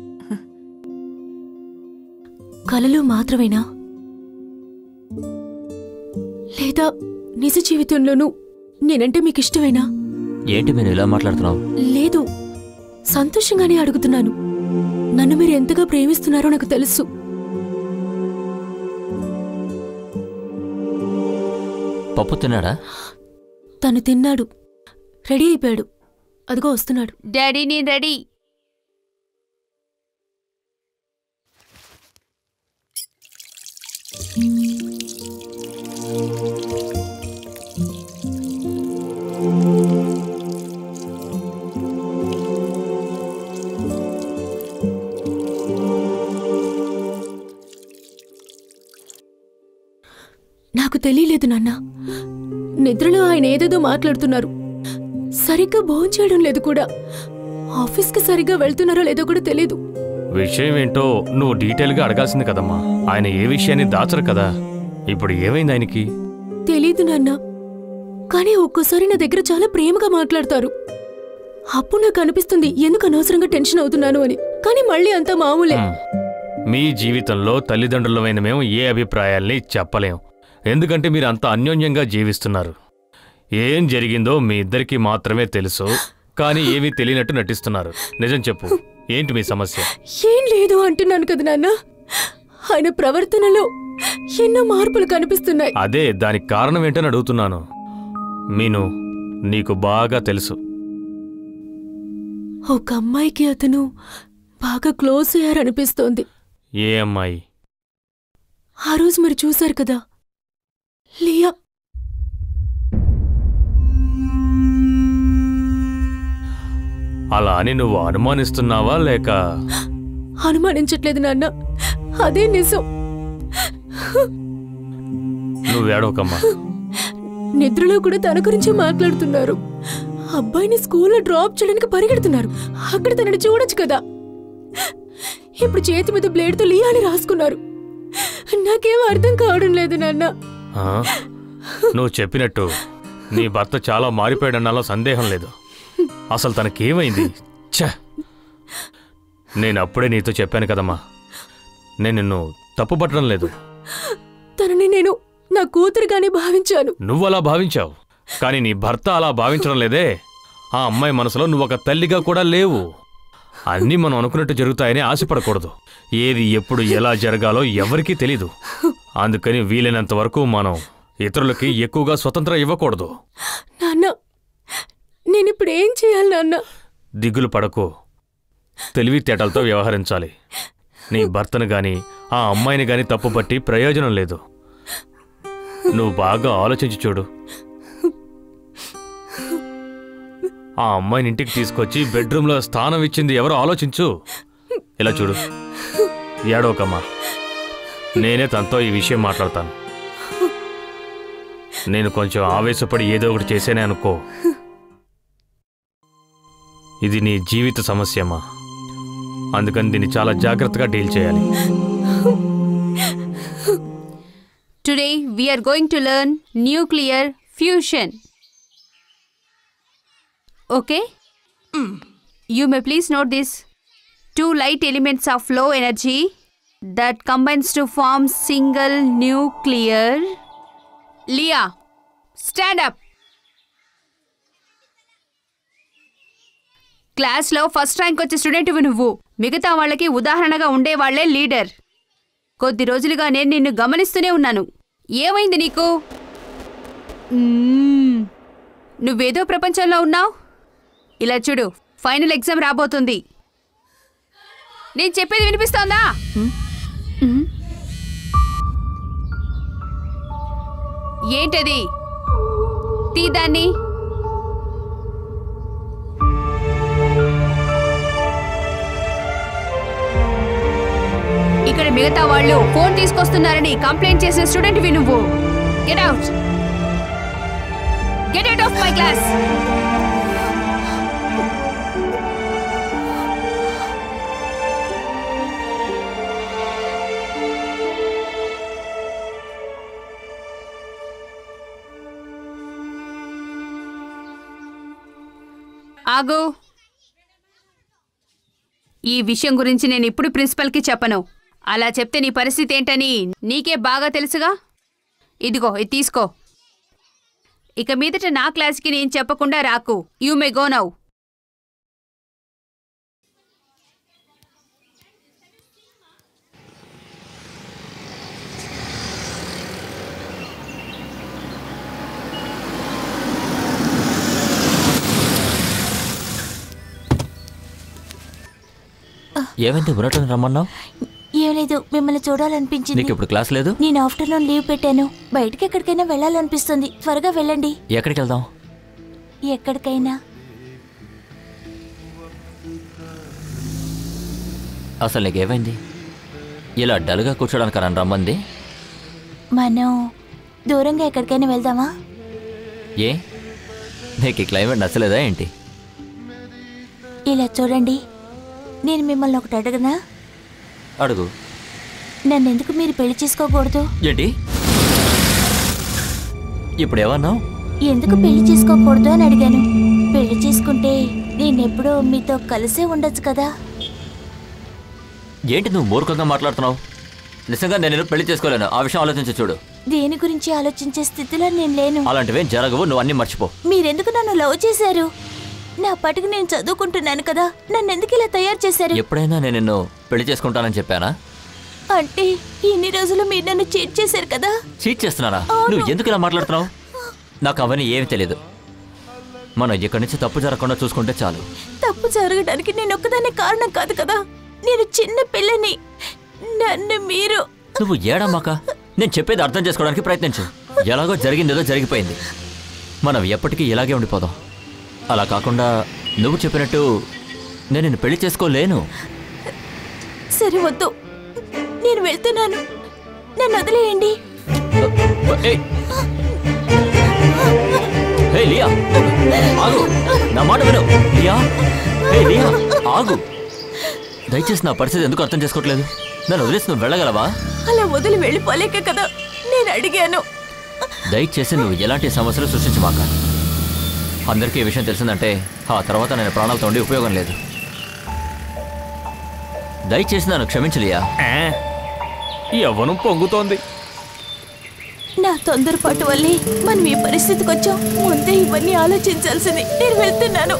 D: కలలో మాత్రమేనా లేదా నిజ జీవితంలోనూ నేనంటే మీకు ఇష్టమేనా
G: ఏంటి మీరు ఇలా మాట్లాడుతున్నావు
D: లేదు సంతోషంగానే అడుగుతున్నాను నన్ను మీరు ఎంతగా ప్రేమిస్తున్నారో నాకు తెలుసు
G: పప్పు తిన్నాడా
D: తను తిన్నాడు రెడీ అయిపోయాడు అదిగో వస్తున్నాడు
E: డాడీ నేను రెడీ
D: నాకు తెలియలేదు నాన్న నిద్రలో ఆయన ఏదేదో మాట్లాడుతున్నారు సరిగ్గా భోంచేయడం లేదు కూడా ఆఫీస్కి సరిగ్గా వెళ్తున్నారో లేదో కూడా తెలీదు
B: విషయం ఏంటో నువ్వు డీటెయిల్గా అడగాల్సింది కదమ్మా ఆయన ఏ విషయాన్ని దాచరు కదా ఇప్పుడు ఏమైంది ఆయనకి
D: తెలీదు నాన్న కానీ ఒక్కోసారి నా దగ్గర చాలా ప్రేమగా మాట్లాడతారు అప్పుడు నాకు అనిపిస్తుంది ఎందుకు అనవసరంగా టెన్షన్ అవుతున్నాను అని కానీ మళ్ళీ అంతా మామూలే
B: మ్. మీ జీవితంలో తల్లిదండ్రులమైన మేము ఏ అభిప్రాయాల్ని చెప్పలేం ఎందుకంటే మీరు అంత అన్యోన్యంగా జీవిస్తున్నారు ఏం జరిగిందో మీ ఇద్దరికి మాత్రమే తెలుసు కానీ ఏమీ తెలియనట్టు నటిస్తున్నారు నిజం చెప్పు ఏంటి మీ సమస్య
D: ఏం లేదు అంటున్నాను కదా నాన్న ఆయన ప్రవర్తనలో ఎన్నో మార్పులు కనిపిస్తున్నాయి
B: అదే దానికి కారణం ఏంటని అడుగుతున్నాను మీను నీకు బాగా తెలుసు
D: ఒక అమ్మాయికి అతను బాగా క్లోజ్ అయ్యారనిపిస్తోంది
B: ఏ అమ్మాయి
D: ఆ రోజు మరి చూశారు కదా లియా
B: అలా అని నువ్వు అనుమానిస్తున్నావా లేక
D: అనుమానించట్లేదు నాన్న అదే నిజం
B: నువ్వేడవకమ్మా
D: నిద్రలో కూడా తన గురించి మాట్లాడుతున్నారు అబ్బాయిని స్కూల్లో డ్రాప్ చేయడానికి పరిగెడుతున్నారు అక్కడ తనని చూడొచ్చు కదా ఇప్పుడు చేతి మీద బ్లేడ్తో లియా అని రాసుకున్నారు నాకేం అర్థం కావడం లేదు నాన్న
B: ఆ? నువ్వు చెప్పినట్టు నీ భర్త చాలా మారిపోయాడన్నలో సందేహం లేదు అసలు తనకేమైంది ఛ నేను అప్పుడే నీతో చెప్పాను కదమ్మా నేను నిన్ను తప్పుపట్టడం లేదు
D: తనని నేను నా కూతురుగానే భావించాను
B: నువ్వు అలా భావించావు కానీ నీ భర్త అలా భావించడం లేదే ఆ అమ్మాయి మనసులో నువ్వు ఒక తల్లిగా కూడా లేవు అన్నీ మనం అనుకున్నట్టు జరుగుతాయని ఆశపడకూడదు ఏది ఎప్పుడు ఎలా జరగాలో ఎవరికీ తెలీదు అందుకని వీలైనంత వరకు మనం ఇతరులకి ఎక్కువగా స్వతంత్రం ఇవ్వకూడదు
D: నాన్న నేనిప్పుడు ఏం చేయాలి నాన్న
B: దిగులు పడకు తెలివితేటలతో వ్యవహరించాలి నీ భర్తను గాని ఆ అమ్మాయిని గాని తప్పుపట్టి ప్రయోజనం లేదు నువ్వు బాగా ఆలోచించి చూడు ఆ అమ్మాయిని ఇంటికి తీసుకొచ్చి బెడ్రూమ్లో స్థానం ఇచ్చింది ఎవరో ఆలోచించు ఇలా చూడు ఏడవకమ్మా నేనే తనతో ఈ విషయం మాట్లాడతాను నేను కొంచెం ఆవేశపడి ఏదో ఒకటి చేసేనే అనుకో ఇది నీ జీవిత సమస్యమ్మా అందుకని దీన్ని చాలా జాగ్రత్తగా డీల్ చేయాలి
E: Today we are going to learn nuclear fusion. Okay? You may please note this. Two light elements of low energy that combines to form single nuclear. Leah, stand up. క్లాస్లో ఫస్ట్ ర్యాంక్ వచ్చే స్టూడెంట్వి నువ్వు మిగతా వాళ్ళకి ఉదాహరణగా ఉండేవాళ్లే leader కొద్ది రోజులుగా నేను నిన్ను గమనిస్తూనే ఉన్నాను ఏమైంది నీకు మ్మ్. నువ్వేదో ప్రపంచంలో ఉన్నావు ఇలా చూడు ఫైనల్ ఎగ్జామ్ రాబోతుంది నేను చెప్పేది వినిపిస్తోందా మ్మ్. ఏంటది తీ దాన్ని ఇక్కడ మిగతా వాళ్ళు ఫోన్ తీసుకొస్తున్నారని కంప్లైంట్ చేసిన స్టూడెంట్ వి నువ్వు get out get out of my class ఆగు ఈ విషయం గురించి నేను ఇప్పుడు ప్రిన్సిపల్కి చెప్పను అలా చెప్తే నీ పరిస్థితి ఏంటని నీకే బాగా తెలుసుగా ఇదిగో ఇది తీసుకో ఇక మీదట నా క్లాస్కి నేను చెప్పకుండా రాకు యూ మే గో నౌ
G: ఏమైంది ఉన్నట్టు రమ్మన్నావు
A: ఏం లేదు మిమ్మల్ని చూడాలనిపించింది
G: నీకు ఇప్పుడు క్లాస్ లేదు
A: నేను ఆఫ్టర్నూన్ లీవ్ పెట్టాను బయటికి ఎక్కడికైనా వెళ్ళాలనిపిస్తుంది త్వరగా వెళ్ళండి
G: ఎక్కడికి వెళ్దాం
A: ఎక్కడికైనా
G: అసలు నీకేమైంది ఇలా డల్గా కూర్చోడానికి నన్ను రమ్మంది
A: మనం దూరంగా ఎక్కడికైనా వెళ్దామా
G: ఏ నీకు ఈ క్లైమేట్ నచ్చలేదా ఏంటి
A: ఇలా చూడండి నేను మిమ్మల్ని ఒకటి అడగనా
G: అడుగు
A: నన్ను ఎందుకు మీరు పెళ్లి చేసుకోకూడదు
G: ఏంటి ఇప్పుడు ఏమన్నావు
A: ఎందుకు పెళ్లి చేసుకోకూడదు అని అడిగాను పెళ్లి చేసుకుంటే నేనెప్పుడూ మీతో కలిసే ఉండొచ్చు కదా
G: ఏంటి నువ్వు మూర్ఖంగా మాట్లాడుతున్నావు నిజంగా నేను నిన్ను పెళ్లి చేసుకోలేను ఆ విషయం ఆలోచించి చూడు
A: దేని గురించి ఆలోచించే స్థితిలో నేను లేను
G: అలాంటివేం జరగవు నువ్వు అన్ని మర్చిపో
A: మీరెందుకు నన్ను లవ్ చేశారు నా పట్టుకు నేను చదువుకుంటున్నాను కదా నన్ను ఎందుకు ఇలా తయారు చేశారు
G: ఎప్పుడైనా నేను నిన్ను పెళ్లి చేసుకుంటానని చెప్పానా
A: అంటే ఇన్ని రోజులు మీరు నన్ను చీట్ చేశారు కదా
G: చీట్ చేస్తున్నానా నువ్వు ఎందుకు ఇలా మాట్లాడుతున్నావు నాకు అవన్నీ ఏమీ తెలియదు మనం ఇక్కడి నుంచి తప్పు జరగకుండా చూసుకుంటే చాలు
A: తప్పు జరగడానికి నేను ఒక్కదానే కారణం కాదు కదా నేను చిన్న పిల్లని నన్ను మీరు
G: నువ్వు ఏడమ్మాక నేను చెప్పేది అర్థం చేసుకోవడానికి ప్రయత్నించు ఎలాగో జరిగిందేదో జరిగిపోయింది మనం ఎప్పటికీ ఇలాగే ఉండిపోదాం అలా కాకుండా నువ్వు చెప్పినట్టు నేను నిన్ను పెళ్లి చేసుకోలేను
A: సరే వద్దు నేను వెళ్తున్నాను నన్ను వదిలేయండి
G: ఏయ్! హే లియా ఆగు నా మాట విను లియా హే లియా ఆగు దయచేసి నా పరిస్థితి ఎందుకు అర్థం చేసుకోవట్లేదు నన్ను వదిలేసి నువ్వు వెళ్ళగలవా
A: అలా వదిలి వెళ్ళిపోలేక కదా నేను అడిగాను
G: దయచేసి నువ్వు ఎలాంటి సమస్యలు సృష్టించమాక అందరికీ ఈ విషయం తెలిసిందంటే ఆ తర్వాత నేను ప్రాణాలతో ఉండి ఉపయోగం లేదు దయచేసి నన్ను క్షమించలియా
B: యవ్వనం పొంగుతోంది
A: నా తొందరపాటు వల్లే మనం ఈ పరిస్థితికి వచ్చాం ముందే ఇవన్నీ ఆలోచించాల్సింది నేను వెళ్తున్నాను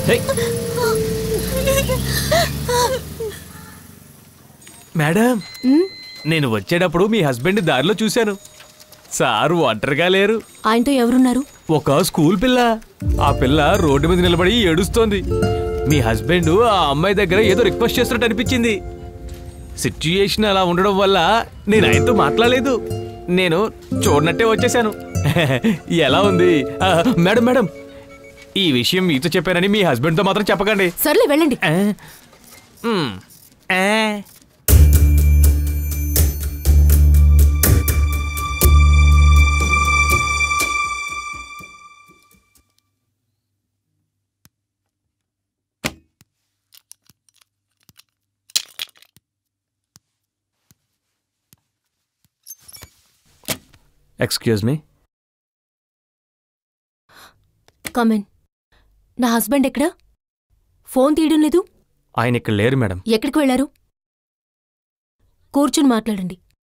B: మేడం నేను వచ్చేటప్పుడు మీ హస్బెండ్ దారిలో చూశాను సార్ ఒంటరిగా లేరు
D: ఆయనతో ఎవరున్నారు
B: ఒక స్కూల్ పిల్ల ఆ పిల్ల రోడ్డు మీద నిలబడి ఏడుస్తోంది మీ హస్బెండ్ ఆ అమ్మాయి దగ్గర ఏదో రిక్వెస్ట్ చేస్తున్నట్టు అనిపించింది సిచ్యుయేషన్ అలా ఉండడం వల్ల నేను ఆయనతో మాట్లాడలేదు నేను చూడనట్టే వచ్చేసాను ఎలా ఉంది ఆ, మేడం మేడం ఈ విషయం మీతో చెప్పానని మీ హస్బెండ్తో మాత్రం చెప్పకండి
D: సర్లే వెళ్ళండి
B: ఆ, మ్, ఆ. ఎక్స్క్యూజ్ మీ
D: కమెన్ నా హస్బెండ్ ఎక్కడా ఫోన్ తీయడం లేదు
B: ఆయన ఇక్కడ లేరు మేడం
D: ఎక్కడికి వెళ్ళారు కూర్చుని మాట్లాడండి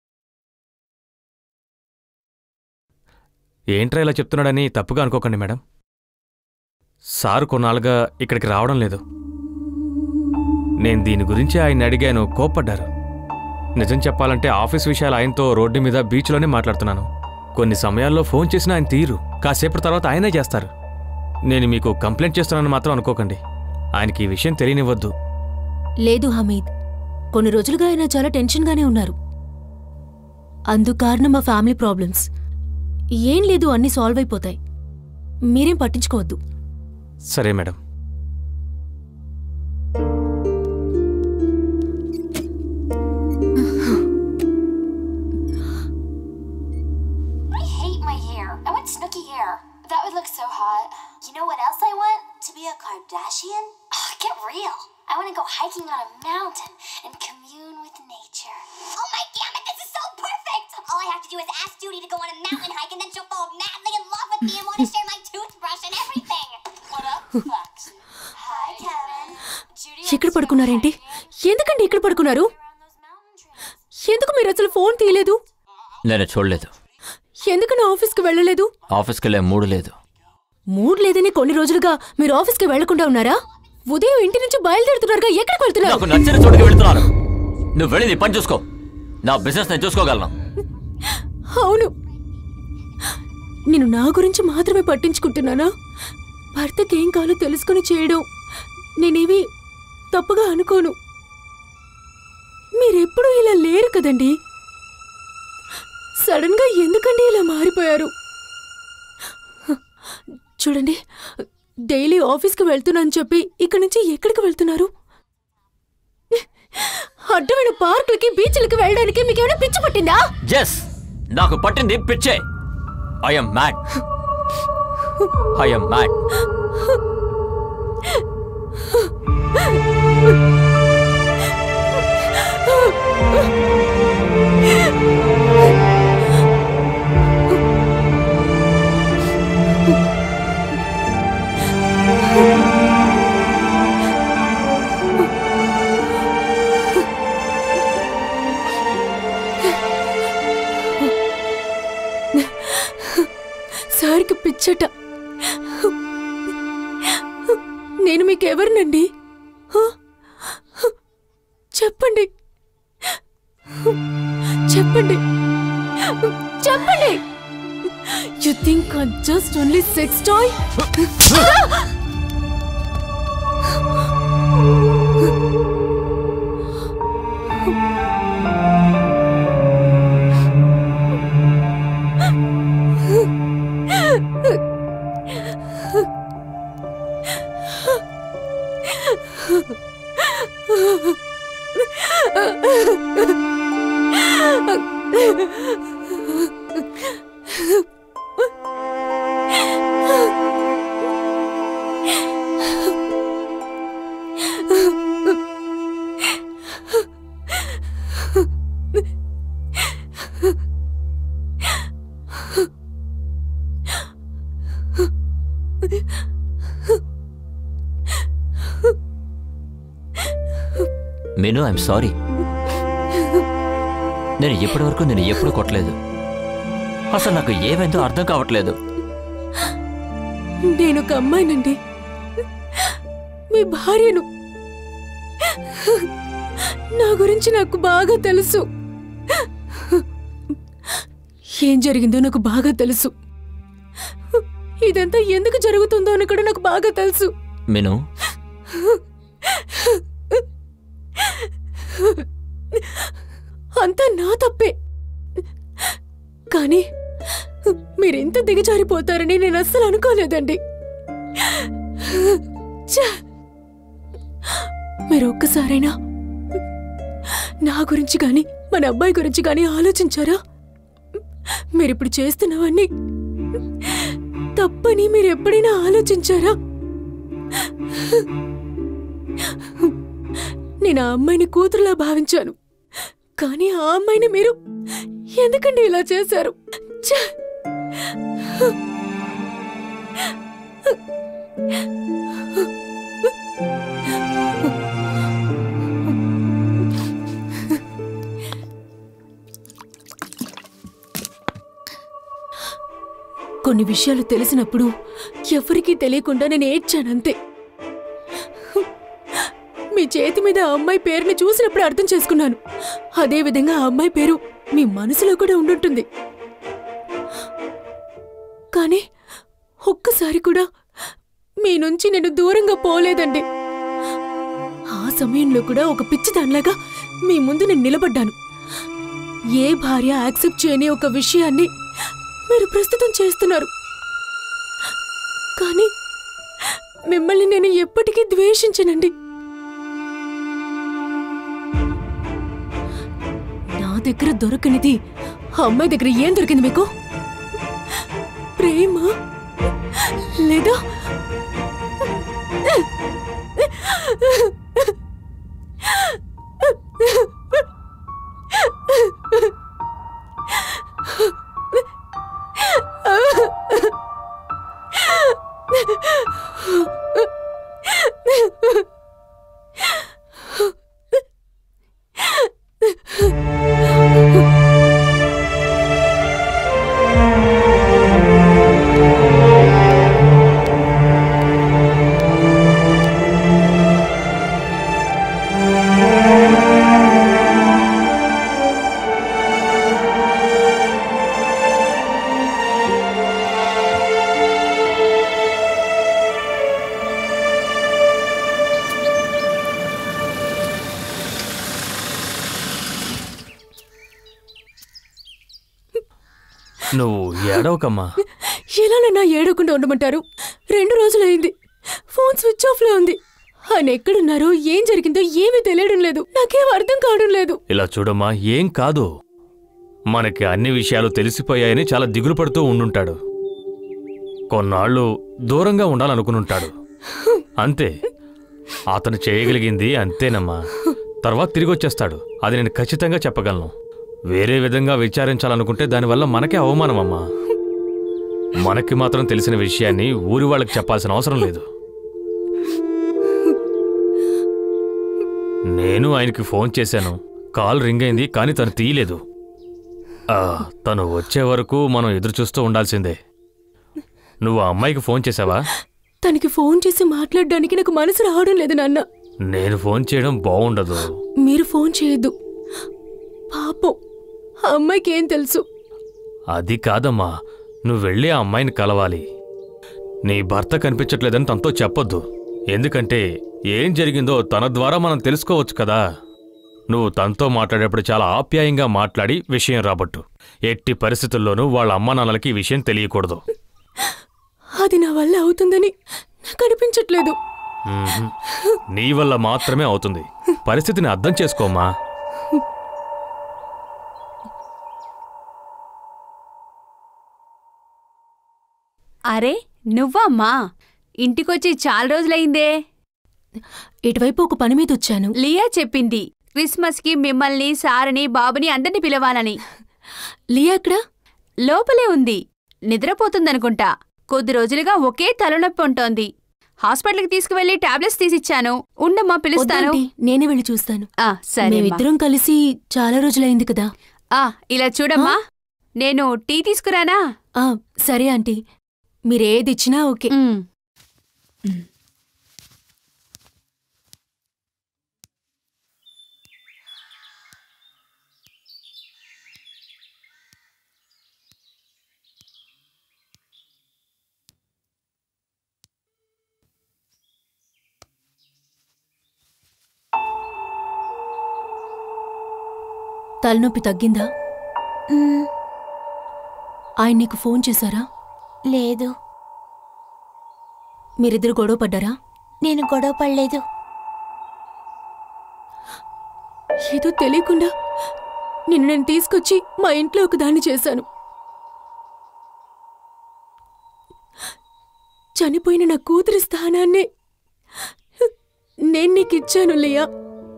B: ఏంట్రా ఇలా చెప్తున్నాడని తప్పుగా అనుకోకండి మేడం సార్ కొన్నాళ్ళుగా ఇక్కడికి రావడం లేదు నేను దీని గురించి ఆయన అడిగాను కోప్పడ్డారు నిజం చెప్పాలంటే ఆఫీస్ విషయాలు ఆయనతో రోడ్డు మీద బీచ్లోనే మాట్లాడుతున్నాను కొన్ని సమయాల్లో ఫోన్ చేసిన ఆయన తీరు కాసేపటి తర్వాత ఆయనే చేస్తారు నేను మీకు కంప్లైంట్ చేస్తున్నానని మాత్రం అనుకోకండి ఆయనకి ఈ విషయం తెలియనివ్వద్దు
D: లేదు హమీద్ కొన్ని రోజులుగా ఆయన చాలా టెన్షన్గానే ఉన్నారు అందుకు కారణం మా ఫ్యామిలీ ప్రాబ్లమ్స్ ఏం లేదు అన్నీ సాల్వ్ అయిపోతాయి మీరేం పట్టించుకోవద్దు
B: సరే madam
I: I hate my hair. I want snooky hair. That would look so hot. You know what else I want? To be a Kardashian? Ugh, get real. I want to go hiking on a mountain and commune with nature. Oh my damn it, this is so perfect! All I have to do is ask Judy to go on a mountain hike and then she'll fall madly in love with me and want to share my toothbrush and everything. What up, Foxy? Hi, Kevin. Judy
D: ఎక్కడ పడుకున్నారేంటి ఎందుకండి ఇక్కడ పడుకున్నారు ఎందుకు మీరు అసలు phone తీయలేదు
G: నేను చూడలేదు
D: ఎందుకు నా ఆఫీస్కి వెళ్ళలేదు
G: ఆఫీస్కి వెళ్ళే మూడు లేదు
D: మూడ్ లేదని కొన్ని రోజులుగా మీరు ఆఫీస్కి వెళ్లకుండా ఉన్నారా ఉదయం ఇంటి నుంచి బయలుదేరుతున్నారుగా ఎక్కడికి వెళ్తున్నారు
G: నాకు నచ్చిన చోటుకి వెళుతున్నాను నువ్వు వెళ్ళి నీ పని చూసుకో నా బిజినెస్ నేను చూసుకోగలను
D: అవును నేను నా గురించి మాత్రమే పట్టించుకుంటున్నానా భర్తకి ఏం కాలో తెలుసుకుని చేయడం నేనేవి తప్పుగా అనుకోను మీరెప్పుడూ ఇలా లేరు కదండి సడన్గా ఎందుకండి ఇలా మారిపోయారు చూడండి డైలీ ఆఫీస్కి వెళ్తున్నాను చెప్పి ఇక్కడి నుంచి ఎక్కడికి వెళ్తున్నారు అడ్డమైన పార్కులకి బీచ్లకి వెళ్ళడానికి మీకేమైనా పిచ్చి పట్టిందా
G: ఎస్ నాకు పట్టింది పిచ్చే ఐఎమ్ మ్యాడ్ ఐఎమ్ మ్యాడ్
D: సార్కి పిచ్చట నేను మీకెవరినండి హ? చెప్పండి చెప్పండి చెప్పండి you think I just only sex toy
G: మీను ఐఎమ్ సారీ నేను ఇప్పటివరకు నేను ఎప్పుడు కొట్టలేదు అసలు నాకు ఏమైందో అర్థం కావట్లేదు
D: నేను ఒక అమ్మాయినండి మీ భార్యను నా గురించి నాకు బాగా తెలుసు ఏం జరిగిందో నాకు బాగా తెలుసు ఇదంతా ఎందుకు జరుగుతుందో అని కూడా నాకు బాగా తెలుసు
G: మీను
D: అంతా నా తప్పే కానీ మీరెంత దిగజారిపోతారని నేను అస్సలు అనుకోలేదండి ఛ! మీరు ఒక్కసారైనా నా గురించి కానీ మన అబ్బాయి గురించి కానీ ఆలోచించారా మీరిప్పుడు చేస్తున్నవన్నీ తప్పని మీరు ఎప్పుడైనా ఆలోచించారా నేను ఆ అమ్మాయిని కూతురులా భావించాను కానీ ఆ అమ్మాయిని మీరు ఎందుకండి ఇలా చేశారు ఛ! కొన్ని విషయాలు తెలిసినప్పుడు ఎవరికీ తెలియకుండా నేను ఏడ్చానంతే మీ చేతి మీద ఆ అమ్మాయి పేరుని చూసినప్పుడు అర్థం చేసుకున్నాను అదేవిధంగా ఆ అమ్మాయి పేరు మీ మనసులో కూడా ఉండుంటుంది కానీ ఒక్కసారి కూడా మీ నుంచి నేను దూరంగా పోలేదండి ఆ సమయంలో కూడా ఒక పిచ్చిదానిలాగా మీ ముందు నేను నిలబడ్డాను ఏ భార్య యాక్సెప్ట్ చేయని ఒక విషయాన్ని మీరు ప్రస్తుతం చేస్తున్నారు కానీ మిమ్మల్ని నేను ఎప్పటికీ ద్వేషించనండి నా దగ్గర దొరకనిది ఆ అమ్మాయి దగ్గర ఏం దొరికింది మీకు ప్రేమ లేదా
B: నువ్వు ఏడవకమ్మా
D: ఎలానన్నా ఏడవకుండా ఉండమంటారు రెండు రోజులైంది ఫోన్ స్విచ్ ఆఫ్ లో ఉంది ఆయన ఎక్కడున్నారో ఏం జరిగిందో ఏమీ తెలియడం లేదు నాకేం అర్థం కావడం లేదు
B: ఇలా చూడమ్మా ఏం కాదు మనకి అన్ని విషయాలు తెలిసిపోయాయని చాలా దిగులు పడుతూ ఉండుంటాడు కొన్నాళ్ళు దూరంగా ఉండాలనుకునుంటాడు అంతే అతను చేయగలిగింది అంతేనమ్మా తర్వాత తిరిగి వచ్చేస్తాడు అది నేను ఖచ్చితంగా చెప్పగలను వేరే విధంగా విచారించాలనుకుంటే దానివల్ల మనకే అవమానం అమ్మా మనకి మాత్రం తెలిసిన విషయాన్ని ఊరి వాళ్ళకి చెప్పాల్సిన అవసరం లేదు నేను ఆయనకి ఫోన్ చేశాను కాల్ రింగ్ అయింది కానీ తను తీయలేదు ఆ, తను వచ్చే వరకు మనం ఎదురు చూస్తూ ఉండాల్సిందే నువ్వు ఆ అమ్మాయికి ఫోన్ చేసావా
D: తనకి ఫోన్ చేసి మాట్లాడడానికి నాకు మనసు రావడం లేదు నాన్న
B: నేను ఫోన్ చేయడం బాగుండదు
D: మీరు ఫోన్ చేయొద్దు పాపం ఆ అమ్మాయికి ఏం తెలుసు
B: అది కాదమ్మా నువ్వు వెళ్ళి ఆ అమ్మాయిని కలవాలి నీ భర్త కనిపించట్లేదని తనతో చెప్పొద్దు ఎందుకంటే ఏం జరిగిందో తన ద్వారా మనం తెలుసుకోవచ్చు కదా నువ్వు తనతో మాట్లాడేప్పుడు చాలా ఆప్యాయంగా మాట్లాడి విషయం రాబట్టు ఎట్టి పరిస్థితుల్లోనూ వాళ్ళ అమ్మ నాన్నలకి ఈ విషయం తెలియకూడదు
D: అది నా వల్ల అవుతుందని నాకు అనిపించట్లేదు
B: మ్మ్హ్. నీ వల్ల మాత్రమే అవుతుంది పరిస్థితిని అర్థం చేసుకోమ్మా
E: అరే నువ్వమ్మా ఇంటికొచ్చి చాలా రోజులైందే
D: ఇటువైపు ఒక పని మీద వచ్చాను
E: లియా చెప్పింది క్రిస్మస్కి మిమ్మల్ని సారని బాబుని అందరిని పిలవాలని
D: లియా ఎక్కడా
E: లోపలే ఉంది నిద్రపోతుందనుకుంటా కొద్ది రోజులుగా ఒకే తలనొప్పి ఉంటోంది హాస్పిటల్కి తీసుకువెళ్లి టాబ్లెట్స్ తీసిచ్చాను ఉండమ్మా పిలుస్తాను
D: వద్దండి, నేనే వెళ్ళి చూస్తాను
E: ఆ, సరే అమ్మా.
D: మేమిద్దరం కలిసి చాలా రోజులైంది కదా
E: ఆ, ఇలా చూడమ్మా నేను టీ తీసుకురానా
D: ఆ సరే ఆంటీ మీరేది ఇచ్చినా ఓకే
E: ఉమ్.
D: తలనొప్పి తగ్గిందా
A: మ్,
D: ఆయన నీకు ఫోన్ చేశారా
A: లేదు
D: మీరిద్దరు గొడవ పడ్డారా
A: నేను గొడవ పడలేదు
D: ఏదో తెలియకుండా నిన్ను నేను తీసుకొచ్చి మా ఇంట్లో ఒక దాన్ని చేశాను చనిపోయిన నా కూతురి స్థానాన్నే నేను నీకు ఇచ్చాను లియా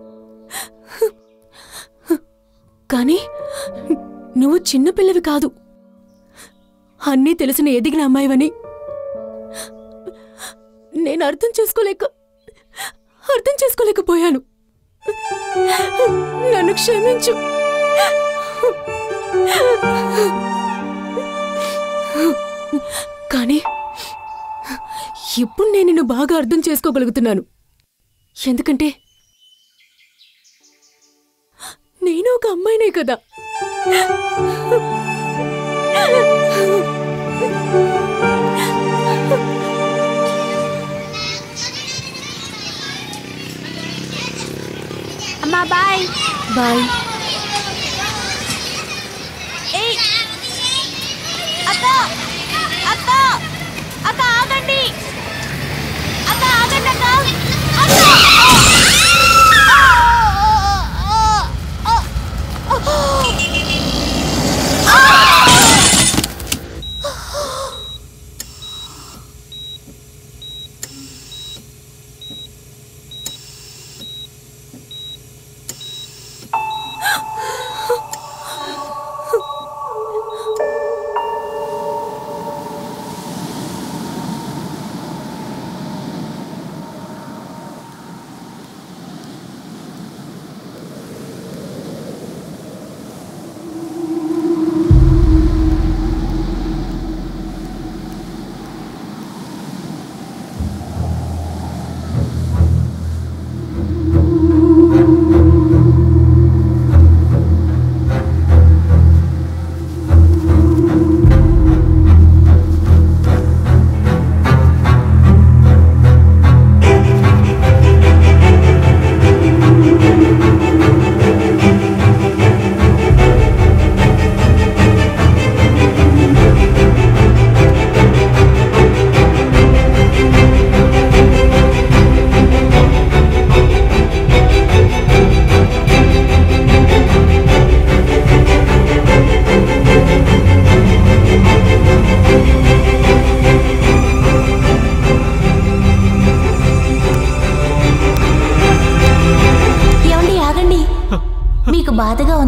D: కానీ నువ్వు చిన్నపిల్లవి కాదు అన్నీ తెలిసిన ఎదిగిన అమ్మాయివని నేను అర్థం చేసుకోలేక అర్థం చేసుకోలేకపోయాను నన్ను క్షమించు కానీ ఇప్పుడు నేను నిన్ను బాగా అర్థం చేసుకోగలుగుతున్నాను ఎందుకంటే నేను ఒక అమ్మాయినే కదా
E: అమ్మా బాయ్
D: బాయ్
E: అక్క అక్క అక్క ఆగండి అక్క ఆగండి అక్క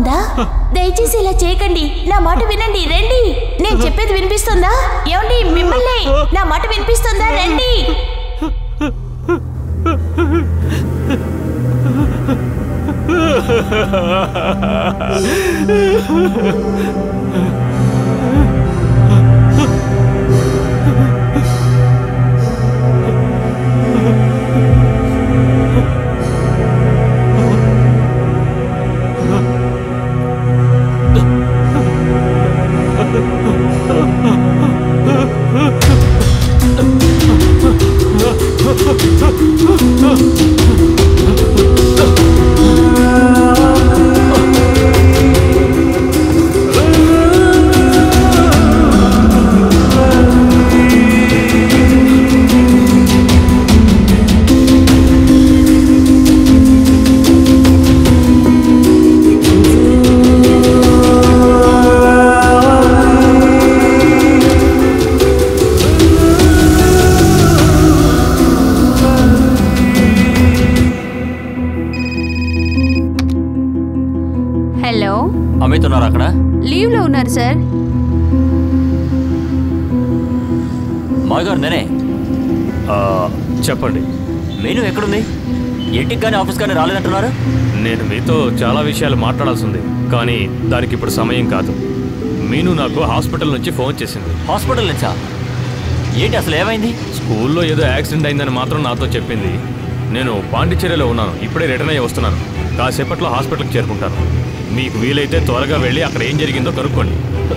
A: వినిపిస్తోందా దయచేసి ఇలా చేయకండి నా మాట వినండి రండి నేను చెప్పేది వినిపిస్తుందా ఏమండి మిమ్మల్ని నా మాట వినిపిస్తుందా రండి
E: హలో
G: అమిత్ ఉన్నారు అక్కడ
E: లీవ్లో ఉన్నారు సార్
G: మావి గారు నేనే
B: ఆ, చెప్పండి
G: మెనూ ఎక్కడుంది ఇంటికి కానీ ఆఫీస్ కానీ రాలేదంటున్నారు
B: నేను మీతో చాలా విషయాలు మాట్లాడాల్సి ఉంది కానీ దానికి ఇప్పుడు సమయం కాదు మీను నాకు హాస్పిటల్ నుంచి ఫోన్ చేసింది
G: హాస్పిటల్ నుంచా ఏంటి అసలు ఏమైంది
B: స్కూల్లో ఏదో యాక్సిడెంట్ అయిందని మాత్రం నాతో చెప్పింది నేను పాండిచ్చేరిలో ఉన్నాను ఇప్పుడే రిటర్న్ అయ్యి వస్తున్నాను కాసేపట్లో హాస్పిటల్కి చేరుకుంటాను మీకు వీలైతే త్వరగా వెళ్ళి అక్కడ ఏం జరిగిందో కనుక్కోండి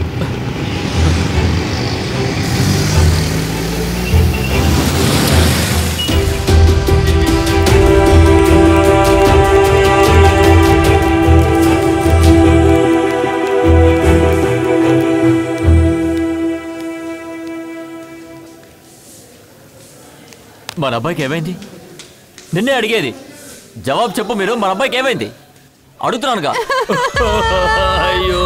G: మన అబ్బాయికి ఏమైంది నిన్నే అడిగేది జవాబు చెప్పు మీరు మన అబ్బాయికి ఏమైంది అడుగుతున్నానుగా
B: అయ్యో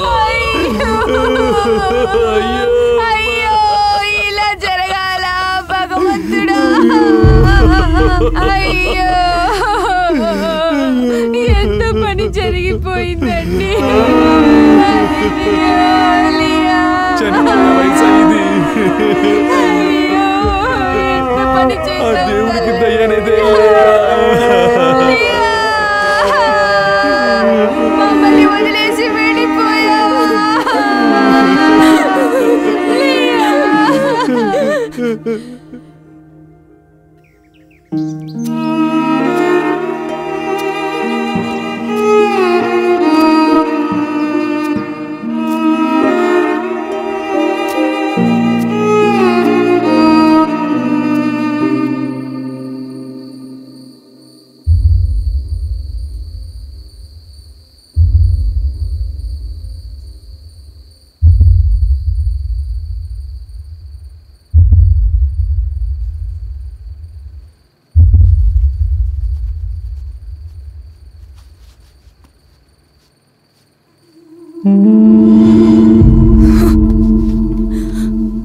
E: అయ్యో ఇలా జరగాల భగవంతుడా అయ్యో ఎంత పని జరిగిపోయిందండి అయ్యో, లియా.
B: చనిపోయే వయసు ఇది.
E: అయ్యో, ఎంత పని
B: ఆ
E: చేశావు
B: దేవుడికి
E: తల్లి.
B: దయ్యనేదే
E: లియా. మమ్మల్ని వదిలేసి వెళ్ళిపోయావా లియా.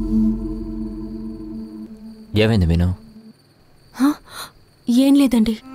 G: ఏమైంది మీను
D: ఏం లేదండి